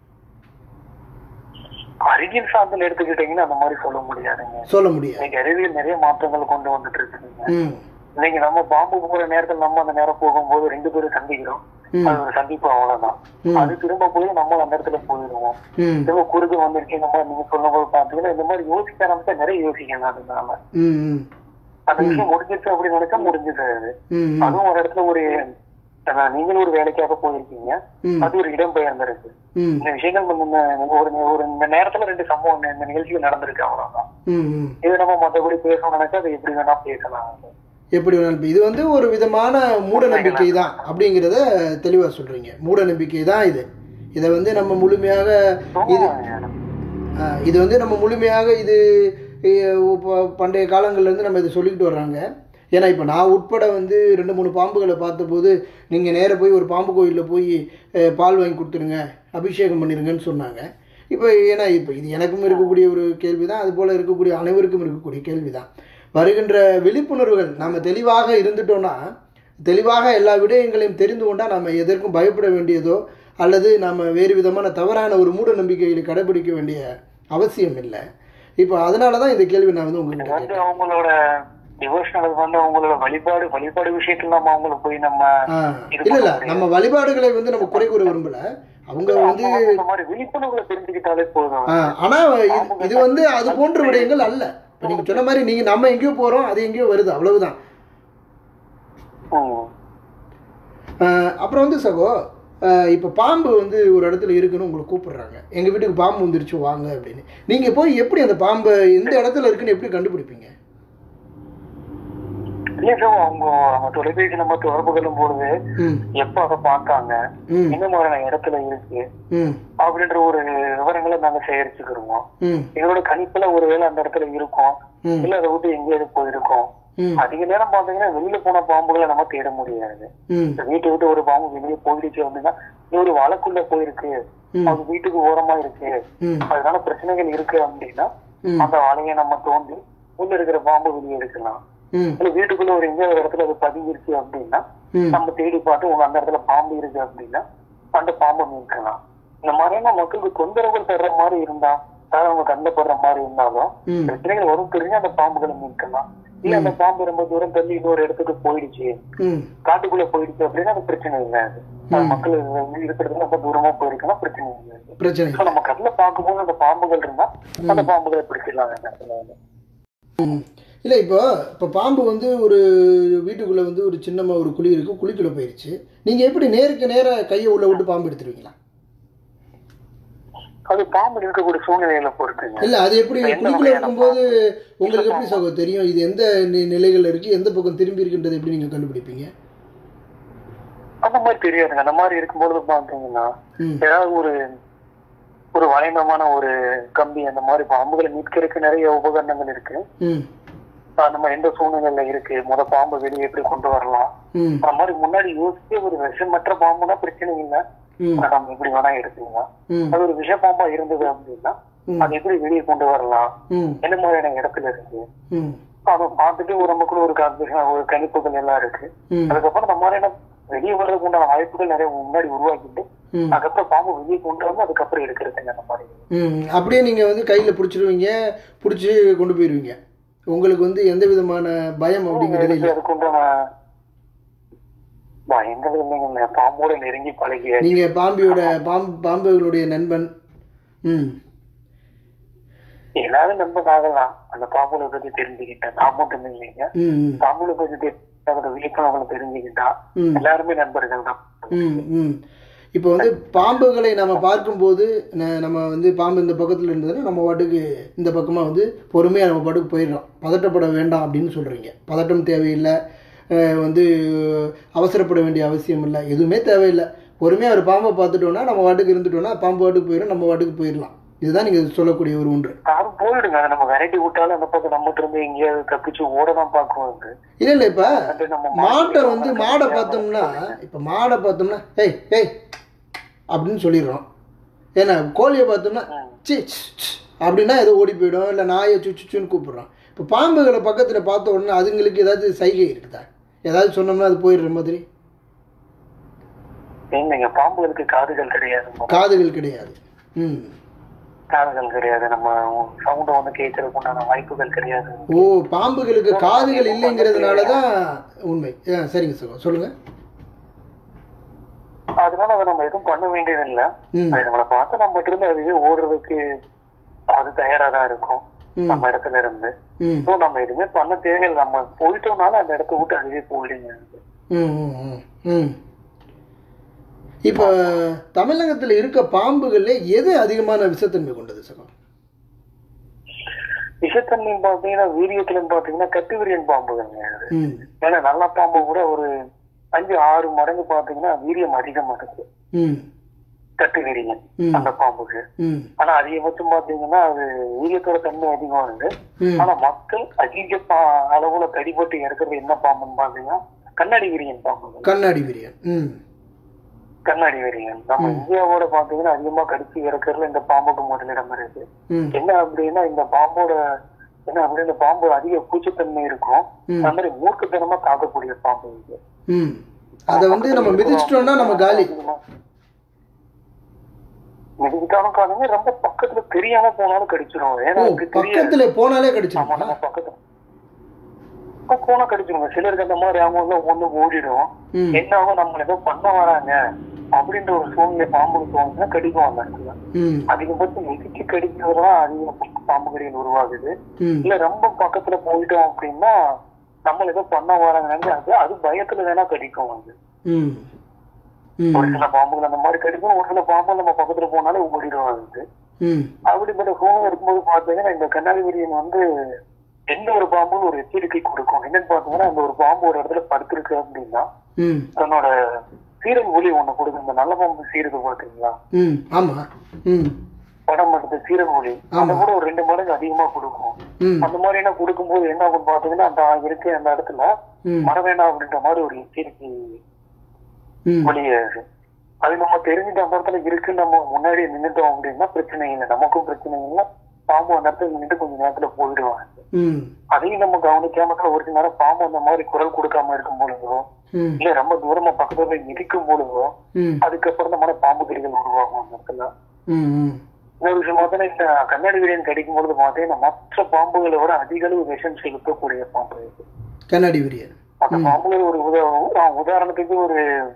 அறிவியல் சார்ந்தல் எடுத்துக்கிட்டீங்கன்னா அந்த மாதிரி சொல்ல முடியாதுங்க சொல்ல முடியாது இன்னைக்கு அறிவியல் நிறைய மாற்றங்கள் கொண்டு வந்துட்டு இருக்குங்க ம் இன்னைக்கு நம்ம பாம்பு போற நேரத்துல நம்ம அந்த நேரம் போகும்போது ரெண்டு பேரும் சந்திக்கிறோம் ம். அது ஒரு சந்திப்பு அவ்வளவுதான் ம். அது திரும்ப போய் நம்ம அந்த இடத்துல போயிடுவோம் ம் திரும்ப குறுக்கு வந்துருச்சு இந்த மாதிரி நீங்க சொல்லும்போது பாத்தீங்கன்னா இந்த மாதிரி யோசிக்க ஆரம்பிச்சா நிறைய யோசிக்கணும் அதனால ம் ம் அந்த விஷயம் முடிஞ்சிருச்சு அப்படின்னு நினைச்சா முடிஞ்சது அது ம் அதுவும் ஒரு இடத்துல ஒரு அஹ், நீங்களும் ஒரு வேலைக்காக போயிருக்கீங்க ம் அது ஒரு இடம் பெயர்ந்திருக்கு ம் இந்த விஷயங்கள் வந்து இந்த- ஒரு ஒரு இந்த நேரத்துல ரெண்டு சம்பவம் இந்த- இந்த நிகழ்ச்சிகள் நடந்திருக்கு அவ்வளவுதான் ம் ம் இது நம்ம மத்தபடி பேசணும்னு நினைச்சா அது எப்படி வேணா பேசலாம் எப்படி வேணாலும் இப்ப இது வந்து ஒரு விதமான மூட நம்பிக்கை தான் அப்படிங்கிறத தெளிவாக சொல்றீங்க மூட நம்பிக்கை தான் இது இதை வந்து நம்ம முழுமையாக இது ஆஹ், இது வந்து நம்ம முழுமையாக இது அஹ், ப- பண்டைய காலங்கள்லேருந்து நம்ம இதை சொல்லிக்கிட்டு வர்றாங்க ஏன்னா இப்போ நான் உட்பட வந்து ரெண்டு மூணு பாம்புகளை பார்த்தபோது நீங்கள் நேராக போய் ஒரு பாம்பு கோயிலில் போய் அஹ், பால் வாங்கி கொடுத்துருங்க அபிஷேகம் பண்ணிருங்கன்னு சொன்னாங்க இப்போ ஏன்னா இப்போ இது எனக்கும் இருக்கக்கூடிய ஒரு கேள்வி தான் அது போல் இருக்கக்கூடிய அனைவருக்கும் இருக்கக்கூடிய கேள்வி தான் வருகின்ற விழிப்புணர்வுகள் நம்ம தெளிவாக இருந்துட்டோம்னா தெளிவாக எல்லா விடயங்களையும் தெரிந்து கொண்டால் நம்ம எதற்கும் பயப்பட வேண்டியதோ அல்லது நம்ம வேறு விதமான தவறான ஒரு மூட நம்பிக்கைகளை கடைபிடிக்க வேண்டிய அவசியம் இல்லை இப்போ அதனால தான் இந்த கேள்வி நான் வந்து இது உங்ககிட்ட வந்து கேட்டேன் அவங்களோட டிவோஷனல் வந்து அவங்களோட வழிபாடு வழிபாடு விஷயத்துல நம்ம அவங்கள போய் நம்ம ஆ இல்லை இல்லை நம்ம வழிபாடுகளை வந்து நம்ம குறை கூற விரும்பல அவங்க வந்து அவங்க வந்து இந்த மாதிரி விழிப்புணர்வுகளை தெரிஞ்சுக்கிட்டாலே போதும் ஆ, ஆனா இது இது வந்து அது போன்ற விடயங்கள் அல்ல இப்போ நீங்கள் சொன்ன மாதிரி நீங்கள் நம்ம எங்கேயோ போகிறோம் அது எங்கேயோ வருது அவ்வளவுதான் ம். ஆஹ் அப்புறம் வந்து சகோ இப்போ பாம்பு வந்து ஒரு இடத்துல இருக்குன்னு உங்களை கூப்பிடுறாங்க எங்கள் வீட்டுக்கு பாம்பு வந்துருச்சு வாங்க அப்படின்னு நீங்கள் போய் எப்படி அந்த பாம்பை எந்த இடத்துல இருக்குன்னு எப்படி கண்டுபிடிப்பீங்க இல்ல சார் அவங்க அவங்க தொலைபேசி நம்ம தொடர்பு கொள்ளும் பொழுது ம் எப்ப அதை பார்த்தாங்க ம் என்ன மாதிரியான இடத்துல இருக்கு ம் அப்படின்ற ஒரு விவரங்களை நாங்க சேகரிச்சுக்கிருவோம் ம் எங்களோட கணிப்புல ஒருவேளை அந்த இடத்துல இருக்கும் ம் இல்ல அதை விட்டு எங்கேயாவது போயிருக்கோம் ம் அதிக நேரம் பாத்தீங்கன்னா வெளியில போன பாம்புகளை நம்ம தேட முடியாது ம் இப்ப வீட்டை விட்டு ஒரு பாம்பு வெளியே போயிடுச்சு அப்படின்னா இது ஒரு வழக்குள்ள போயிருக்கு ம். அது வீட்டுக்கு ஓரமா இருக்கு ம் அதனால பிரச்சனைகள் இருக்கு அப்படின்னா ம் அந்த வலையை நம்ம தோண்டி உள்ள இருக்கிற பாம்பு வெளியே எடுக்கலாம் ம் இல்ல வீட்டுக்குள்ள ஒரு எங்கேயாவது ஒரு இடத்துல அது பதுங்கிருச்சு அப்படின்னா ம் நம்ம தேடி பார்த்து உங்க அந்த இடத்துல பாம்பு இருக்கு அப்படின்னா அந்த பாம்பை மீட்கலாம் இந்த மாதிரியான மக்களுக்கு தொந்தரவுகள் தர்ற மாதிரி இருந்தா அதாவது அவங்க கண்ணில் படுற மாதிரி இருந்தாலும் ம் பிரச்சனைகள் வரும் தெரிஞ்சு அந்த பாம்புகளை மீட்கலாம் இல்ல அந்த பாம்பு ரொம்ப தூரம் தள்ளி இன்னொரு இடத்துக்கு போயிடுச்சு ம் காட்டுக்குள்ள போயிடுச்சு அப்படின்னா அது பிரச்சனை இல்லை அது அது மக்கள் இருக்கிறது ரொம்ப தூரமா போயிருக்குன்னா பிரச்சனை இல்லை அது. பிரச்சனை So, நம்ம கண்ணில் பார்க்கும்போது அந்த பாம்புகள் இருந்தா அந்த பாம்புகளை பிடிச்சிடலாம் அந்த இடத்துல வந்து. ம் இல்லை இப்போ இப்போ பாம்பு வந்து ஒரு வீட்டுக்குள்ளே வந்து ஒரு சின்னமாக ஒரு குழி இருக்குது குழிக்குள்ளே போயிடுச்சு நீங்கள் எப்படி நேருக்கு நேராக கையை உள்ள விட்டு பாம்பு எடுத்துருவீங்களா அது பாம்பு இருக்கக்கூடிய சூழ்நிலையில பொறுத்துங்க இல்லை அது எப்படி எந்த குழிக்குள்ள வகையான இருக்கும்போது உங்களுக்கு எப்படி சகோ தெரியும் இது எந்த நி- நிலைகள்ல இருக்கு எந்த பக்கம் திரும்பி இருக்குன்றது எப்படி நீங்கள் கண்டுபிடிப்பீங்க அந்த மாதிரி தெரியாதுங்க அந்த மாதிரி இருக்கும்பொழுது பாத்தீங்கன்னா ம் ஏதாவது ஒரு ஒரு வளைந்தமான ஒரு கம்பி அந்த மாதிரி பாம்புகளை மீட்கிறதுக்கு நிறைய உபகரணங்கள் இருக்கு ம் ஆஹ் நம்ம எந்த சூழ்நிலையில இருக்கு முத பாம்பை வெளியே எப்படி கொண்டு வரலாம் ம் அந்த மாதிரி முன்னாடி யோசிச்சு ஒரு விஷமற்ற பாம்புனா பிரச்சனை இல்லை ம் அதை நம்ம எப்படி வேணா எடுத்துக்கலாம் ம் அது ஒரு விஷ பாம்பா இருந்தது அப்படின்னா ம். அதை எப்படி வெளியே கொண்டு வரலாம் ம் என்ன மாதிரியான இடத்துல இருக்கு ம் அதை பார்த்துட்டு ஒரு நமக்குள்ள ஒரு கான்பிஷன் ஒரு கணிப்புகள் எல்லாம் இருக்கு ம் அதுக்கப்புறம் இந்த மாதிரியான வெளியே வர்றதுக்கு உண்டான வாய்ப்புகள் நிறைய முன்னாடி உருவாக்கிட்டு ம் அதுக்கப்புறம் பாம்பு வெளியே கொண்டு வந்து அதுக்கப்புறம் எடுக்கிறதுங்க அந்த மாதிரி ம் அப்படியே நீங்கள் வந்து கையில் பிடிச்சிருவீங்க பிடிச்சி கொண்டு போயிடுவீங்க உங்களுக்கு வந்து எந்த விதமான பயம் அப்படிங்கிறது இல்லை அதுக்கு உண்டான பயங்கள் இல்லைங்க பாம்போட நெருங்கி பழகிய நீங்கள் பாம்பியோட பாம்பு பாம்புகளுடைய நண்பன் ம் எல்லாரும் நண்பன் ஆகலாம் அந்த பாம்புகளை பத்தி தெரிஞ்சுக்கிட்டேன் நான் மட்டும் இல்லைங்க ம் ம் பாம்புகளை பத்தி தெரிஞ்சுக்கிட்ட விழிப்புணர்வுகளை தெரிஞ்சுக்கிட்டா ம் எல்லாருமே நண்பர்கள் தான் ம் ம் இப்போ வந்து பாம்புகளை நம்ம பார்க்கும்போது ந- நம்ம வந்து பாம்பு இந்த பக்கத்தில் இருந்ததுன்னா நம்ம பாட்டுக்கு இந்த பக்கமாக வந்து பொறுமையாக நம்ம பாட்டுக்கு போயிடுறோம் பதட்டப்பட வேண்டாம் அப்படின்னு சொல்கிறீங்க பதட்டம் தேவையில்லை அஹ் வந்து அவசரப்பட வேண்டிய அவசியம் இல்லை எதுவுமே தேவையில்லை பொறுமையாக ஒரு பாம்பை பார்த்துட்டோன்னா நம்ம வாட்டுக்கு இருந்துட்டோம்னா பாம்பு வாட்டுக்கு போயிடும் நம்ம வாட்டுக்கு போயிடலாம் இதுதான் நீங்கள் சொல்லக்கூடிய ஒரு ஒன்று அது போயிடுங்க அதை நம்ம வெரைட்டி விட்டாலும் அந்த பக்கம் நம்ம இருந்து எங்கேயாவது தப்பிச்சு ஓட தான் பாக்குவோம் அது இல்லை இல்லை இப்போ அது நம்ம மாட்டை வந்து மாடை பார்த்தோம்னா இப்போ மாடை பார்த்தோம்னா ஏய் ஏய் அப்படின்னு சொல்லிடுறோம் ஏன்னா கோழியை பார்த்தோம்னா சி சி, சி அப்படின்னா ஏதோ ஓடி போயிடும் இல்லை நாயை சுச்சுன்னு கூப்பிடுறோம் இப்போ பாம்புகளை பக்கத்தில் பார்த்த உடனே அதுங்களுக்கு ஏதாவது சைகை இருக்குதா ஏதாவது சொன்னோம்னா அது போயிடுற மாதிரி நீங்க பாம்புகளுக்கு காதுகள் கிடையாது காதுகள் கிடையாது ம் காதுகள் கிடையாது நம்ம சவுண்ட வந்து கேட்கறதுக்கு உண்டான வாய்ப்புகள் கிடையாது ஓ பாம்புகளுக்கு காதுகள் இல்லைங்கிறதுனால தான் உண்மை ஆ சரிங்க சார் சொல்லுங்கள் அதனால அதை நம்ம எதுவும் பண்ண வேண்டியது இல்ல ம் அது நம்மளை பார்த்து நம்ம இருந்து அதுவே ஓடுறதுக்கு அது தயாரா தான் இருக்கும் ம் நம்ம இடத்துல இருந்து ம் ஸோ நம்ம எதுவுமே பண்ண தேவையில்லை நம்ம போயிட்டோம்னால அந்த இடத்த விட்டு அதுவே போயிடுங்க ம் ம், ம், ம் இப்போ தமிழகத்தில் இருக்க பாம்புகள்ல எது அதிகமான விஷத்தன்மை கொண்டது சகோ விஷத்தன்மை பாத்தீங்கன்னா வீரியத்துல பாத்தீங்கன்னா கட்டு வீரியன் பாம்புகள்ங்க அது ம் ஏன்னா நல்ல பாம்பு கூட ஒரு அஞ்சு ஆறு மடங்கு பாத்தீங்கன்னா வீரியம் அதிகமா இருக்கு ம் கட்டு வீரியன் ம் அந்த பாம்புக்கு ம் ஆனா அதிகபட்சம் பாத்தீங்கன்னா அது வீரியத்தோட தன்மை அதிகமா இருக்கு ம் ஆனா மக்கள் அதிக பா- அளவுல கடிபட்டு இறக்குறது என்ன பாம்புன்னு பாத்தீங்கன்னா கண்ணாடி விரியன் பாம்புகள் கண்ணாடி விரியன் ம் கண்ணாடி விரியன் நம்ம இந்தியாவோட பாத்தீங்கன்னா அதிகமா கடிச்சு இறக்குறதுல இந்த பாம்புக்கு முதலிடம் இருக்கு ம் என்ன அப்படின்னா இந்த பாம்போட என்ன அப்படின்னா இந்த பாம்பு அதிக பூச்சித்தன்மை இருக்கும் ம். அந்த மாதிரி மூர்க்கத்தனமா தாக்கக்கூடிய பாம்பு இது ம் அதை வந்து நம்ம மிதிச்சிட்டோம்னா நம்ம காலி மிதிக்கிட்டாலும் காணுங்க ரொம்ப பக்கத்துல தெரியாம போனாலும் கடிச்சிரும் ஏன்னா ஓ அதுக்கு தெரியாது பக்கத்துல போனாலே ஆமா கடிச்சிருமா நம்ம பக்கத்துல அப்ப போனா கடிச்சிருங்க சிலருக்கு அந்த மாதிரி அவங்க ஒண்ணு ஓடிடும் ம் என்ன ஆகும் நம்மள ஏதோ பண்ண வராங்க அப்படின்ற ஒரு சூழ்நிலை பாம்புக்கு தோணுச்சுன்னா கடிக்கும் அந்த இடத்துல ம் அதிகபட்சம் மிதிச்சு கடிக்கிறதுலாம் அதிக பாம்பு கடிகள் உருவாகுது ம் இல்ல ரொம்ப பக்கத்துல போயிட்டோம் அப்படின்னா நம்மள ஏதோ பண்ண வராங்கன்னு அது அது பயத்துல வேணா கடிக்கும் அது ம் ம் ஒரு சில பாம்புகள் அந்த மாதிரி கடிக்கும் ஒரு சில பாம்பு நம்ம பக்கத்துல போனாலே ஓடிடும் அது ம் அப்படிப்பட்ட சூழ்நிலை இருக்கும்போது பாத்தீங்கன்னா இந்த கண்ணாடி விரியன் வந்து எந்த ஒரு பாம்பும் ஒரு எச்சரிக்கை கொடுக்கும் என்னன்னு பாத்தீங்கன்னா அந்த ஒரு பாம்பு ஒரு இடத்துல படுத்திருக்கு அப்படின்னா ம் தன்னோட சீரன் ஒலி ஒண்ணு கொடுக்கும் இந்த நல்ல பாம்பு சீரது பாத்தீங்களா ம் ஆமாம் ம் படம் எடுத்த சீரன் ஒலி அந்த கூட ஒரு ரெண்டு மடங்கு அதிகமா கொடுக்கும் ம் அந்த மாதிரி என்ன கொடுக்கும்போது என்ன ஆகும் பாத்தீங்கன்னா அந்த இருக்கு அந்த இடத்துல ம் மர வேண்டாம் அப்படின்ற மாதிரி ஒரு எச்சரிக்கை ம் வெளியேறு அது நம்ம தெரிஞ்சுட்டு அந்த இடத்துல இருக்குன்னு நம்ம முன்னாடி நின்னுட்டோம் அப்படின்னா பிரச்சனை இல்லை நமக்கும் பிரச்சனை இல்லை பாம்பு அந்த இடத்துல நின்னுட்டு கொஞ்ச நேரத்துல போயிடுவாங்க ம் அதையும் நம்ம கவனிக்காம ஒரு சில நேரம் பாம்பு அந்த மாதிரி குரல் கொடுக்காம இருக்கும் பொழுதோ ம் இல்ல ரொம்ப தூரமா பக்கத்துல போய் மிதிக்கும் பொழுதோ ம் அதுக்கப்புறம் நம்ம பாம்பு கடிகள் உருவாகும் அந்த இடத்துல ம் ம் இன்னொரு விஷயம் பார்த்தீங்கன்னா இந்த கண்ணாடி வீரியன் கடிக்கும் பொழுது பார்த்தீங்கன்னா மற்ற பாம்புகளை விட அதிக அளவு விஷம் செலுத்தக்கூடிய பாம்பு இது கண்ணாடி விரியன் அந்த பாம்புகள் ஒரு உதா ஆ, உதாரணத்துக்கு ஒரு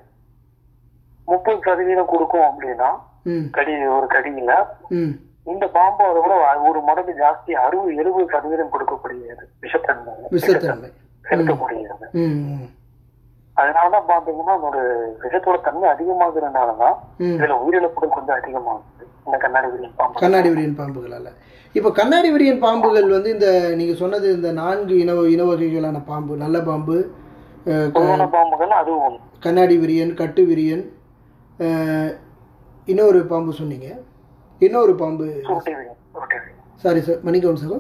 முப்பது சதவீதம் கொடுக்கும் அப்படின்னா ம் கடி ஒரு கடியில ம் இந்த பாம்பு அதை விட ஒரு மடங்கு ஜாஸ்தி அறுபது எழுபது சதவீதம் கொடுக்கக்கூடியது விஷத்தன்மை விஷத்தன்மை செலுத்தக்கூடியது ம் ம் அதனாலதான் பாத்தீங்கன்னா அதோட விஷத்தோட தன்மை அதிகமாகிறதுனாலதான் ம் இதுல உயிரிழப்புகள் கொஞ்சம் அதிகமாகுது இந்த கண்ணாடி விரியன் பாம்பு கண்ணாடி விரியன் பாம்புகளால் இப்போ கண்ணாடி விரியன் பாம்புகள் வந்து இந்த நீங்கள் சொன்னது இந்த நான்கு இன இன வகைகளான பாம்பு நல்ல பாம்பு அஹ், க- பொதுவான பாம்புகள் அதுவும் ஒண்ணு. கண்ணாடி விரியன் கட்டு விரியன் அஹ், இன்னொரு பாம்பு சொன்னீங்க இன்னொரு பாம்பு சுருட்டை விரியன் சுருட்டை விரியன் சாரி சார் மணிக்கவன் சார்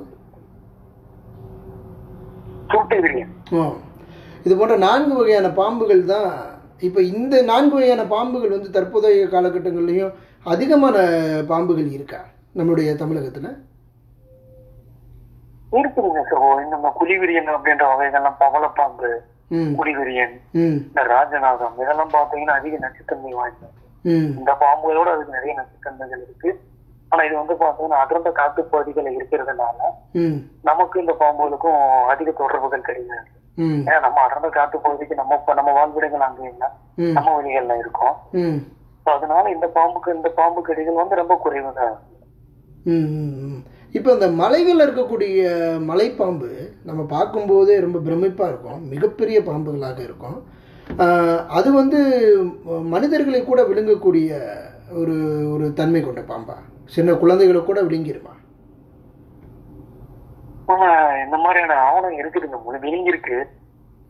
சுருட்டை விரியன் ஆ இது போன்ற நான்கு வகையான பாம்புகள் தான் இப்போ இந்த நான்கு வகையான பாம்புகள் வந்து தற்போதைய காலகட்டங்கள்லையும் அதிகமான பாம்புகள் இருக்கா நம்மளுடைய தமிழகத்தில் இருக்குதுங்க சகோ இந்த குழிவிரியன் அப்படின்ற வகைகள்லாம் பவளப்பாம்பு ம் குழிவிரியன் ம் இந்த ராஜநாகம் இதெல்லாம் பாத்தீங்கன்னா அதிக நச்சுத்தன்மை வாய்ந்தது ம் இந்த பாம்புகளோட அதுக்கு நிறைய நச்சுத்தன்மைகள் இருக்கு ஆனா இது வந்து பாத்தீங்கன்னா அடர்ந்த காட்டுப்பகுதிகள் இருக்கிறதுனால ம் நமக்கு இந்த பாம்புகளுக்கும் அதிக தொடர்புகள் கிடையாது ம் ஏன்னா நம்ம அடர்ந்த காட்டுப்பகுதிக்கு நம்ம இப்ப நம்ம வாழ்விடங்கள் அங்க இல்லை ம் நம்ம வழிகள்ல இருக்கோம் ம் So அதனால இந்த பாம்புக்கு இந்த பாம்பு கடிகள் வந்து ரொம்ப குறைவு தான் ம், ம், ம். இப்போ இந்த மலைகளில் இருக்கக்கூடிய மலைப்பாம்பு நம்ம பார்க்கும்போதே ரொம்ப பிரமிப்பாக இருக்கும் மிகப்பெரிய பாம்புகளாக இருக்கும் ஆஹ், அது வந்து ம- மனிதர்களை கூட விழுங்கக்கூடிய ஒரு ஒரு தன்மை கொண்ட பாம்பா சின்ன குழந்தைகளை கூட விழுங்கிருமா ஆனா இந்த மாதிரியான ஆவணம் இருக்குதுங்க முழு விழுங்கி இருக்கு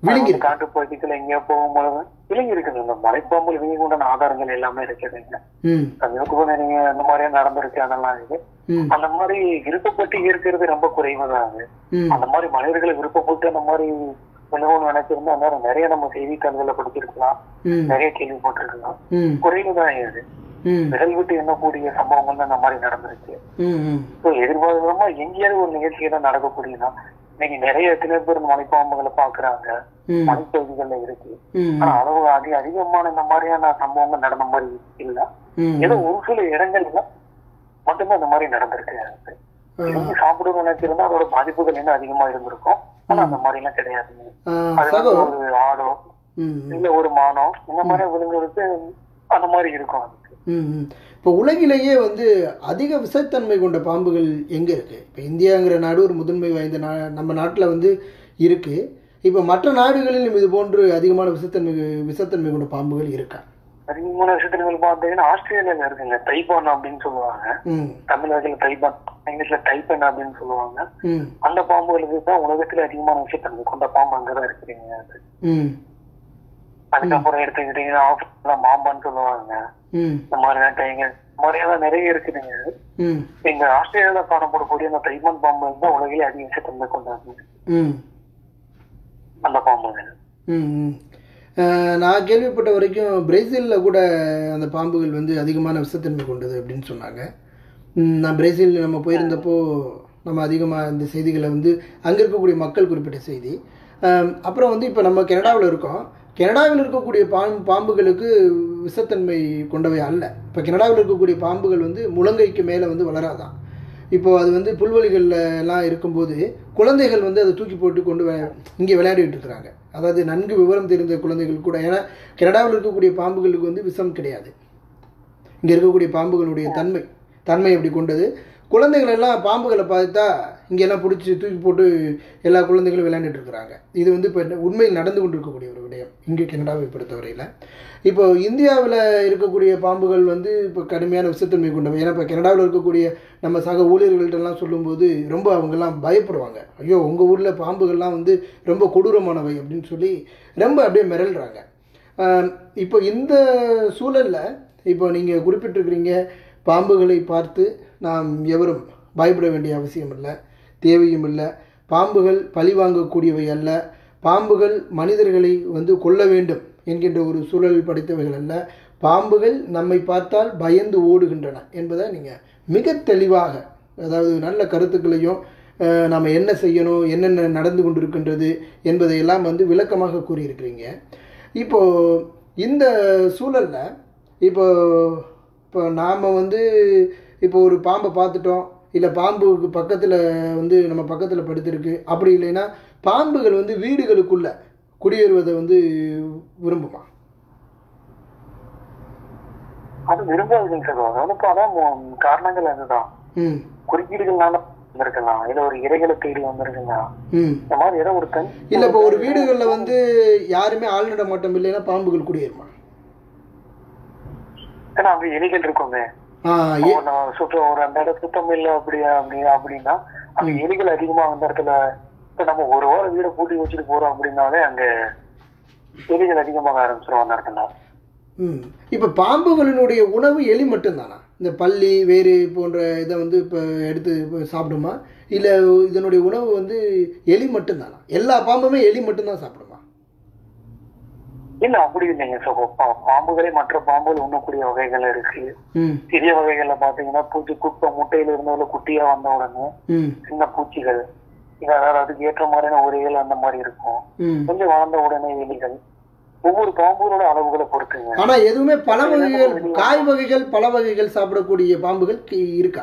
விழுங்கி அது காட்டு பகுதிக்குள்ள எங்கேயோ போகும்போது விழுங்கி இருக்குது இந்த மலைப்பாம்பு விழுங்கி உண்டான ஆதாரங்கள் எல்லாமே இருக்குதுங்க ம் சமீபத்துக்கு நீங்க இந்த மாதிரியா நடந்திருக்கு அதெல்லாம் இது ம் அந்த மாதிரி விருப்பப்பட்டு இருக்கிறது ரொம்ப குறைவுதான் அது ம் அந்த மாதிரி மனிதர்களை விருப்பப்பட்டு அந்த மாதிரி விழுவணும்னு நினைச்சிருந்தா அந்நேரம் நிறைய நம்ம செய்தித்தாள்களை படிச்சிருக்கலாம் ம் நிறைய கேள்விப்பட்டிருக்கலாம் ம் குறைவுதான் இது ம் விரல் விட்டு எண்ணக்கூடிய சம்பவங்கள் தான் அந்த மாதிரி நடந்திருக்கு ம் ம் ஸோ எதிர்பார்க்காம எங்கேயாவது ஒரு நிகழ்ச்சி தான் நடக்கக்கூடியதுன்னா இன்னைக்கு நிறைய எத்தனை பேர் இந்த மலைப்பாம்புகளை பாக்குறாங்க ம் மலைப்பகுதிகள்ல இருக்கு ம் ஆனா அளவு அதிக அதிகமான இந்த மாதிரியான சம்பவங்கள் நடந்த மாதிரி இல்ல ம் ஏதோ ஒரு சில இடங்கள்ல மட்டும்தான் இந்த மாதிரி நடந்திருக்கு இருந்து சாப்பிடுறது நினைச்சிருந்தா அதோட பாதிப்புகள் இன்னும் அதிகமா இருந்திருக்கும் ஆனா அந்த மாதிரி எல்லாம் கிடையாதுங்க ஆ, அது சகோ வந்து ஒரு ஆடோ ம் இல்ல ஒரு மானோ இந்த மாதிரி விழுங்குறதுக்கு அந்த மாதிரி இருக்கும் அதுக்கு ம் ம். இப்போ உலகிலேயே வந்து அதிக விஷத்தன்மை கொண்ட பாம்புகள் எங்கே இருக்குது இப்போ இந்தியாங்கிற நாடு ஒரு முதன்மை வாய்ந்த நா நம்ம நாட்டில் வந்து இருக்குது இப்போ மற்ற நாடுகளிலும் இது போன்று அதிகமான விஷத்தன்மை விஷத்தன்மை கொண்ட பாம்புகள் இருக்கா அதிகமான விஷயத்துல பாத்தீங்கன்னா ஆஸ்திரேலியால இருக்குங்க தைபான் அப்படின்னு சொல்லுவாங்க ம் தமிழகத்துல தைபான் இங்கிலீஷ்ல டைப்பன் அப்படின்னு சொல்லுவாங்க ம் அந்த பாம்புகளுக்கு தான் உலகத்துல அதிகமான விஷயத்தன்மை கொண்ட பாம்பு அங்கதான் இருக்குதுங்க அது ம் அதுக்கப்புறம் எடுத்துக்கிட்டீங்கன்னா ஆப்பிரிக்கா மாம்பான்னு சொல்லுவாங்க ம் இந்த மாதிரி டைகர் இந்த மாதிரியெல்லாம் நிறைய இருக்குதுங்க ம் எங்க ஆஸ்திரேலியால காணப்படக்கூடிய அந்த தைமான் பாம்பு தான் உலகிலே அதிக விஷயத்தன்மை கொண்டாங்க ம் அந்த பாம்புகள் ம் ம். அஹ், நான் கேள்விப்பட்ட வரைக்கும் பிரேசிலில் கூட அந்த பாம்புகள் வந்து அதிகமான விஷத்தன்மை கொண்டது அப்படின்னு சொன்னாங்க ம், நான் பிரேசில் நம்ம போயிருந்தப்போ நம்ம அதிகமாக இந்த செய்திகளை வந்து அங்கே இருக்கக்கூடிய மக்கள் குறிப்பிட்ட செய்தி அம், அப்புறம் வந்து இப்போ நம்ம கனடாவில் இருக்கோம் கனடாவில் இருக்கக்கூடிய பாம்பு பாம்புகளுக்கு விஷத்தன்மை கொண்டவை அல்ல இப்போ கனடாவில் இருக்கக்கூடிய பாம்புகள் வந்து முழங்கைக்கு மேலே வந்து வளராதான் இப்போ அது வந்து புல்வெளிகளில் எல்லாம் இருக்கும்போது குழந்தைகள் வந்து அதை தூக்கி போட்டு கொண்டு வே- இங்கே விளையாடிட்டு இருக்கிறாங்க அதாவது நன்கு விவரம் தெரிந்த குழந்தைகள் கூட ஏன்னா கனடாவில் இருக்கக்கூடிய பாம்புகளுக்கு வந்து விஷம் கிடையாது இங்கே இருக்கக்கூடிய பாம்புகளுடைய தன்மை தன்மை எப்படி கொண்டது குழந்தைகள் எல்லாம் பாம்புகளை பார்த்தா இங்கெல்லாம் பிடிச்சி தூக்கி போட்டு எல்லா குழந்தைகளும் விளையாண்டுட்டு இருக்கிறாங்க இது வந்து இப்போ உண்மையில் நடந்து கொண்டு இருக்கக்கூடிய ஒரு விடயம் இங்கே கனடாவை பொறுத்தவரையில் இப்போ இந்தியாவில் இருக்கக்கூடிய பாம்புகள் வந்து இப்போ கடுமையான விஷத்தன்மை கொண்டவை ஏன்னா இப்போ கனடாவில் இருக்கக்கூடிய நம்ம சக ஊழியர்கள்ட்டெல்லாம் சொல்லும்போது ரொம்ப அவங்கெல்லாம் பயப்படுவாங்க ஐயோ உங்கள் ஊரில் பாம்புகள்லாம் வந்து ரொம்ப கொடூரமானவை அப்படின்னு சொல்லி ரொம்ப அப்படியே மிரள்றாங்க ஆம், இப்போ இந்த சூழலில் இப்போ நீங்கள் குறிப்பிட்டிருக்கிறீங்க பாம்புகளை பார்த்து நாம் எவரும் பயப்பட வேண்டிய அவசியம் இல்லை தேவையும் இல்லை பாம்புகள் பழி வாங்கக்கூடியவை அல்ல பாம்புகள் மனிதர்களை வந்து கொல்ல வேண்டும் என்கின்ற ஒரு சூழல் படைத்தவைகள் அல்ல பாம்புகள் நம்மை பார்த்தால் பயந்து ஓடுகின்றன என்பதை நீங்கள் மிக தெளிவாக அதாவது நல்ல கருத்துக்களையும் அஹ், நாம் என்ன செய்யணும் என்னென்ன நடந்து கொண்டிருக்கின்றது என்பதையெல்லாம் வந்து விளக்கமாக கூறியிருக்கிறீங்க இப்போ இந்த சூழல்ல இப்போ இப்போ நாம் வந்து இப்போ ஒரு பாம்பை பார்த்துட்டோம் இல்லை பாம்புக்கு பக்கத்தில் வந்து நம்ம பக்கத்தில் படுத்திருக்கு அப்படி இல்லைன்னா பாம்புகள் வந்து வீடுகளுக்குள்ள குடியேறுவதை வந்து விரும்புமா அது விரும்பாதுங்க சார் அதுக்கு அதான் மு- காரணங்கள் அதுதான் ம் குறுக்கீடுகள்னால வந்திருக்கலாம் இல்ல ஒரு இறைகளை தேடி வந்திருக்கலாம் ம் இந்த மாதிரி ஏதோ ஒரு கண் இல்லை இப்போ ஒரு வீடுகளில் வந்து யாருமே ஆள் நடமாட்டம் இல்லைன்னா பாம்புகள் குடியேறுமா ஏன்னா அங்க எலிகள் இருக்குமே ஆ ஏ ஒரு நம்ம சுற்ற ஒரு அந்த இடம் சுத்தம் இல்லை அப்படி அப்படி அப்படின்னா அங்க எலிகள் அதிகமா அந்த இடத்துல இப்ப நம்ம ஒரு வாரம் வீட பூட்டி வச்சுட்டு போறோம் அப்படின்னாலே அங்க எலிகள் அதிகமாக ஆரம்பிச்சிடும் அந்த இடத்துல ம் இப்போ பாம்புகளினுடைய உணவு எலி மட்டும்தானா இந்த பல்லி வேறு போன்ற இதை வந்து இப்போ எடுத்து இப்போ சாப்பிடுமா இல்லை இதனுடைய உணவு வந்து எலி மட்டும்தானா எல்லா பாம்புமே எலி மட்டும்தான் சாப்பிடுமா இல்ல அப்படி இல்லைங்க சார் பா- பாம்புகளே மற்ற பாம்புகள் உண்ணக்கூடிய வகைகள் இருக்கு ம் சிறிய வகைகள்ல பாத்தீங்கன்னா பூச்சி குப்பை முட்டையில இருந்ததுல குட்டியா வந்த உடனே ம் சின்ன பூச்சிகள் இது அதாவது அதுக்கு ஏற்ற மாதிரியான உரைகள் அந்த மாதிரி இருக்கும் ம் கொஞ்சம் வளர்ந்த உடனே எலிகள் ஒவ்வொரு பாம்புகளோட அளவுகளை பொறுத்துங்க ஆனால் எதுவுமே பல வகைகள் காய் வகைகள் பல வகைகள் சாப்பிடக்கூடிய பாம்புகள் கி- இருக்கா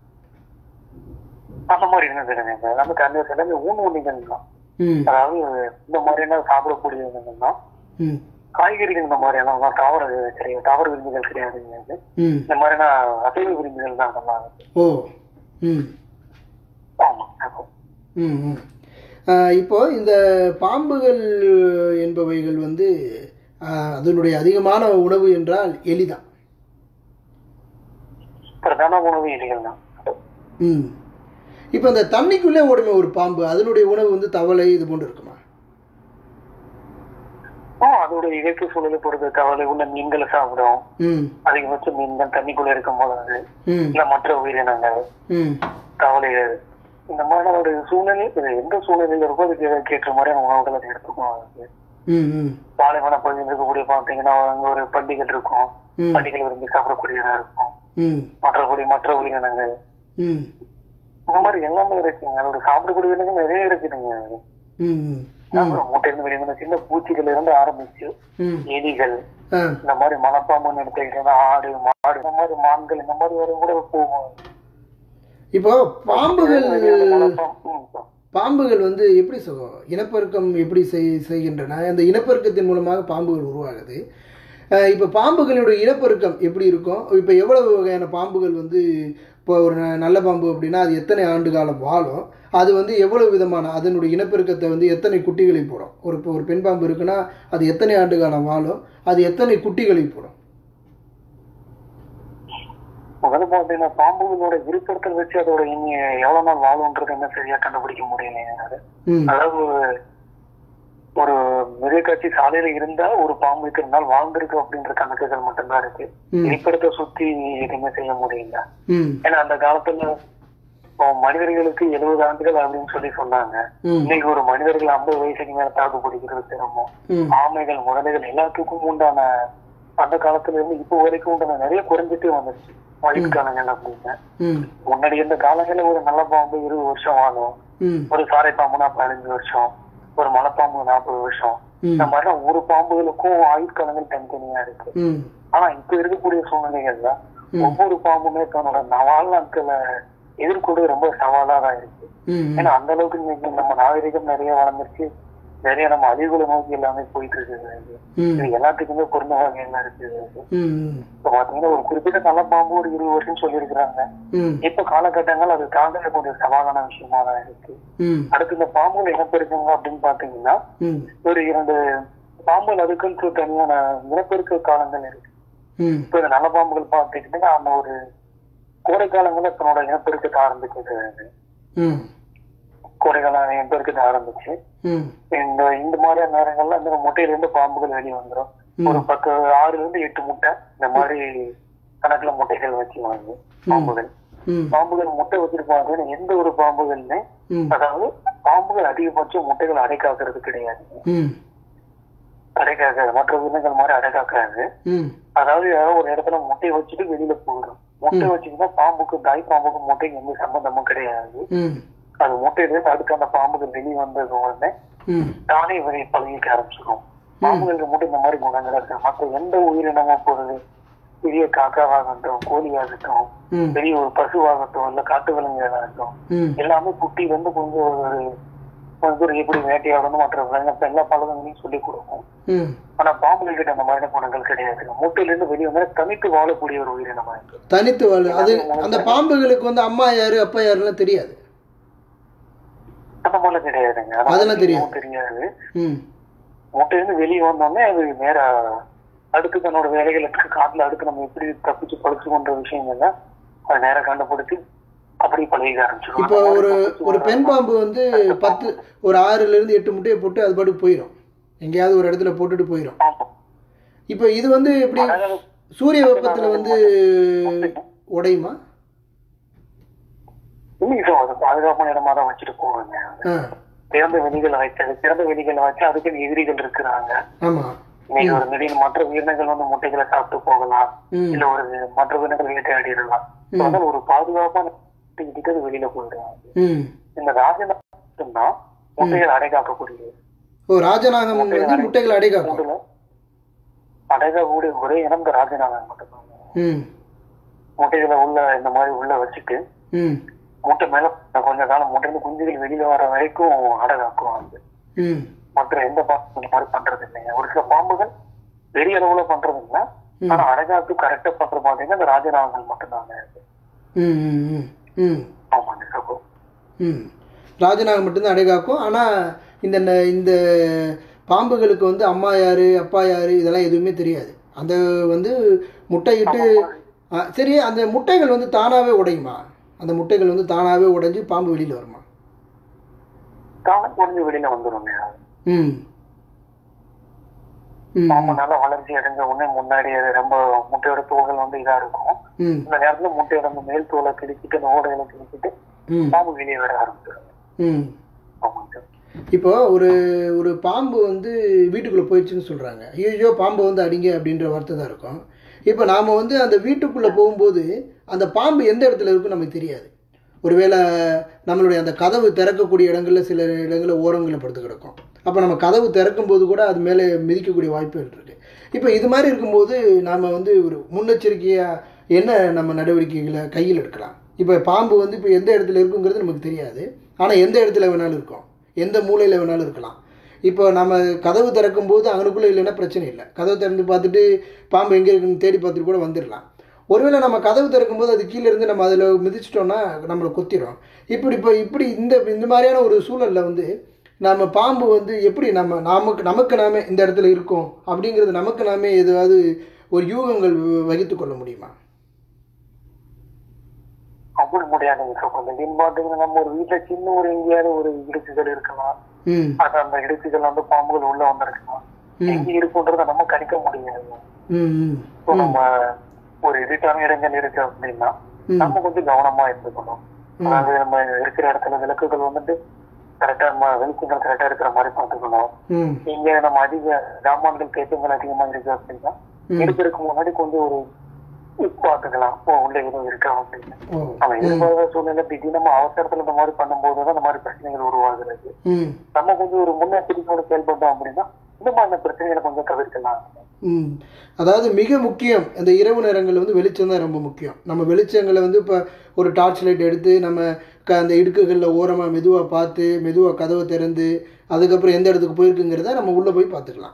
அந்த மாதிரி இருந்ததுங்க நமக்கு அந்த எல்லாமே ஊன் உண்ணிகள் தான் ம் அதாவது இந்த மாதிரியான சாப்பிடக்கூடியவங்க தான் ம் காய்கறிகள் இந்த மாதிரியான தான் தாவர கிடையாது தாவர விரும்பிகள் கிடையாதுங்க இது. ம் இந்த மாதிரியான அசைவ விரும்பிகள் தான் அதெல்லாம் ஓ ம் ஆமா அப்போ ம் ம். ஆஹ் இப்போ இந்த பாம்புகள் என்பவைகள் வந்து ஆஹ், அதனுடைய அதிகமான உணவு என்றால் எலிதான் பிரதான உணவு எலிகள் தான் ம் இப்போ இந்த தண்ணிக்குள்ளே ஓடுமே ஒரு பாம்பு அதனுடைய உணவு வந்து தவளை இது போன்று இருக்குமா ஆ, அதோட இயற்கை சூழலை பொறுத்து கவலை உள்ள மீன்களை சாப்பிடும் ம் அதிகபட்ச மீன்கள் தண்ணிக்குள்ள இருக்கும் போது ம் இல்ல மற்ற உயிரினங்கள் ம் கவலைகள் இந்த மாதிரியான ஒரு சூழ்நிலை இது எந்த சூழ்நிலையில இருக்கோ அதுக்கு ஏற்ற மாதிரியான உணவுகளை அது எடுத்துக்கும் அது. ம் ம் பாலைவன பகுதியில் இருக்கக்கூடிய பாத்தீங்கன்னா அங்க ஒரு பண்டிகள் இருக்கும் ம் பண்டிகள் விரும்பி சாப்பிடக்கூடியதா இருக்கும் ம் மற்றபடி மற்ற உயிரினங்கள் ம் இந்த மாதிரி எல்லாமே இருக்குங்க அதோட சாப்பிடக்கூடிய உயிரினங்கள் நிறைய இருக்குதுங்க ம் ம் அப்புறம் முட்டையிலிருந்து வெளிவந்த சின்ன பூச்சிகள் இருந்து ஆரம்பிச்சு ம் எலிகள் ஆ இந்த மாதிரி மலைப்பாம்புன்னு எடுத்துக்கிட்டா ஆடு மாடு இந்த மாதிரி மான்கள் இந்த மாதிரி வரை கூட போகும் இப்போ பாம்புகள் மலைப்பாம்பு ம். பாம்புகள் வந்து எப்படி சொல்லுவோம் இனப்பெருக்கம் எப்படி செய் செய்கின்றன அந்த இனப்பெருக்கத்தின் மூலமாக பாம்புகள் உருவாகுது அஹ் இப்போ பாம்புகளுடைய இனப்பெருக்கம் எப்படி இருக்கும் இப்போ எவ்வளவு வகையான பாம்புகள் வந்து இப்போ ஒரு ந- நல்ல பாம்பு அப்படின்னா அது எத்தனை ஆண்டு காலம் வாழும் அது வந்து எவ்வளவு விதமான அதனுடைய இனப்பெருக்கத்தை வந்து எத்தனை குட்டிகளை போடும் ஒரு இப்போ ஒரு பெண் பாம்பு இருக்குன்னா அது எத்தனை ஆண்டு காலம் வாழும் அது எத்தனை குட்டிகளை போடும் முதல்ல பாத்தீங்கன்னா பாம்புகளோட விருப்பத்தை வச்சு அதோட இனி எவ்வளவு நாள் வாழும்ன்றது என்ன சரியா கண்டுபிடிக்க முடியலைங்க அது ம் அதாவது ஒரு மிருகக்காட்சி சாலையில இருந்தா ஒரு பாம்பு இத்தனை நாள் வாழ்ந்திருக்கு அப்படின்ற கணக்குகள் மட்டும்தான் இருக்கு ம். இருப்பிடத்தை சுத்தி எதுவுமே செய்ய முடியல ம் ஏன்னா அந்த காலத்துல இப்போ மனிதர்களுக்கு எழுபது ஆண்டுகள் அப்படின்னு சொல்லி சொன்னாங்க ம் இன்னைக்கு ஒரு மனிதர்கள் ஐம்பது வயசுக்கு மேல தாக்கு பிடிக்கிறது சிரமம் ம் ஆமைகள் முதலைகள் எல்லாத்துக்கும் உண்டான அந்த காலத்துல இருந்து இப்போ வரைக்கும் உண்டான நிறைய குறைஞ்சிட்டே வந்துருச்சு வயசுக்காலங்கள் அப்படின்னு ம் முன்னாடி இருந்த காலங்கள்ல ஒரு நல்ல பாம்பு இருபது வருஷம் வாழும் ம் ஒரு சாரை பாம்புனா பதினஞ்சு வருஷம் ஒரு மலைப்பாம்பு நாற்பது வருஷம் ம் இந்த மாதிரிலாம் ஒரு பாம்புகளுக்கும் ஆயுட்காலங்கள் தனித்தனியா இருக்கு ம் ஆனா இப்ப இருக்கக்கூடிய சூழ்நிலைகள்ல ம். ஒவ்வொரு பாம்புமே தன்னோட வாழ்நாட்களை எதிர்கொள்வது ரொம்ப சவாலா தான் இருக்கு ம் ஏன்னா அந்த அளவுக்கு இன்னைக்கு நம்ம நாகரிகம் நிறைய வளர்ந்துருச்சு நிறைய நம்ம அழிவுகளை நோக்கி எல்லாமே போயிட்டு இருக்குது ம் இது எல்லாத்துக்குமே பொருந்த வகையில இருக்குது ம் ம் இப்ப பாத்தீங்கன்னா ஒரு குறிப்பிட்ட நல்ல பாம்பு ஒரு இருபது வருஷம் சொல்லியிருக்கிறாங்க ம் இப்ப காலகட்டங்கள் அது தாண்டல கொஞ்சம் சவாலான விஷயமா தான் இருக்கு ம் அடுத்து இந்த பாம்புகள் இனப்பெருக்கங்க அப்படின்னு பாத்தீங்கன்னா ம் ஒரு இரண்டு பாம்புகள் அதுக்குன்னு தனியான இனப்பெருக்க காலங்கள் இருக்கு ம் இப்ப இந்த நல்ல பாம்புகள் பாத்துக்கிட்டீங்கன்னா அந்த ஒரு கோடை காலங்கள்ல தன்னோட இனப்பெருக்கத்தை ஆரம்பிக்குது அது. ம் கோடைக்காலம் இனப்பெருக்கத்தை ஆரம்பிச்சு ம் இந்த இந்த மாதிரியான நேரங்கள்ல அந்த முட்டையில இருந்து பாம்புகள் வெளியே வந்துடும் ஒரு பத்து ஆறுல இருந்து எட்டு முட்டை இந்த மாதிரி கணக்குல முட்டைகள் வச்சு வாங்க பாம்புகள் ம் பாம்புகள் முட்டை வச்சிருப்பாங்க எந்த ஒரு பாம்புகள்னு ம் அதாவது பாம்புகள் அதிகபட்சம் முட்டைகள் அடைக்காக்குறது கிடையாது ம் அடைக்காக்காது மற்ற உயிரினங்கள் மாதிரி அடைக்காக்காது ம் அதாவது யாராவது ஒரு இடத்துல முட்டையை வச்சுட்டு வெளியில போயிடும் முட்டை வச்சுக்கிட்டா பாம்புக்கு தாய் பாம்புக்கு முட்டைக்கு எந்த சம்பந்தமும் கிடையாது ம் அது முட்டையில இருந்து அடுத்து அந்த பாம்புகள் வெளியே வந்தது உடனே ம் தானே வரை பழகிக்க ஆரம்பிச்சிடும் பாம்புகளுக்கு மட்டும் இந்த மாதிரி குணங்கள் இருக்கு மற்ற எந்த உயிரினமும் போறது பெரிய காக்காவாகட்டும் கோழியாகட்டும் ம் பெரிய ஒரு பசுவாகட்டும் இல்ல காட்டு விலங்குகளாகட்டும் ம் எல்லாமே குட்டி வந்து கொஞ்சம் ஒரு கொஞ்சம் தூரம் எப்படி வேட்டையாடணும் மற்ற விலங்கு எல்லா பழக்கங்களையும் சொல்லி கொடுக்கும் ம் ஆனா பாம்புகள் கிட்ட அந்த மாதிரியான குணங்கள் கிடையாது முட்டையில இருந்து வெளியே வந்தா தனித்து வாழக்கூடிய ஒரு உயிரினமா இருக்கு தனித்து வாழு அது அந்த பாம்புகளுக்கு வந்து அம்மா யாரு அப்பா யாருலாம் தெரியாது அந்த மாதிரிலாம் கிடையாதுங்க ஆனா அதெல்லாம் தெரியாது. முட்டையும் தெரியாது ம் முட்டையிலிருந்து வெளியே வந்தோடனே அது நேரா அடுத்து தன்னோட வேலைகளுக்கு காட்டுல அடுத்து நம்ம எப்படி தப்பிச்சு பழச்சுக்கொண்ட விஷயங்கள்ல அதை நேரா கண்டுபிடிச்சு அப்படி பழகிக்க ஆரம்பிச்சிடும் இப்போ ஒரு ஒரு பெண் பாம்பு வந்து பத்து ஒரு ஆறுல இருந்து எட்டு முட்டையை போட்டு அது பாட்டுக்கு போயிடும் எங்கேயாவது ஒரு இடத்துல போட்டுட்டு போயிடும் இப்போ இது வந்து எப்படி சூரிய வெப்பத்தில் வந்து உடையுமா இன்னைக்கு அது பாதுகாப்பான இடமா தான் வச்சுட்டு போவாங்க ஆ திறந்த வெளிகளை வச்சு திறந்த வெளிகளை வச்சு அதுக்கு எதிரிகள் இருக்கிறாங்க ஆமாம் இன்னைக்கு ஒரு திடீர்னு மற்ற உயிரினங்கள் வந்து முட்டைகளை சாப்பிட்டு போகலாம் ம் இல்ல ஒரு மற்ற உயிரினங்கள் வேட்டையாடிடலாம் ம். அதனால ஒரு பாதுகாப்பான இடத்துக்கு அது வெளியில போயிடுவாங்க ம் இந்த ராஜநாகம் மட்டும்தான் முட்டைகள் அடைகாக்கக்கூடியது ஓ ராஜநாகம் வந்து முட்டைகள் அடைகாக்கும் கூண்டுல அடைகாக்கக்கூடிய ஒரே இனம் இந்த ராஜநாகம் மட்டும்தான் ம் முட்டைகளை உள்ள இந்த மாதிரி உள்ள வச்சுட்டு ம் முட்டை மேல கொஞ்ச காலம் முட்டையில குஞ்சுகள் வெளியில வர வரைக்கும் அடைகாக்குவாங்க ம் மற்ற எந்த பாம்பு இந்த மாதிரி பண்றது இல்லைங்க ஒரு சில பாம்புகள் பெரிய அளவுல பண்றது இல்ல ஆனா அடைகாத்து கரெக்டா பண்ற பாத்தீங்கன்னா இந்த ராஜநாகங்கள் மட்டும்தாங்க ம் ம் ம் ம் ஆமாங்க சகோ ம் ராஜநாகம் மட்டும்தான் அடைகாக்கும் ஆனால் இந்த ந- இந்த பாம்புகளுக்கு வந்து அம்மா யார் அப்பா யார் இதெல்லாம் எதுவுமே தெரியாது அந்த வந்து முட்டையிட்டு ஆ, சரி அந்த முட்டைகள் வந்து தானாகவே உடையுமா அந்த முட்டைகள் வந்து தானாகவே உடைஞ்சு பாம்பு வெளியில் வருமா காலம் குறைஞ்சு வெளியில வந்துருங்க ம் ம் பாம்பு நல்லா வளர்ச்சி அடைஞ்ச உடனே முன்னாடி அது ரொம்ப முட்டையோட தோள்கள் வந்து இதா இருக்கும் ம் இந்த நேரத்துல முட்டையோட அந்த மேல் தோலை கிழிச்சிட்டு அந்த ஓடைகளை கிழிச்சிட்டு ம் பாம்பு வெளியே வர ஆரம்பிச்சிடும் ம் ஆமாங்க சார் இப்போ ஒரு ஒரு பாம்பு வந்து வீட்டுக்குள்ளே போயிடுச்சுன்னு சொல்கிறாங்க ஐயோ பாம்பை வந்து அடிங்க அப்படின்ற வார்த்தை தான் இருக்கும் இப்போ நாம் வந்து அந்த வீட்டுக்குள்ளே போகும்போது அந்த பாம்பு எந்த இடத்துல இருக்குன்னு நமக்கு தெரியாது ஒருவேளை நம்மளுடைய அந்த கதவு திறக்கக்கூடிய இடங்களில் சில இடங்களில் ஓரங்களில் படுத்து கிடக்கும் அப்போ நம்ம கதவு திறக்கும் போது கூட அது மேலே மிதிக்கக்கூடிய வாய்ப்புகள் இருக்குது இப்போ இது மாதிரி இருக்கும்போது நாம் வந்து ஒரு முன்னெச்சரிக்கையாக என்ன நம்ம நடவடிக்கைகளை கையில் எடுக்கலாம் இப்போ பாம்பு வந்து இப்போ எந்த இடத்துல இருக்குங்கிறது நமக்கு தெரியாது ஆனால் எந்த இடத்துல வேணாலும் இருக்கும் எந்த மூலையில் வேணாலும் இருக்கலாம் இப்போ நம்ம கதவு திறக்கும் போது அங்கனுக்குள்ளே இல்லைன்னா பிரச்சனை இல்லை கதவு திறந்து பார்த்துட்டு பாம்பு எங்கே இருக்குன்னு தேடி பார்த்துட்டு கூட வந்துடலாம் ஒருவேளை நம்ம கதவு திறக்கும்போது அது கீழே இருந்து நம்ம அதில் மிதிச்சிட்டோம்னா நம்மளை கொத்திடும் இப்படி இப்போ இப்படி இந்த இந்த மாதிரியான ஒரு சூழலில் வந்து நம்ம பாம்பு வந்து எப்படி நம்ம நமக்கு நமக்கு நாமே இந்த இடத்துல இருக்கோம் அப்படிங்கிறது நமக்கு நாமே ஏதாவது ஒரு யூகங்கள் வகித்து கொள்ள முடியுமா அப்படி முடியாதுங்க சார் கொஞ்சம் தின் பாத்தீங்கன்னா நம்ம ஒரு வீட்டுல சின்ன ஒரு எங்கேயாவது ஒரு இடுக்குகள் இருக்கலாம் ம் அது அந்த இடுக்குகள் வந்து பாம்புகள் உள்ள வந்திருக்கலாம் ம். எங்க இருக்குன்றத நம்ம கணிக்க முடியாது ம் ம் இப்போ நம்ம ஒரு இருட்டான இடங்கள் இருக்கு அப்படின்னா ம். நம்ம கொஞ்சம் கவனமா இருந்துக்கணும் அதாவது நம்ம இருக்கிற இடத்துல விளக்குகள் வந்துட்டு கரெக்டா நம்ம வெளிச்சங்கள் கரெக்டா இருக்கிற மாதிரி பார்த்துக்கணும் ம் இங்க நம்ம அதிக ஜாமான்கள் தேக்கங்கள் அதிகமா இருக்கு அப்படின்னா ம். எடுக்கிறதுக்கு முன்னாடி கொஞ்சம் ஒரு பார்த்துக்கலாம் ஓ உள்ள எதுவும் இருக்கா அப்படின்னு ஓ நம்ம எதிர்பாராத சூழ்நிலை திடீர்னு நம்ம அவசரத்துல இந்த மாதிரி பண்ணும்போது தான் இந்த மாதிரி பிரச்சனைகள் உருவாகுறது ம் நம்ம கொஞ்சம் ஒரு முன்னெச்சரிக்கையோட செயல்பட்டோம் அப்படின்னா இந்த மாதிரி பிரச்சனைகளை கொஞ்சம் தவிர்க்கலாம் ம் அதாவது மிக முக்கியம் இந்த இரவு நேரங்களில் வந்து வெளிச்சம் தான் ரொம்ப முக்கியம் நம்ம வெளிச்சங்களை வந்து இப்போ ஒரு டார்ச் லைட் எடுத்து நம்ம க அந்த இடுக்குகளில் ஓரமாக மெதுவாக பார்த்து மெதுவாக கதவை திறந்து அதுக்கப்புறம் எந்த இடத்துக்கு போயிருக்குங்கிறத நம்ம உள்ளே போய் பார்த்துக்கலாம்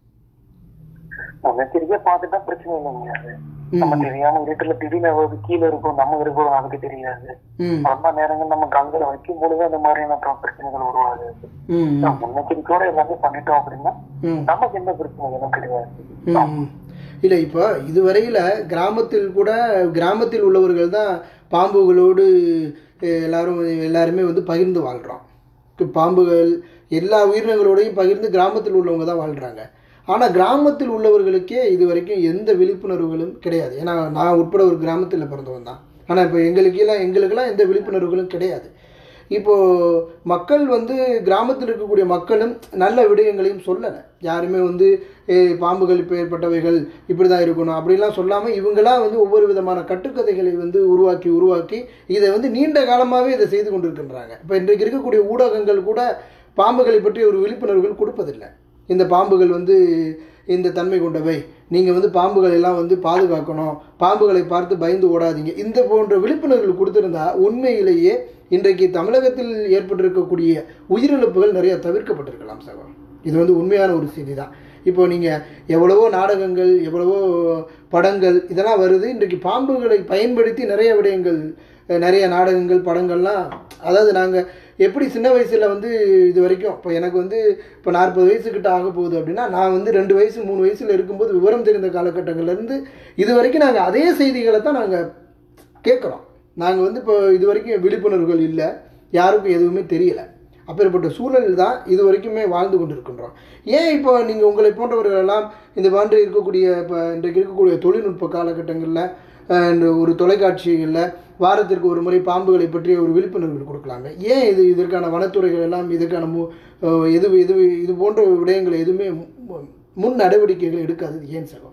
முன்னெச்சரிக்கையா பார்த்துட்டா பிரச்சனை இல்லைங்க அது நம்ம தெரியாம இருட்டுல திடீர்னு அது கீழே இருக்கும் நம்ம இருக்கோம் நமக்கு தெரியாது ம் அந்த நேரங்கள் நம்ம கண்களை வைக்கும் பொழுது அந்த மாதிரியான பிர- பிரச்சனைகள் உருவாகுது ம் நம்ம முன்னெச்சரிக்கையோட எல்லாமே பண்ணிட்டோம் அப்படின்னா ம் நமக்கு எந்த பிரச்சனைகளும் கிடையாது ம். இல்லை இப்போ இதுவரையில் கிராமத்தில் கூட கிராமத்தில் உள்ளவர்கள் தான் பாம்புகளோடு அஹ், எல்லாரும் எல்லாருமே வந்து பகிர்ந்து வாழ்கிறோம் பாம்புகள் எல்லா உயிரினங்களோடையும் பகிர்ந்து கிராமத்தில் உள்ளவங்க தான் வாழ்கிறாங்க ஆனால் கிராமத்தில் உள்ளவர்களுக்கே இது வரைக்கும் எந்த விழிப்புணர்வுகளும் கிடையாது ஏன்னா நான் உட்பட ஒரு கிராமத்தில் பிறந்தவன் தான் ஆனால் இப்போ எங்களுக்கெல்லாம் எங்களுக்கெல்லாம் எந்த விழிப்புணர்வுகளும் கிடையாது இப்போது மக்கள் வந்து கிராமத்தில் இருக்கக்கூடிய மக்களும் நல்ல விடயங்களையும் சொல்லலை யாருமே வந்து ஏய் பாம்புகள் இப்போ ஏற்பட்டவைகள் இப்படி தான் இருக்கணும் அப்படிலாம் சொல்லாமல் இவங்களா வந்து ஒவ்வொரு விதமான கட்டுக்கதைகளை வந்து உருவாக்கி உருவாக்கி இதை வந்து நீண்ட காலமாகவே இதை செய்து கொண்டிருக்கின்றாங்க இப்போ இன்றைக்கு இருக்கக்கூடிய ஊடகங்கள் கூட பாம்புகளை பற்றி ஒரு விழிப்புணர்வுகள் கொடுப்பதில்லை இந்த பாம்புகள் வந்து இந்த தன்மை கொண்டவை நீங்கள் வந்து பாம்புகள் எல்லாம் வந்து பாதுகாக்கணும் பாம்புகளை பார்த்து பயந்து ஓடாதீங்க இந்த போன்ற விழிப்புணர்வுகள் கொடுத்திருந்தா உண்மையிலேயே இன்றைக்கு தமிழகத்தில் ஏற்பட்டிருக்கக்கூடிய உயிரிழப்புகள் நிறைய தவிர்க்கப்பட்டிருக்கலாம் சகோதரன் இது வந்து உண்மையான ஒரு செய்தி தான் இப்போ நீங்கள் எவ்வளவோ நாடகங்கள் எவ்வளவோ படங்கள் இதெல்லாம் வருது இன்றைக்கு பாம்புகளை பயன்படுத்தி நிறைய விடயங்கள் அஹ், நிறைய நாடகங்கள் படங்கள்லாம் அதாவது நாங்கள் எப்படி சின்ன வயசில் வந்து இது வரைக்கும் இப்போ எனக்கு வந்து இப்போ நாற்பது வயசுக்கிட்ட ஆக போகுது அப்படின்னா நான் வந்து ரெண்டு வயசு மூணு வயசில் இருக்கும்போது விவரம் தெரிந்த காலகட்டங்கள்லேருந்து இது வரைக்கும் நாங்கள் அதே செய்திகளை தான் நாங்கள் கேட்குறோம் நாங்கள் வந்து இப்போ இது வரைக்கும் விழிப்புணர்வுகள் இல்லை யாருக்கும் எதுவுமே தெரியல அப்பேற்பட்ட சூழல் தான் இது வரைக்குமே வாழ்ந்து கொண்டிருக்கின்றோம் ஏன் இப்போ நீங்கள் உங்களை போன்றவர்கள் எல்லாம் இந்த மாதிரி இருக்கக்கூடிய இப்போ இன்றைக்கு இருக்கக்கூடிய தொழில்நுட்ப காலகட்டங்களில் அஹ், இந்த ஒரு தொலைக்காட்சிகளில் வாரத்திற்கு ஒரு முறை பாம்புகளை பற்றிய ஒரு விழிப்புணர்வு கொடுக்கலாமே ஏன் இது இதற்கான வனத்துறைகள் எல்லாம் இதற்கான மு அஹ், எது இது இது போன்ற விடயங்களை எதுவுமே மு- முன் நடவடிக்கைகள் எடுக்காதது ஏன் சகோ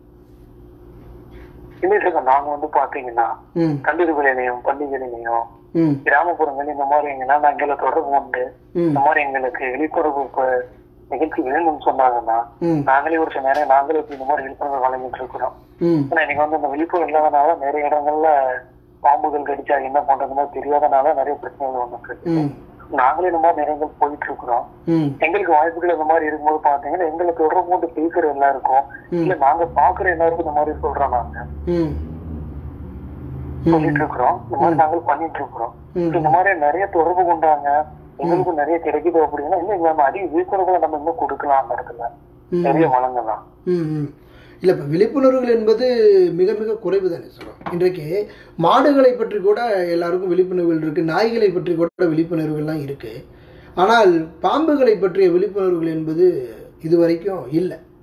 இல்லை சார் நாங்க வந்து பாத்தீங்கன்னா ம் கல்லூரிகளிலையும் பள்ளிகளிலையும் ம் கிராமப்புறங்கள் இந்த மாதிரி எங்கன்னா எங்களை தொடர்பு உண்டு ம் இந்த மாதிரி எங்களுக்கு விழிப்புணர்வு ப- நிகழ்ச்சி வேணும்னு சொன்னாங்கன்னா ம் நாங்களே ஒரு சில நேரம் நாங்களே இப்ப இந்த மாதிரி விழிப்புணர்வு வழங்கிட்டு இருக்கிறோம் ம் ஆனா இன்னைக்கு வந்து அந்த விழிப்புணர்வு இல்லாதனால நிறைய இடங்கள்ல பாம்புகள் கடிச்சா என்ன பண்றதுன்னு தெரியாதனால நிறைய பிரச்சனைகள் வந்துட்டு ம் நாங்களே இந்த மாதிரி நிறைய இடங்கள் போயிட்டு இருக்கிறோம் ம் எங்களுக்கு வாய்ப்புகள் இந்த மாதிரி இருக்கும்போது பாத்தீங்கன்னா எங்களுக்கு தொடர்பு போட்டு பேசுற எல்லாருக்கும் ம். இல்ல நாங்க பாக்குற எல்லாருக்கும் இந்த மாதிரி சொல்றோம் நாங்க ம் சொல்லிட்டு இருக்கிறோம் இந்த மாதிரி நாங்கள் பண்ணிட்டு இருக்கிறோம் ம். இந்த மாதிரி நிறைய தொடர்பு கொண்டாங்க எங்களுக்கும் நிறைய கிடைக்குது அப்படின்னா இன்னும் நம்ம அதிக விழிப்புணர்வு நம்ம இன்னும் கொடுக்கலாம் அந்த இடத்துல ம். நிறைய வழங்கலாம் ம் ம். இல்லை இப்போ விழிப்புணர்வுகள் என்பது மிக மிக குறைவு தானே சொல்கிறோம் இன்றைக்கு மாடுகளை பற்றி கூட எல்லாருக்கும் விழிப்புணர்வுகள் இருக்குது நாய்களை பற்றி கூட விழிப்புணர்வுகள்லாம் இருக்குது ஆனால் பாம்புகளை பற்றிய விழிப்புணர்வுகள் என்பது இது வரைக்கும் இல்லை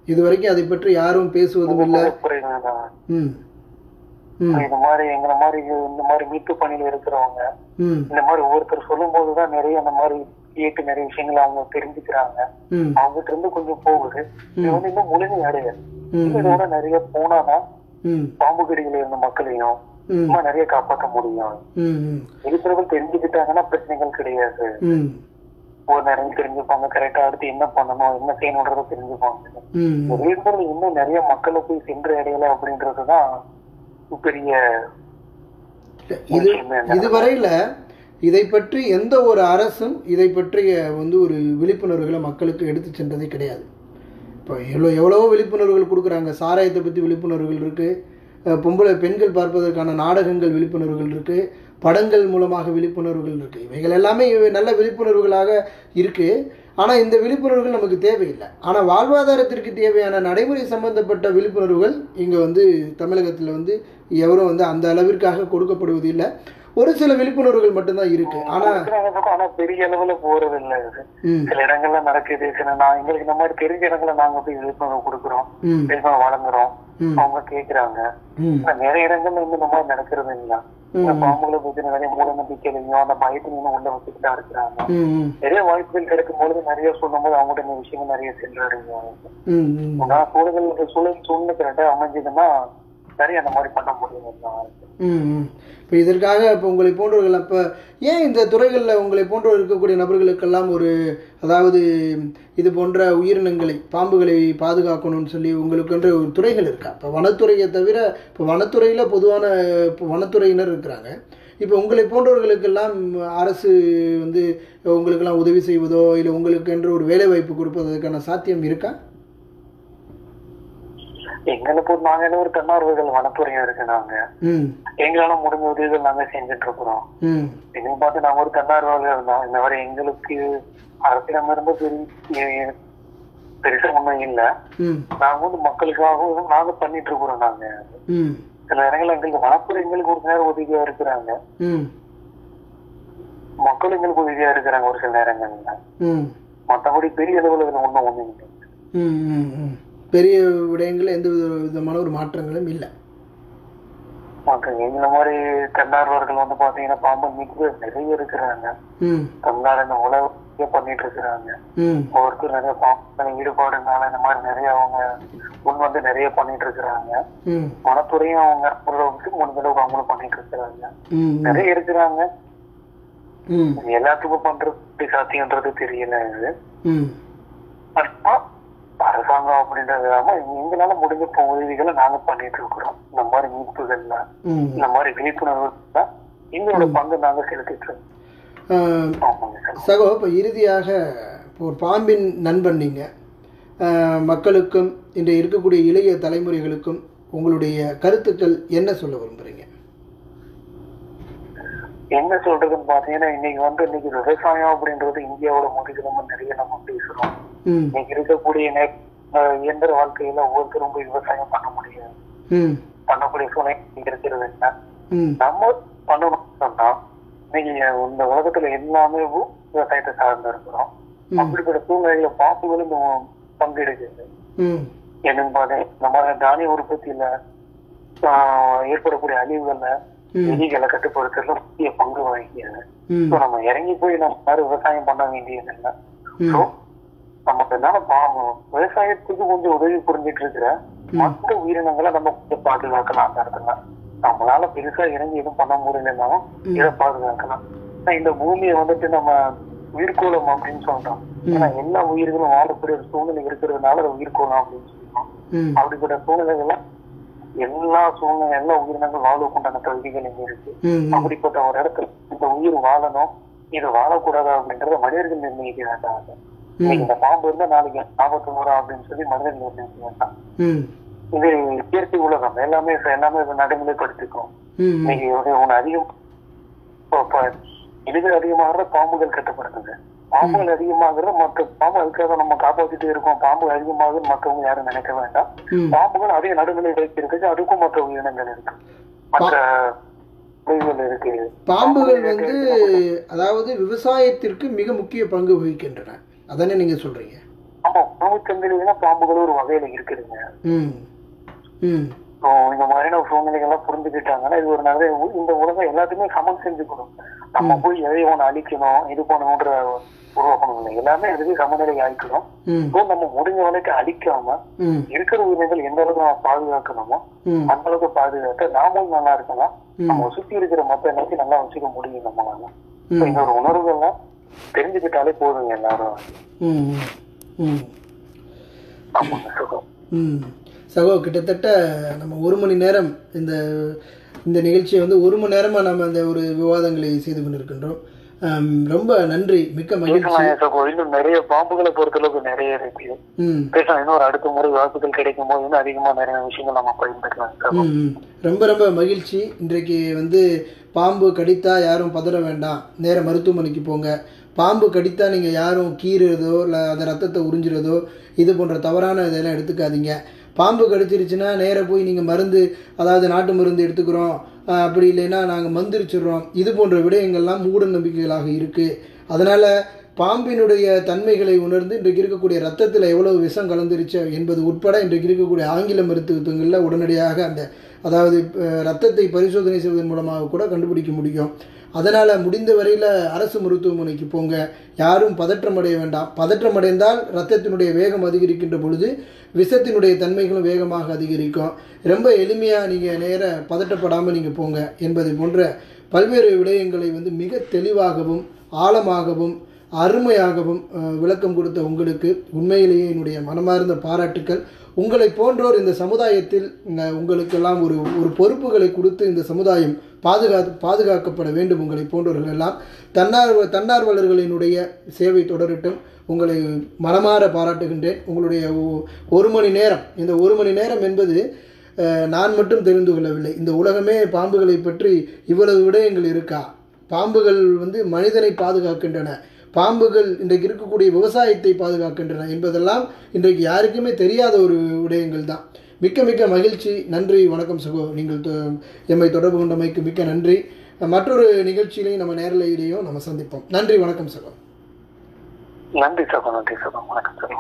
இது வரைக்கும் அதை பற்றி யாரும் பேசுவதும் இல்லை குறைவுதான் ம் ம் இந்த மாதிரி எங்களை மாதிரி இந்த மாதிரி மீட்பு பணியில இருக்கிறவங்க ம் இந்த மாதிரி ஒவ்வொருத்தர் சொல்லும் போதுதான் நிறைய அந்த மாதிரி கேட்டு நிறைய விஷயங்களை அவங்க தெரிஞ்சுக்கிறாங்க ம் அவங்ககிட்ட இருந்து கொஞ்சம் போகுது இது வந்து இன்னும் முழுமை அடையாது ம் இதோட நிறைய போனாதான் ம் பாம்பு கடியில இருந்த மக்களையும் ம் இன்னும் நிறைய காப்பாற்ற முடியும் ம் ம் இருக்கிறவங்க தெரிஞ்சுக்கிட்டாங்கன்னா பிரச்சனைகள் கிடையாது ம் ஒரு நேரம் தெரிஞ்சுப்பாங்க கரெக்டா அடுத்து என்ன பண்ணணும் என்ன செய்யணுன்றத தெரிஞ்சுப்பாங்க ம் இந்த விழிப்புணர்வு இன்னும் நிறைய மக்களை போய் சென்று அடையல அப்படின்றதுதான் பெரிய இது இதுவரையில் இதை பற்றி எந்த ஒரு அரசும் இதை பற்றிய வந்து ஒரு விழிப்புணர்வுகளை மக்களுக்கு எடுத்து சென்றதே கிடையாது இப்போ எவ்வளோ எவ்வளவோ விழிப்புணர்வுகள் கொடுக்குறாங்க சாராயத்தை பற்றி விழிப்புணர்வுகள் இருக்குது பொம்பளை பெண்கள் பார்ப்பதற்கான நாடகங்கள் விழிப்புணர்வுகள் இருக்குது படங்கள் மூலமாக விழிப்புணர்வுகள் இருக்குது இவைகள் எல்லாமே இவை நல்ல விழிப்புணர்வுகளாக இருக்குது ஆனால் இந்த விழிப்புணர்வுகள் நமக்கு தேவையில்லை ஆனால் வாழ்வாதாரத்திற்கு தேவையான நடைமுறை சம்பந்தப்பட்ட விழிப்புணர்வுகள் இங்கே வந்து தமிழகத்தில் வந்து எவரும் வந்து அந்த அளவிற்காக கொடுக்கப்படுவது இல்லை ஒரு சில விழிப்புணர்வுகள் மட்டும்தான் இருக்குது ஆனால் இருக்கிறாங்க பக்கம் ஆனா பெரிய அளவுல போறது இல்ல இது ம் சில இடங்கள்ல நடக்குது சில நான் எங்களுக்கு இந்த மாதிரி தெரிஞ்ச இடங்கள்ல நாங்க போய் விழிப்புணர்வு கொடுக்குறோம் ம் விழிப்புணர்வு வழங்குறோம் ம் அவங்க கேக்குறாங்க ம் ஆனா நிறைய இடங்கள்ல வந்து இந்த மாதிரி நடக்கிறது இல்ல இந்த பாம்புகளை பத்தி நிறைய மூட நம்பிக்கையிலையும் அந்த பயத்திலையும் உள்ள வச்சுக்கிட்டா இருக்கிறாங்க ம் ம் நிறைய வாய்ப்புகள் கிடைக்கும் பொழுது நிறைய சொல்லும் போது அவங்ககிட்ட இந்த விஷயங்கள் நிறைய சென்றடைவாங்க ம் ம் நான் சூழல்கள் சூழல் சூழ்நிலை கரெக்டா அமைஞ்சதுன்னா நிறைய அந்த மாதிரி பண்ண முடியும் ம் ம். இப்போ இதற்காக இப்போ உங்களை போன்றவர்கள் அப்போ ஏன் இந்த துறைகளில் உங்களை போன்றவர் இருக்கக்கூடிய நபர்களுக்கெல்லாம் ஒரு அதாவது இது போன்ற உயிரினங்களை பாம்புகளை பாதுகாக்கணும்னு சொல்லி உங்களுக்குன்ற ஒரு துறைகள் இருக்கா இப்போ வனத்துறையை தவிர இப்போ வனத்துறையில் பொதுவான இப்போ வனத்துறையினர் இருக்கிறாங்க இப்போ உங்களை போன்றவர்களுக்கெல்லாம் அரசு வந்து உங்களுக்கெல்லாம் உதவி செய்வதோ இல்லை உங்களுக்கென்று ஒரு வேலை வாய்ப்பு கொடுப்பதற்கான சாத்தியம் இருக்கா எங்களுக்கு ஒரு நாங்க என்ன ஒரு தன்னார்வர்கள் வனத்துறையும் இருக்கு நாங்க ம் எங்களால முடிஞ்ச உதவிகள் நாங்க செஞ்சுட்டு இருக்கிறோம் ம் எங்களுக்கு பார்த்து நாங்க ஒரு தன்னார்வலர்கள் தான் இந்த மாதிரி எங்களுக்கு அரசிடம் இருந்து பெரிய பெருசா ஒண்ணும் இல்ல ம் நாங்க வந்து மக்களுக்காகவும் நாங்க பண்ணிட்டு இருக்கிறோம் நாங்க ம் சில இடங்கள்ல எங்களுக்கு வனத்துறை எங்களுக்கு ஒரு நேரம் உதவியா இருக்கிறாங்க ம் மக்கள் எங்களுக்கு உதவியா இருக்கிறாங்க ஒரு சில நேரங்கள்ல ம் மத்தபடி பெரிய அளவுல இதுல ஒண்ணும் ஒண்ணும் இல்லை ம், ம், ம். பெரிய விடயங்கள் எந்த வித விதமான ஒரு மாற்றங்களும் இல்லை மக்கள் இந்த மாதிரி தன்னார்வர்கள் வந்து பாத்தீங்கன்னா பாம்பு மீட்பு நிறைய இருக்கிறாங்க ம் தமிழ்நாடு இந்த உலக பண்ணிட்டு இருக்கிறாங்க ம் ஒவ்வொருத்தரும் நிறைய பாம்பு ஈடுபாடுனால இந்த மாதிரி நிறைய அவங்க முன் வந்து நிறைய பண்ணிட்டு இருக்கிறாங்க ம் வனத்துறையும் அவங்க ஓரளவுக்கு முடிஞ்ச அளவுக்கு அவங்களும் பண்ணிட்டு இருக்கிறாங்க ம் நிறைய இருக்கிறாங்க ம் இது எல்லாத்துக்கும் பண்றது எப்படி சாத்தியன்றது தெரியல இது ம் ஆனா, அரசாங்கம் அப்படின்றது இல்லாம எங்களால முடிஞ்ச ப- உதவிகளை நாங்க பண்ணிட்டு இருக்கிறோம் இந்த மாதிரி மீட்புகள்ல ம் இந்த மாதிரி விழிப்புணர்வு எங்களோட பங்கு நாங்க செலுத்திட்டு இருக்கோம் ஆஹ், ஆமாங்க சார் சகோ இப்போ இறுதியாக இப்போ ஒரு பாம்பின் நண்பன் நீங்கள் மக்களுக்கும் இன்று இருக்கக்கூடிய இளைய தலைமுறைகளுக்கும் உங்களுடைய கருத்துக்கள் என்ன சொல்ல விரும்புகிறீங்க என்ன சொல்றதுன்னு பாத்தீங்கன்னா இன்னைக்கு வந்து இன்னைக்கு விவசாயம் அப்படின்றது இந்தியாவோட முதுகெலும்பு நிறைய நம்ம பேசுறோம் ம் இன்னைக்கு இருக்கக்கூடிய நே- அஹ் இயந்திர வாழ்க்கையில ஒவ்வொருத்தரும் போய் விவசாயம் பண்ண முடியாது ம் பண்ணக்கூடிய சூழ்நிலை இருக்கிறது என்ன ம் நம்ம பண்ணணும் சொன்னா இன்னைக்கு இந்த உலகத்துல எல்லாமே விவசாயத்தை சார்ந்து இருக்கிறோம் ம். அப்படிப்பட்ட சூழ்நிலையில பாம்புகளும் இந்த பங்கு எடுக்குது ம் என்னன்னு பாத்தீங்க இந்த மாதிரி தானிய உற்பத்தியில ஆஹ், ஏற்படக்கூடிய அழிவுகள்ல ம். எலிகளை கட்டுப்படுத்துறதுல முக்கிய பங்கு வகிக்கிறது ம் So, நம்ம இறங்கி போய் நம்ம யாரும் விவசாயம் பண்ண வேண்டியது இல்லை ம் So, நமக்கு என்னால பாவம் விவசாயத்துக்கு கொஞ்சம் உதவி புரிஞ்சிட்டு இருக்கிற மற்ற உயிரினங்களை நம்ம கொஞ்சம் பாதுகாக்கலாம் அந்த இடத்துல நம்மளால பெருசா இறங்கி எதுவும் பண்ண முடியலன்னாலும் இதை பாதுகாக்கலாம் ஆனா இந்த பூமியை வந்துட்டு நம்ம உயிர்கோளம் அப்படின்னு சொல்றோம் ஏன்னா எல்லா உயிர்களும் வாழக்கூடிய ஒரு சூழ்நிலை இருக்கிறதுனால அது உயிர்கோளம் அப்படின்னு சொல்றோம் ம் அப்படிப்பட்ட சூழ்நிலைகள்ல எல்லா சூழ்நிலை எல்லா உயிரினங்கள் வாழ்வுக்குண்டான தகுதிகள் இங்க இருக்கு ம் ம் அப்படிப்பட்ட ஒரு இடத்துல இந்த உயிர் வாழணும் இது வாழக்கூடாது அப்படின்றத மனிதர்கள் நிர்ணயிக்க வேண்டாம் இன்னைக்கு இந்த பாம்பு இருந்தா நாளைக்கு ஆபத்து வரும் அப்படின்னு சொல்லி மனிதர்கள் நிர்ணயிக்க வேண்டாம் ம் இது இயற்கை உலகம் எல்லாமே எல்லாமே இதை நடைமுறைப்படுத்திக்கும் ம் இன்னைக்கு ஒரு- ஒண்ணு அதிகம் இப்போ- இப்போ எலிகள் அதிகமாகிறத பாம்புகள் கட்டுப்படுத்துங்க பாம்புகள் அதிகமாகிறது மற்ற பாம்பு அதுக்காக நம்ம காப்பாத்திட்டே இருக்கோம் பாம்பு அதிகமாகுது மற்றவங்க யாரும் நினைக்க வேண்டாம் ம் பாம்புகள் அதே நடுநிலை இருக்கு அதுக்கும் மற்ற உயிரினங்கள் இருக்கு மற்ற உயிர்கள் இருக்கு பாம்புகள் வந்து அதாவது விவசாயத்திற்கு மிக முக்கிய பங்கு வகிக்கின்றன அதானே நீங்க சொல்றீங்க ஆமா உணவு சங்கிலினா பாம்புகள் ஒரு வகையில இருக்குதுங்க ம் ம் இப்போ இந்த மாதிரியான சூழ்நிலைகள்லாம் புரிஞ்சுக்கிட்டாங்கன்னா இது ஒரு நல்ல இந்த உலகம் எல்லாத்துக்குமே சமன் செஞ்சுக்கணும் நம்ம போய் எதையும் ஒண்ணு அழிக்கணும் இது பண்ணணுன்ற உருவாக்கணும் இல்லை எல்லாமே அதுக்கு சமநிலை ஆயிக்கணும் ம் இப்போ நம்ம முடிஞ்ச வரைக்கும் அழிக்காம ம் இருக்கிற உயிரினங்கள் எந்த அளவுக்கு நம்ம பாதுகாக்கணுமோ ம் அந்த அளவுக்கு பாதுகாக்க நாமும் நல்லா இருக்கலாம் நம்ம சுத்தி இருக்கிற மத்த எல்லாத்தையும் நல்லா வச்சுக்க முடியும் நம்மளால இப்ப இந்த ஒரு உணர்வுகள்லாம் தெரிஞ்சுக்கிட்டாலே போதுங்க எல்லாரும் ம் ம் ஆமாங்க சுகம் ம் சகோ கிட்டத்தட்ட நம்ம ஒரு மணி நேரம் இந்த இந்த நிகழ்ச்சியை வந்து ஒரு மணி நேரமாக நம்ம அந்த ஒரு விவாதங்களை செய்து கொண்டிருக்கின்றோம் ஆம், ரொம்ப நன்றி மிக்க மகிழ்ச்சி பேசலாம் சகோ இன்னும் நிறைய பாம்புகளை பொறுத்தளவுக்கு நிறைய இருக்கு ம் பேசலாம் இன்னொரு அடுத்த முறை வாய்ப்புகள் கிடைக்கும் போது இன்னும் அதிகமா நிறைய விஷயங்கள் நம்ம பயன்படுத்தலாம் சகோ ம், ம். ரொம்ப ரொம்ப மகிழ்ச்சி இன்றைக்கு வந்து பாம்பு கடித்தா யாரும் பதற வேண்டாம் நேர மருத்துவமனைக்கு போங்க பாம்பு கடித்தா நீங்கள் யாரும் கீறுறதோ இல்லை அந்த ரத்தத்தை உறிஞ்சுறதோ இது போன்ற தவறான இதெல்லாம் எடுத்துக்காதீங்க பாம்பு கடிச்சிருச்சுன்னா நேராக போய் நீங்கள் மருந்து அதாவது நாட்டு மருந்து எடுத்துக்கிறோம் ஆஹ் அப்படி இல்லைன்னா நாங்கள் மந்திரிச்சிடுறோம் இது போன்ற விடயங்கள்லாம் மூட நம்பிக்கைகளாக இருக்குது அதனால் பாம்பினுடைய தன்மைகளை உணர்ந்து இன்றைக்கு இருக்கக்கூடிய ரத்தத்தில் எவ்வளவு விஷம் கலந்துருச்சு என்பது உட்பட இன்றைக்கு இருக்கக்கூடிய ஆங்கில மருத்துவங்களில் உடனடியாக அந்த அதாவது அஹ், ரத்தத்தை பரிசோதனை செய்வதன் மூலமாக கூட கண்டுபிடிக்க முடியும் அதனால் முடிந்த வரையில் அரசு மருத்துவமனைக்கு போங்க யாரும் பதற்றம் அடைய வேண்டாம் பதற்றம் அடைந்தால் ரத்தத்தினுடைய வேகம் அதிகரிக்கின்ற பொழுது விஷத்தினுடைய தன்மைகளும் வேகமாக அதிகரிக்கும் ரொம்ப எளிமையாக நீங்கள் நேர பதட்டப்படாமல் நீங்கள் போங்க என்பதை போன்ற பல்வேறு விடயங்களை வந்து மிக தெளிவாகவும் ஆழமாகவும் அருமையாகவும் அஹ், விளக்கம் கொடுத்த உங்களுக்கு உண்மையிலேயே என்னுடைய மனமார்ந்த பாராட்டுக்கள் உங்களை போன்றோர் இந்த சமுதாயத்தில் அஹ், உங்களுக்கெல்லாம் ஒரு ஒரு பொறுப்புகளை கொடுத்து இந்த சமுதாயம் பாதுகா பாதுகாக்கப்பட வேண்டும் உங்களை போன்றவர்கள் எல்லாம் தன்னார்வ தன்னார்வலர்களினுடைய சேவை தொடரட்டும் உங்களை மனமாற பாராட்டுகின்றேன் உங்களுடைய ஒ- ஒரு மணி நேரம் இந்த ஒரு மணி நேரம் என்பது அஹ், நான் மட்டும் தெரிந்து கொள்ளவில்லை இந்த உலகமே பாம்புகளை பற்றி இவ்வளவு விடயங்கள் இருக்கா பாம்புகள் வந்து மனிதனை பாதுகாக்கின்றன பாம்புகள் இன்றைக்கு இருக்கக்கூடிய விவசாயத்தை பாதுகாக்கின்றன என்பதெல்லாம் இன்றைக்கு யாருக்குமே தெரியாத ஒரு விடயங்கள் தான் மிக்க மிக்க மகிழ்ச்சி நன்றி வணக்கம் சகோ நீங்கள் தொ- எம்மை தொடர்பு கொண்டமைக்கு மிக்க நன்றி மற்றொரு நிகழ்ச்சியிலையும் நம்ம நேரலையிலையும் நம்ம சந்திப்போம் நன்றி வணக்கம் சகோ நன்றி சகோ நன்றி சகோ வணக்கம் சகோ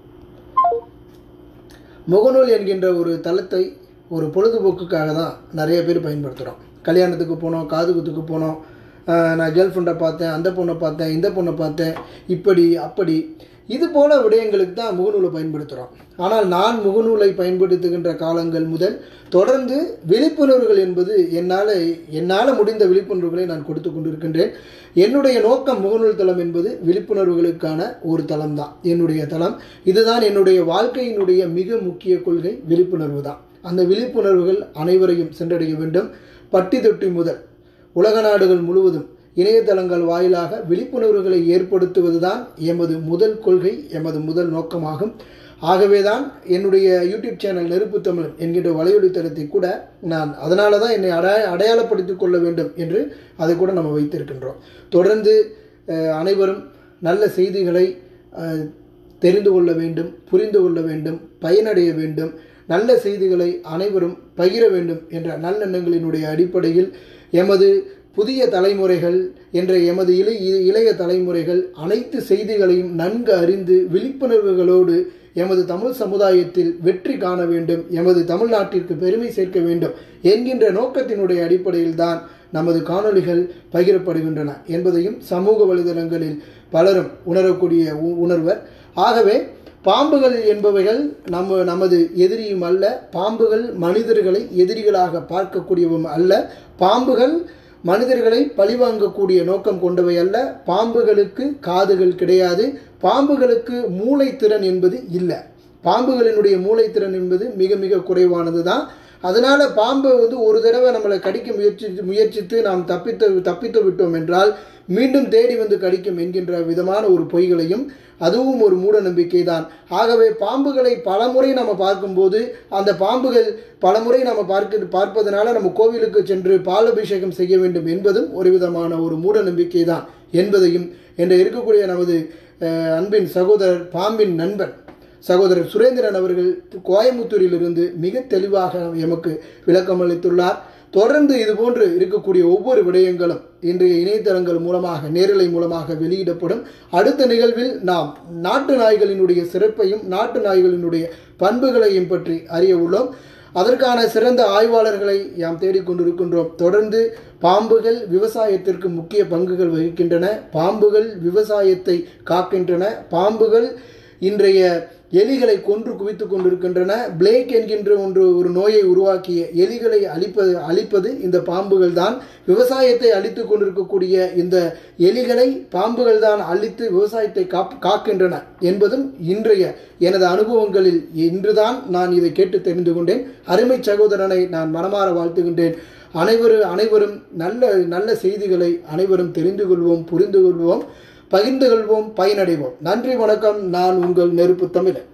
முகநூல் என்கின்ற ஒரு தளத்தை ஒரு பொழுதுபோக்குக்காக தான் நிறைய பேர் பயன்படுத்துகிறோம் கல்யாணத்துக்கு போனோம் காதுகுத்துக்கு போனோம் ஆஹ் நான் கேர்ள் ஃப்ரெண்டை பார்த்தேன் அந்த பொண்ணை பார்த்தேன் இந்த பொண்ணை பார்த்தேன் இப்படி அப்படி இது போல விடயங்களுக்கு தான் முகநூலை பயன்படுத்துகிறோம் ஆனால் நான் முகநூலை பயன்படுத்துகின்ற காலங்கள் முதல் தொடர்ந்து விழிப்புணர்வுகள் என்பது என்னால் என்னால் முடிந்த விழிப்புணர்வுகளை நான் கொடுத்து கொண்டிருக்கின்றேன் என்னுடைய நோக்கம் முகநூல் தளம் என்பது விழிப்புணர்வுகளுக்கான ஒரு தளம் தான் என்னுடைய தளம் இதுதான் என்னுடைய வாழ்க்கையினுடைய மிக முக்கிய கொள்கை விழிப்புணர்வு தான் அந்த விழிப்புணர்வுகள் அனைவரையும் சென்றடைய வேண்டும் பட்டி தொட்டி முதல் உலக நாடுகள் முழுவதும் இணையதளங்கள் வாயிலாக விழிப்புணர்வுகளை ஏற்படுத்துவதுதான் எமது முதல் கொள்கை எமது முதல் நோக்கமாகும் ஆகவேதான் என்னுடைய யூடியூப் சேனல் நெருப்பு தமிழ் என்கின்ற வலையொலி தளத்தை கூட நான் அதனால தான் என்னை அடைய அடையாளப்படுத்திக் கொள்ள வேண்டும் என்று அதை கூட நம்ம வைத்திருக்கின்றோம் தொடர்ந்து அஹ், அனைவரும் நல்ல செய்திகளை அஹ், தெரிந்து கொள்ள வேண்டும் புரிந்து கொள்ள வேண்டும் பயனடைய வேண்டும் நல்ல செய்திகளை அனைவரும் பகிர வேண்டும் என்ற நல்லெண்ணங்களினுடைய அடிப்படையில் எமது புதிய தலைமுறைகள் என்ற எமது இளை இளைய தலைமுறைகள் அனைத்து செய்திகளையும் நன்கு அறிந்து விழிப்புணர்வுகளோடு எமது தமிழ் சமுதாயத்தில் வெற்றி காண வேண்டும் எமது தமிழ்நாட்டிற்கு பெருமை சேர்க்க வேண்டும் என்கின்ற நோக்கத்தினுடைய அடிப்படையில் தான் நமது காணொளிகள் பகிரப்படுகின்றன என்பதையும் சமூக வலைதளங்களில் பலரும் உணரக்கூடிய உ- உணர்வர் ஆகவே பாம்புகள் என்பவைகள் நம்ம நமது எதிரியும் அல்ல பாம்புகள் மனிதர்களை எதிரிகளாக பார்க்கக்கூடியவும் அல்ல பாம்புகள் மனிதர்களை பழிவாங்கக்கூடிய நோக்கம் கொண்டவை அல்ல பாம்புகளுக்கு காதுகள் கிடையாது பாம்புகளுக்கு மூளைத்திறன் என்பது இல்லை பாம்புகளினுடைய மூளைத்திறன் என்பது மிக மிக குறைவானது தான் அதனால பாம்பு வந்து ஒரு தடவை நம்மளை கடிக்க முயற்சித்து முயற்சித்து நாம் தப்பித்து தப்பித்து விட்டோம் என்றால் மீண்டும் தேடி வந்து கடிக்கும் என்கின்ற விதமான ஒரு பொய்களையும் அதுவும் ஒரு மூட நம்பிக்கை தான் ஆகவே பாம்புகளை பலமுறை நம்ம பார்க்கும்போது அந்த பாம்புகள் பலமுறை நம்ம பார்க்க பார்ப்பதனால நம்ம கோவிலுக்கு சென்று பாலபிஷேகம் செய்ய வேண்டும் என்பதும் ஒரு விதமான ஒரு மூட நம்பிக்கை தான் என்பதையும் என்று இருக்கக்கூடிய நமது அஹ், அன்பின் சகோதரர் பாம்பின் நண்பன் சகோதரர் சுரேந்திரன் அவர்கள் கோயமுத்தூரிலிருந்து மிக தெளிவாக எமக்கு விளக்கம் அளித்துள்ளார் தொடர்ந்து இது போன்று இருக்கக்கூடிய ஒவ்வொரு விடயங்களும் இன்றைய இணையதளங்கள் மூலமாக நேரலை மூலமாக வெளியிடப்படும் அடுத்த நிகழ்வில் நாம் நாட்டு நாய்களினுடைய சிறப்பையும் நாட்டு நாய்களினுடைய பண்புகளையும் பற்றி அறிய உள்ளோம் அதற்கான சிறந்த ஆய்வாளர்களை யாம் தேடிக்கொண்டிருக்கின்றோம் தொடர்ந்து பாம்புகள் விவசாயத்திற்கு முக்கிய பங்குகள் வகிக்கின்றன பாம்புகள் விவசாயத்தை காக்கின்றன பாம்புகள் இன்றைய எலிகளை கொன்று குவித்து கொண்டிருக்கின்றன பிளேக் என்கின்ற ஒன்று ஒரு நோயை உருவாக்கிய எலிகளை அழிப்பது அழிப்பது இந்த பாம்புகள் தான் விவசாயத்தை அழித்து கொண்டிருக்கக்கூடிய இந்த எலிகளை பாம்புகள் தான் அழித்து விவசாயத்தை காப் காக்கின்றன என்பதும் இன்றைய எனது அனுபவங்களில் இன்றுதான் நான் இதை கேட்டு தெரிந்து கொண்டேன் அருமை சகோதரனை நான் மனமாற வாழ்த்துகின்றேன் அனைவரும் அனைவரும் நல்ல நல்ல செய்திகளை அனைவரும் தெரிந்து கொள்வோம் புரிந்து கொள்வோம் பகிர்ந்து கொள்வோம் பயனடைவோம் நன்றி வணக்கம் நான் உங்கள் நெருப்பு தமிழன்